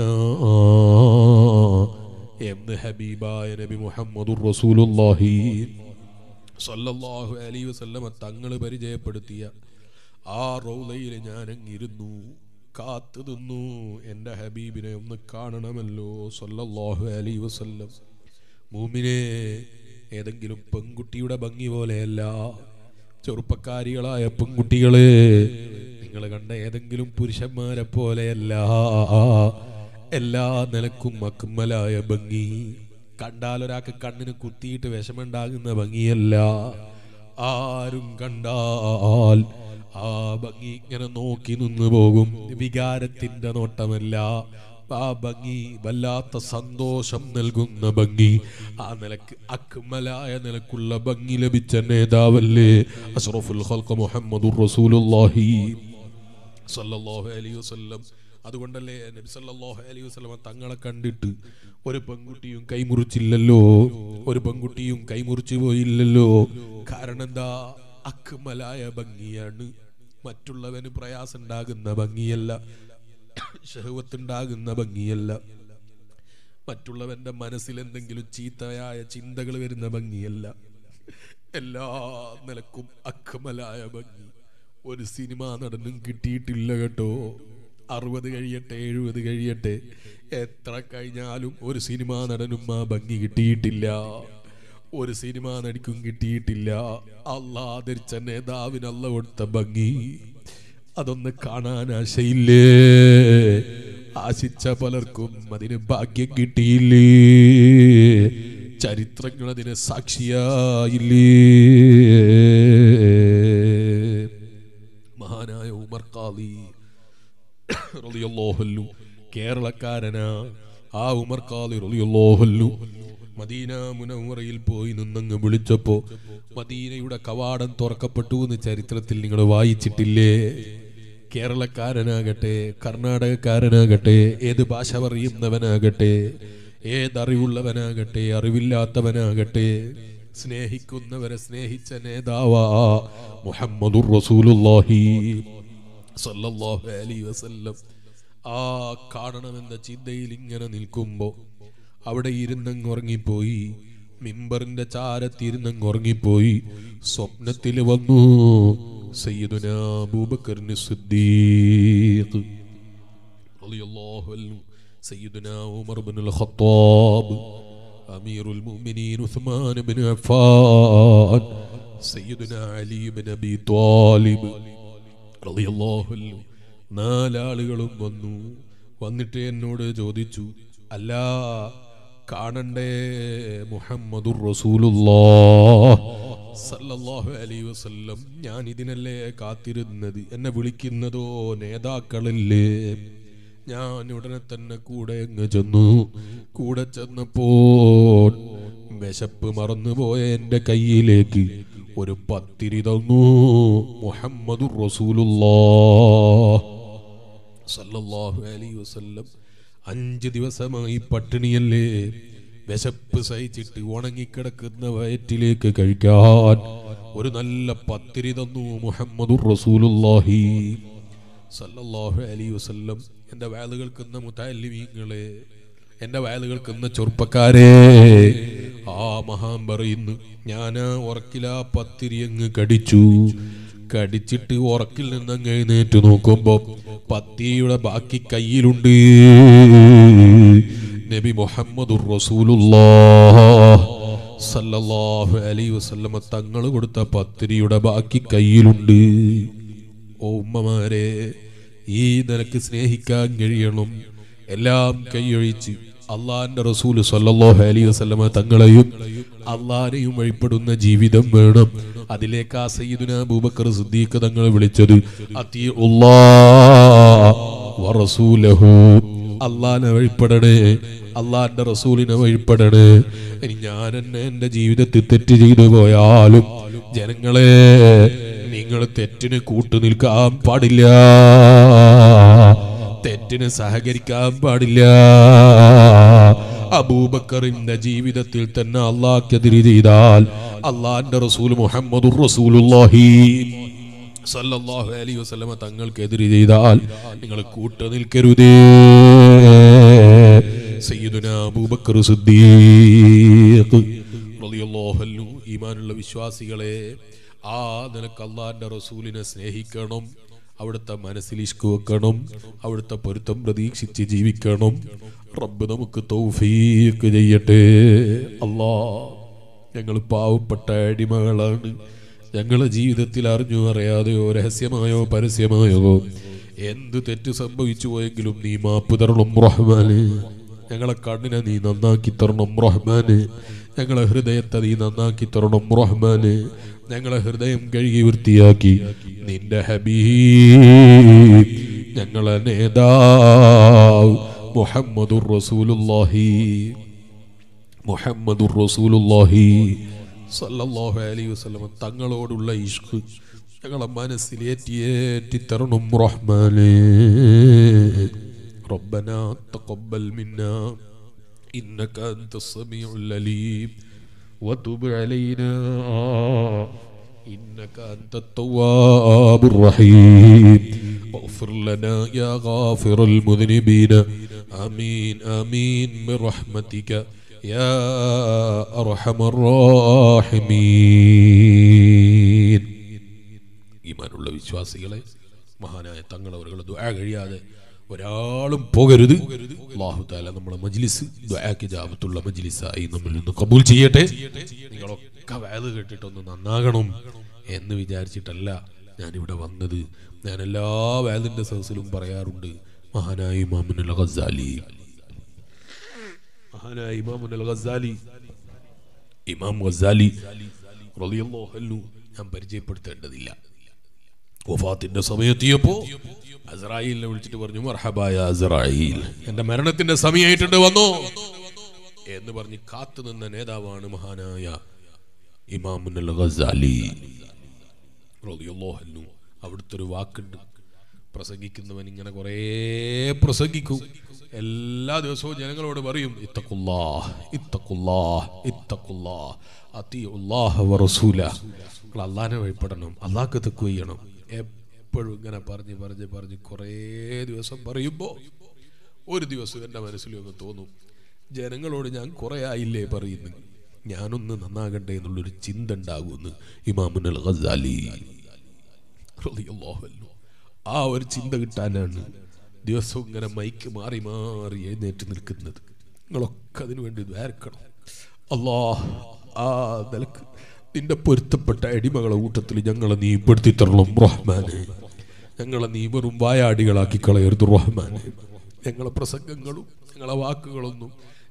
എന്ന് ഹബീബായ നബി മുഹമ്മദുർ റസൂലുള്ളാഹി സല്ലല്ലാഹു അലൈഹി വസല്ലമ തങ്ങൾ പരിചയപ്പെടുത്തിയ ആ റൗലയിൽ ഞാൻ അങ്ങിരുന്നു കാത്തു നിന്നു എൻ്റെ ഹബീബിനെ ഒന്ന് കാണണമല്ലോ സല്ലല്ലാഹു അലൈഹി വസല്ലം മൂമിനെ ഏതെങ്കിലും പെൺകുട്ടിയുടെ ഭംഗി പോലെയല്ല ചെറുപ്പക്കാരികളായ പെൺകുട്ടികളെ നിങ്ങൾ കണ്ട ഏതെങ്കിലും പുരുഷന്മാരെ പോലെയല്ല എല്ലാ നിലക്കും അക്കുമ്മലായ ഭംഗി കണ്ടാൽ ഒരാൾക്ക് കണ്ണിന് കുത്തിയിട്ട് വിഷമുണ്ടാകുന്ന ഭംഗിയല്ല ആരും കണ്ടാൽ ആ ഭംഗി ഇങ്ങനെ നോക്കി നിന്ന് പോകും വികാരത്തിന്റെ നോട്ടമല്ല ആ ഭംഗി വല്ലാത്ത സന്തോഷം നൽകുന്ന ഭംഗി ആ നിലക്ക് അക്മലായ നിലക്കുള്ള ഭംഗി ലഭിച്ച നേതാവല്ലേ അഷ്റഫുൽ ഖൽഖ് മുഹമ്മദുർ റസൂലുള്ളാഹി സല്ലല്ലാഹു അലൈഹി വസല്ലം അതുകൊണ്ടല്ലേ നബി സല്ലല്ലാഹു അലൈഹി വസല്ലം തങ്ങളെ കണ്ടിട്ട് ഒരു പെൺകുട്ടിയും കൈമുറിച്ചില്ലല്ലോ ഒരു പെൺകുട്ടിയും കൈമുറിച്ചു പോയില്ലല്ലോ കാരണം എന്താ അക്മലായ ഭംഗിയാണ് മറ്റുള്ളവന് പ്രയാസം ഉണ്ടാകുന്ന ഭംഗിയല്ല ഷഹവത്തുണ്ടാകുന്ന ഭംഗിയല്ല മറ്റുള്ളവന്റെ മനസ്സിൽ എന്തെങ്കിലും ചീത്തയായ ചിന്തകൾ വരുന്ന ഭംഗിയല്ല എല്ലാ നിലക്കും അക്മലായ ഭംഗി ഒരു സിനിമ നടനും കിട്ടിയിട്ടില്ല കേട്ടോ അറുപത് കഴിയട്ടെ എഴുപത് കഴിയട്ടെ എത്ര കഴിഞ്ഞാലും ഒരു സിനിമാ നടനും ആ ഭംഗി കിട്ടിയിട്ടില്ല ഒരു സിനിമാ നടിക്കും കിട്ടിയിട്ടില്ല അള്ളാ ആദരിച്ച നേതാവിന് അല്ല കൊടുത്ത ഭംഗി അതൊന്ന് കാണാൻ ആശയില്ലേ ആശിച്ച പലർക്കും അതിന് ഭാഗ്യം കിട്ടിയില്ലേ ചരിത്രങ്ങൾ അതിന് സാക്ഷിയായില്ലേ മഹാനായ ഉമർ ഖാദി റളിയല്ലാഹു കേരളക്കാരനാ ആ ഉമർ ഖാദി റളിയല്ലാഹു മദീന മുനവറയിൽ പോയി നിന്നങ്ങ് വിളിച്ചപ്പോ മദീനയുടെ കവാടം തുറക്കപ്പെട്ടു എന്ന് ചരിത്രത്തിൽ നിങ്ങൾ വായിച്ചിട്ടില്ലേ കേരളക്കാരനാകട്ടെ കർണാടകക്കാരനാകട്ടെ ഏത് ഭാഷ പറയുന്നവനാകട്ടെ ഏതറിവുള്ളവനാകട്ടെ അറിവില്ലാത്തവനാകട്ടെ സ്നേഹിക്കുന്നവരെ സ്നേഹിച്ച നേതാവാ മുഹമ്മദുർ റസൂലുള്ളാഹി സല്ലല്ലാഹു അലൈഹി വസല്ലം ആ കാണണമെന്ന ചിന്തയിൽ ഇങ്ങനെ നിൽക്കുമ്പോ അവിടെ ഇരുന്നങ്ങ് ഉറങ്ങിപ്പോയി മിമ്പറിന്റെ ചാരത്തിരുന്നങ്ങ് ഉറങ്ങിപ്പോയി സ്വപ്നത്തിൽ വന്നു സയ്യിദുന അബൂബക്കറിന് സിദ്ദീഖ് റളിയല്ലാഹു അൻഹു സയ്യിദുന ഉമർ ബിനുൽ ഖത്താബ് അമീറുൽ മുഅ്മിനീൻ ഉസ്മാൻ ബിൻ അഫ്ഫാൻ സയ്യിദുന അലി ബിൻ അബി ത്വാലിബ് റളിയല്ലാഹു അൻഹു നാലാളുകളും വന്നു വന്നിട്ട് എന്നോട് ചോദിച്ചു അല്ല കാണണ്ടേ മുഹമ്മദുർ റസൂലുള്ളാഹ് സല്ലല്ലാഹു അലൈഹി വസല്ലം ഞാൻ ഇതിനല്ലേ കാത്തിരുന്നത് എന്നെ വിളിക്കുന്നതോ നേതാക്കളല്ലേ ഞാൻ ഉടനെ തന്നെ കൂടെ അങ്ങ് ചെന്നു കൂടെ ചെന്നപ്പോൾ വിശപ്പ് മറന്നുപോയ എൻ്റെ കയ്യിലേക്ക് ഒരു പത്തിരി തന്നു മുഹമ്മദുർ റസൂലുള്ളാഹ് സല്ലല്ലാഹു അലൈഹി വസല്ലം അഞ്ച് ദിവസമായി പട്ടിണിയല്ലേ വിശപ്പ് സഹിച്ചിട്ട് ഉണങ്ങിക്കിടക്കുന്ന വയറ്റിലേക്ക് കഴിക്കാൻ ഒരു നല്ല പത്തിരി തന്നു മുഹമ്മദുർ റസൂലുള്ളാഹി സല്ലല്ലാഹു അലൈഹി വസല്ലം എൻ്റെ വയല് കേൾക്കുന്ന മുത്താലിമീങ്ങളെ എൻ്റെ വയല് കേൾക്കുന്ന ചെറുപ്പക്കാരെ ആ മഹാൻ പറയുന്നു ഞാൻ ഉറക്കില പത്തിരി അങ്ങ് കടിച്ചു കടിച്ചിട്ട് ഉറക്കിൽ നിന്ന് അങ്ങ് എഴുന്നേറ്റ് നോക്കുമ്പോ പത്തിരിയുടെ ബാക്കി കയ്യിലുണ്ട് നബി മുഹമ്മദുർ റസൂലുള്ളാഹ് സല്ലല്ലാഹു അലൈഹി വസല്ലമ തങ്ങൾ കൊടുത്ത പത്തിരിയുടെ ബാക്കി കയ്യിലുണ്ട് ഓ ഉമ്മമാരെ ഈ നിനക്ക് സ്നേഹിക്കാൻ കഴിയണം എല്ലാം കൈയൊഴിച്ച് അള്ളാന്റെ റസൂല് സല്ലല്ലാഹു അലൈഹി വസല്ലമ തങ്ങളെയും അള്ളാനെയും വഴിപ്പെടുന്ന ജീവിതം വേണം അതിലേക്ക് ആ സയ്യിദുന അബൂബക്കർ സിദ്ദീഖ് തങ്ങൾ വിളിച്ചത് റസൂലഹു അള്ളാനെ വഴിപ്പെടണേ അള്ളാന്റെ റസൂലിനെ വഴിപ്പെടണേ ഇനി ഞാൻ എന്നെ എന്റെ ജീവിതത്തിൽ തെറ്റ് ചെയ്തു പോയാലും ജനങ്ങളെ നിങ്ങൾ തെറ്റിന് കൂട്ടു നിൽക്കാൻ പാടില്ല തെറ്റിന് സഹകരിക്കാൻ പാടില്ല അബൂബക്കറിന്റെ ജീവിതത്തിൽ തന്നെ അള്ളാഹ്ക്കെതിരെ ചെയ്താൽ അള്ളാന്റെ റസൂൽ മുഹമ്മദുർ റസൂലുള്ളാഹി സല്ലല്ലാഹു അലൈഹി വസല്ലമ തങ്ങൾക്കെതിരെ ചെയ്താൽ നിങ്ങൾ കൂട്ടു നിൽക്കരുതേ സയ്യിദുന അബൂബക്കർ സിദ്ദീഖ് റളിയല്ലാഹു അൻഹു ഈമാനുള്ള വിശ്വാസികളെ ആ നിനക്ക് അള്ളാന്റെ റസൂലിനെ സ്നേഹിക്കണം അവിടുത്തെ മനസ്സിൽ ഇഷ്കു വെക്കണം അവിടുത്തെ പൊരുത്തം പ്രതീക്ഷിച്ച് ജീവിക്കണം റബ്ബ് നമുക്ക് തൗഫീക്ക് ചെയ്യട്ടെ അല്ലാ ഞങ്ങൾ പാവപ്പെട്ട അടിമകളാണ് ഞങ്ങളെ ജീവിതത്തിൽ അറിഞ്ഞോ അറിയാതെയോ രഹസ്യമായോ പരസ്യമായോ എന്ത് തെറ്റ് സംഭവിച്ചു പോയെങ്കിലും നീ മാപ്പ് തരണം റഹ്മാന് ഞങ്ങളെ കണ്ണിനെ നീ നന്നാക്കി തരണം റഹ്മാന് ഞങ്ങളെ ഹൃദയത്തെ നീ നന്നാക്കി തരണം റഹ്മാന് ഞങ്ങളെ ഹൃദയം കഴുകി വൃത്തിയാക്കി നിന്റെ ഹബീബ് ഞങ്ങളെ നേതാവ് മുഹമ്മദുർ റസൂലുള്ളാഹി മുഹമ്മദുർ റസൂലുള്ളാഹി സല്ലല്ലാഹു അലൈഹി വസല്ലം തങ്ങളോടുള്ള ഇഷ്ക് ഞങ്ങളെ മനസ്സിലേറ്റിയേറ്റി തരണം റഹ്മാനേ ربنا تقبل منا إنك أنت السميع العليم وتب علينا إنك أنت التواب الرحيم واغفر لنا يا غافر المذنبين آمين آمين برحمتك يا أرحم الراحمين ഈമാനുള്ള വിശ്വാസികളെ മഹാനായ തങ്ങളവറുകൾ ദുആ കഴിയാതെ ഒരാളും പോകരുത് അള്ളാഹു താല നമ്മളെ മജ്ലിസ് ദുആക്ക് ജാബത്തുള്ള മജ്ലിസായി നമ്മിൽ നിന്ന് കബൂൽ ചെയ്യട്ടെ നിങ്ങളൊക്കെ വേദ കേട്ടിട്ടൊന്ന് നന്നാകണം എന്ന് വിചാരിച്ചിട്ടല്ല ഞാനിവിടെ വന്നത് ഞാൻ എല്ലാ വേദിന്റെ സദസ്സിലും പറയാറുണ്ട് മഹാനായ ഇമാമുൽ ഗസാലി മഹാനായ ഇമാമുൽ ഗസാലി ഇമാം ഗസാലി റളിയല്ലാഹു അൻഹു ഞാൻ പരിചയപ്പെടുത്തേണ്ടതില്ല വഫാത്തിന്റെ സമയത്തിയപ്പോ അസ്രായിലിനെ വിളിച്ചിട്ട് പറഞ്ഞു മർഹബായ അസ്രായിൽ എന്റെ മരണത്തിന്റെ സമയമായിട്ടുണ്ട് വന്നോ എന്ന് പറഞ്ഞ് കാത്തു നിന്ന നേതാവാണ് മഹാനായ ഇമാമുൽ ഗസാലി റളിയല്ലാഹു അൻഹു അവിടുത്തെ ഒരു വാക്കുണ്ട് പ്രസംഗിക്കുന്നവൻ ഇങ്ങനെ കുറേ പ്രസംഗിക്കും എല്ലാ ദിവസവും ജനങ്ങളോട് പറയും ഇത്തക്കുല്ലാ ഇത്തക്കുല്ലാ ഇത്തക്കുല്ലാ അത്തിയുല്ലാഹ വറസൂല നിങ്ങൾ അള്ളാഹിനെ വഴിപ്പെടണം അള്ളാഹ്ക്ക് തെക്കു ചെയ്യണം എപ്പോഴും ഇങ്ങനെ പറഞ്ഞ് പറഞ്ഞ് പറഞ്ഞ് കുറേ ദിവസം പറയുമ്പോൾ ഒരു ദിവസം എൻ്റെ മനസ്സിൽ ഒന്ന് തോന്നും ജനങ്ങളോട് ഞാൻ കുറേ ആയില്ലേ പറയുന്നു ഞാനൊന്ന് നന്നാകണ്ടേ എന്നുള്ളൊരു ചിന്ത ഉണ്ടാകുമെന്ന് ഇമാമുൽ ഗസാലി റളിയല്ലാഹു അൻഹു. ആ ഒരു ചിന്ത കിട്ടാനാണ് ദിവസവും ഇങ്ങനെ മൈക്ക് മാറി മാറി എഴുന്നേറ്റ് നിൽക്കുന്നത് നിങ്ങളൊക്കെ അതിനു വേണ്ടി ദ്വാരക്കണം അല്ലാ ആ നിലക്ക് നിന്റെ പൊരുത്തപ്പെട്ട അടിമകളെ കൂട്ടത്തിൽ ഞങ്ങളെ നീ പെടുത്തി തരണം റഹ്മാനെ ഞങ്ങളെ നീ വെറും വായാടികളാക്കി കളയരുത് റഹ്മാനെ ഞങ്ങളെ പ്രസംഗങ്ങളും ഞങ്ങളെ വാക്കുകളൊന്നും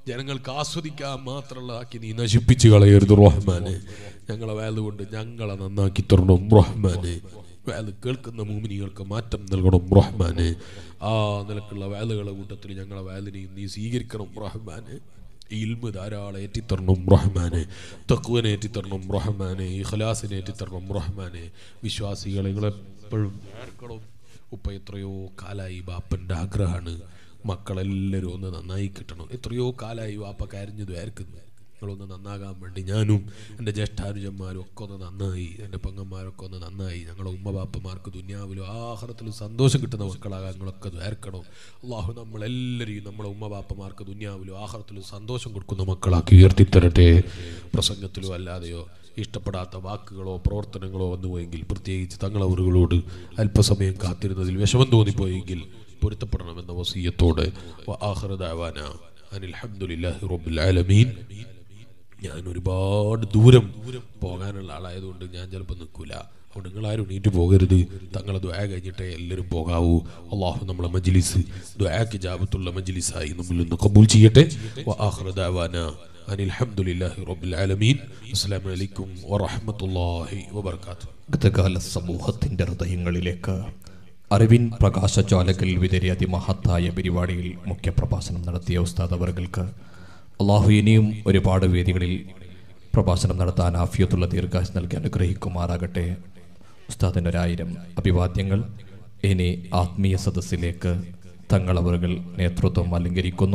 ജനങ്ങൾക്ക് ആസ്വദിക്കാൻ മാത്രമുള്ളതാക്കി നീ നശിപ്പിച്ച് കളയരുത് റഹ്മാനെ ഞങ്ങളെ വേല കൊണ്ട് ഞങ്ങളെ നന്നാക്കി തരണം റഹ്മാനെ വേല കേൾക്കുന്ന മൂമിനികൾക്ക് മാറ്റം നൽകണം റഹ്മാനെ ആ നിലക്കുള്ള വേലകളുടെ കൂട്ടത്തിൽ ഞങ്ങളെ വേലനെയും നീ സ്വീകരിക്കണം റഹ്മാനെ ഇൽമ് ധാരാളം ഏറ്റിത്തരണം റഹ്മാനെ തക്കുവനെ ഏറ്റിത്തരണം റഹ്മാനെ ഇഖലാസിനെ ഏറ്റിത്തരണം റഹ്മാനെ വിശ്വാസികളെ നിങ്ങളെപ്പോഴും ഓർക്കണം ഉപ്പ എത്രയോ കാലായി ബാപ്പൻ്റെ ആഗ്രഹമാണ് മക്കളെല്ലാവരും ഒന്ന് നന്നായി കിട്ടണം എത്രയോ കാലായി വാപ്പ കരഞ്ഞത് ആർക്കുന്നു നിങ്ങളൊന്ന് നന്നാകാൻ വേണ്ടി ഞാനും എൻ്റെ ജ്യേഷ്ഠാനുജന്മാരും ഒക്കെ ഒന്ന് നന്നായി എൻ്റെ പെങ്ങന്മാരൊക്കെ ഒന്ന് നന്നായി ഞങ്ങളുടെ ഉമ്മ ബാപ്പമാർക്ക് ദുന്യാവിലും ആഹാരത്തിലും സന്തോഷം കിട്ടുന്ന മക്കളാകാൻ നിങ്ങളൊക്കെ ദ്വാർക്കണം അള്ളാഹു നമ്മളെല്ലാവരെയും നമ്മുടെ ഉമ്മ ബാപ്പമാർക്ക് ദുന്യാവിലും ആഹാരത്തിലും സന്തോഷം കൊടുക്കുന്ന മക്കളാക്കി ഉയർത്തിത്തരട്ടെ പ്രസംഗത്തിലോ അല്ലാതെയോ ഇഷ്ടപ്പെടാത്ത വാക്കുകളോ പ്രവർത്തനങ്ങളോ വന്നുപോയെങ്കിൽ പ്രത്യേകിച്ച് തങ്ങളവറുകളോട് അല്പസമയം കാത്തിരുന്നതിൽ വിഷമം തോന്നിപ്പോയെങ്കിൽ പൊരുത്തപ്പെടണമെന്ന വസീയത്തോടെ ആഹ്റദാവാന അനിൽ ഹംദുലില്ലാഹി റബ്ബിൽ ആലമീൻ ഞാൻ ഒരുപാട് ദൂരം പോകാനുള്ള ആളായതുകൊണ്ട് ഞാൻ ചിലപ്പോൾ നിൽക്കില്ല അതുകൊണ്ട് നിങ്ങളാരും എണീറ്റ് പോകരുത് തങ്ങളെ ദ്വായ കഴിഞ്ഞിട്ടേ എല്ലാവരും പോകാവൂ അള്ളാഹു നമ്മളെ മജ്ലിസ് ദ്വായക്ക് ജാബത്തുള്ള മജ്ലിസായി നമ്മിൽ നിന്ന് കബൂൽ ചെയ്യട്ടെ വആഖിറദാവാന അനിൽ ഹംദുലില്ലാഹി റബ്ബിൽ ആലമീൻ അസ്സലാമു അലൈക്കും വറഹ്മത്തുള്ളാഹി വബറകാതുഹു ഗതകാല സമൂഹത്തിന്റെ ഹൃദയങ്ങളിലേക്ക് അറിവിൻ പ്രകാശജ്വാലകൾ വിതറിയ അതിമഹത്തായ പരിപാടിയിൽ മുഖ്യപ്രഭാഷണം നടത്തിയ ഉസ്താദ് അവർക്ക് അള്ളാഹു ഇനിയും ഒരുപാട് വേദികളിൽ പ്രഭാഷണം നടത്താൻ ആഫിയത്തുള്ള ദീർഘാശ് നൽകി അനുഗ്രഹിക്കുമാറാകട്ടെ ഉസ്താദിന് ഒരായിരം അഭിവാദ്യങ്ങൾ ഇനി ആത്മീയ സദസ്സിലേക്ക് തങ്ങളവറുകൾ നേതൃത്വം അലങ്കരിക്കുന്നു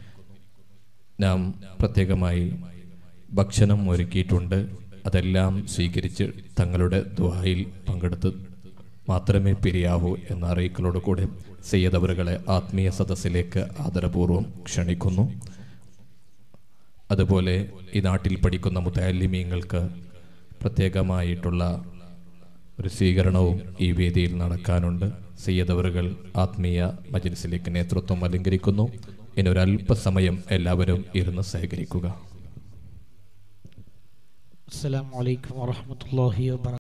നാം പ്രത്യേകമായി ഭക്ഷണം ഒരുക്കിയിട്ടുണ്ട് അതെല്ലാം സ്വീകരിച്ച് തങ്ങളുടെ ദുഹായിൽ പങ്കെടുത്ത് മാത്രമേ പിരിയാവൂ എന്ന അറിയിക്കലോട് കൂടെ സയ്യദവറുകളെ ആത്മീയ സദസ്സിലേക്ക് ആദരപൂർവ്വം ക്ഷണിക്കുന്നു അതുപോലെ ഈ നാട്ടിൽ പഠിക്കുന്ന മുത്താലിമീങ്ങൾക്ക് പ്രത്യേകമായിട്ടുള്ള ഒരു സ്വീകരണവും ഈ വേദിയിൽ നടക്കാനുണ്ട് സയ്യദവറുകൾ ആത്മീയ മജ്ലിസിലേക്ക് നേതൃത്വം അലങ്കരിക്കുന്നു ഇനി ഒരല്പസമയം എല്ലാവരും ഇരുന്ന് സഹകരിക്കുക السلام عليكم ورحمة الله وبركاته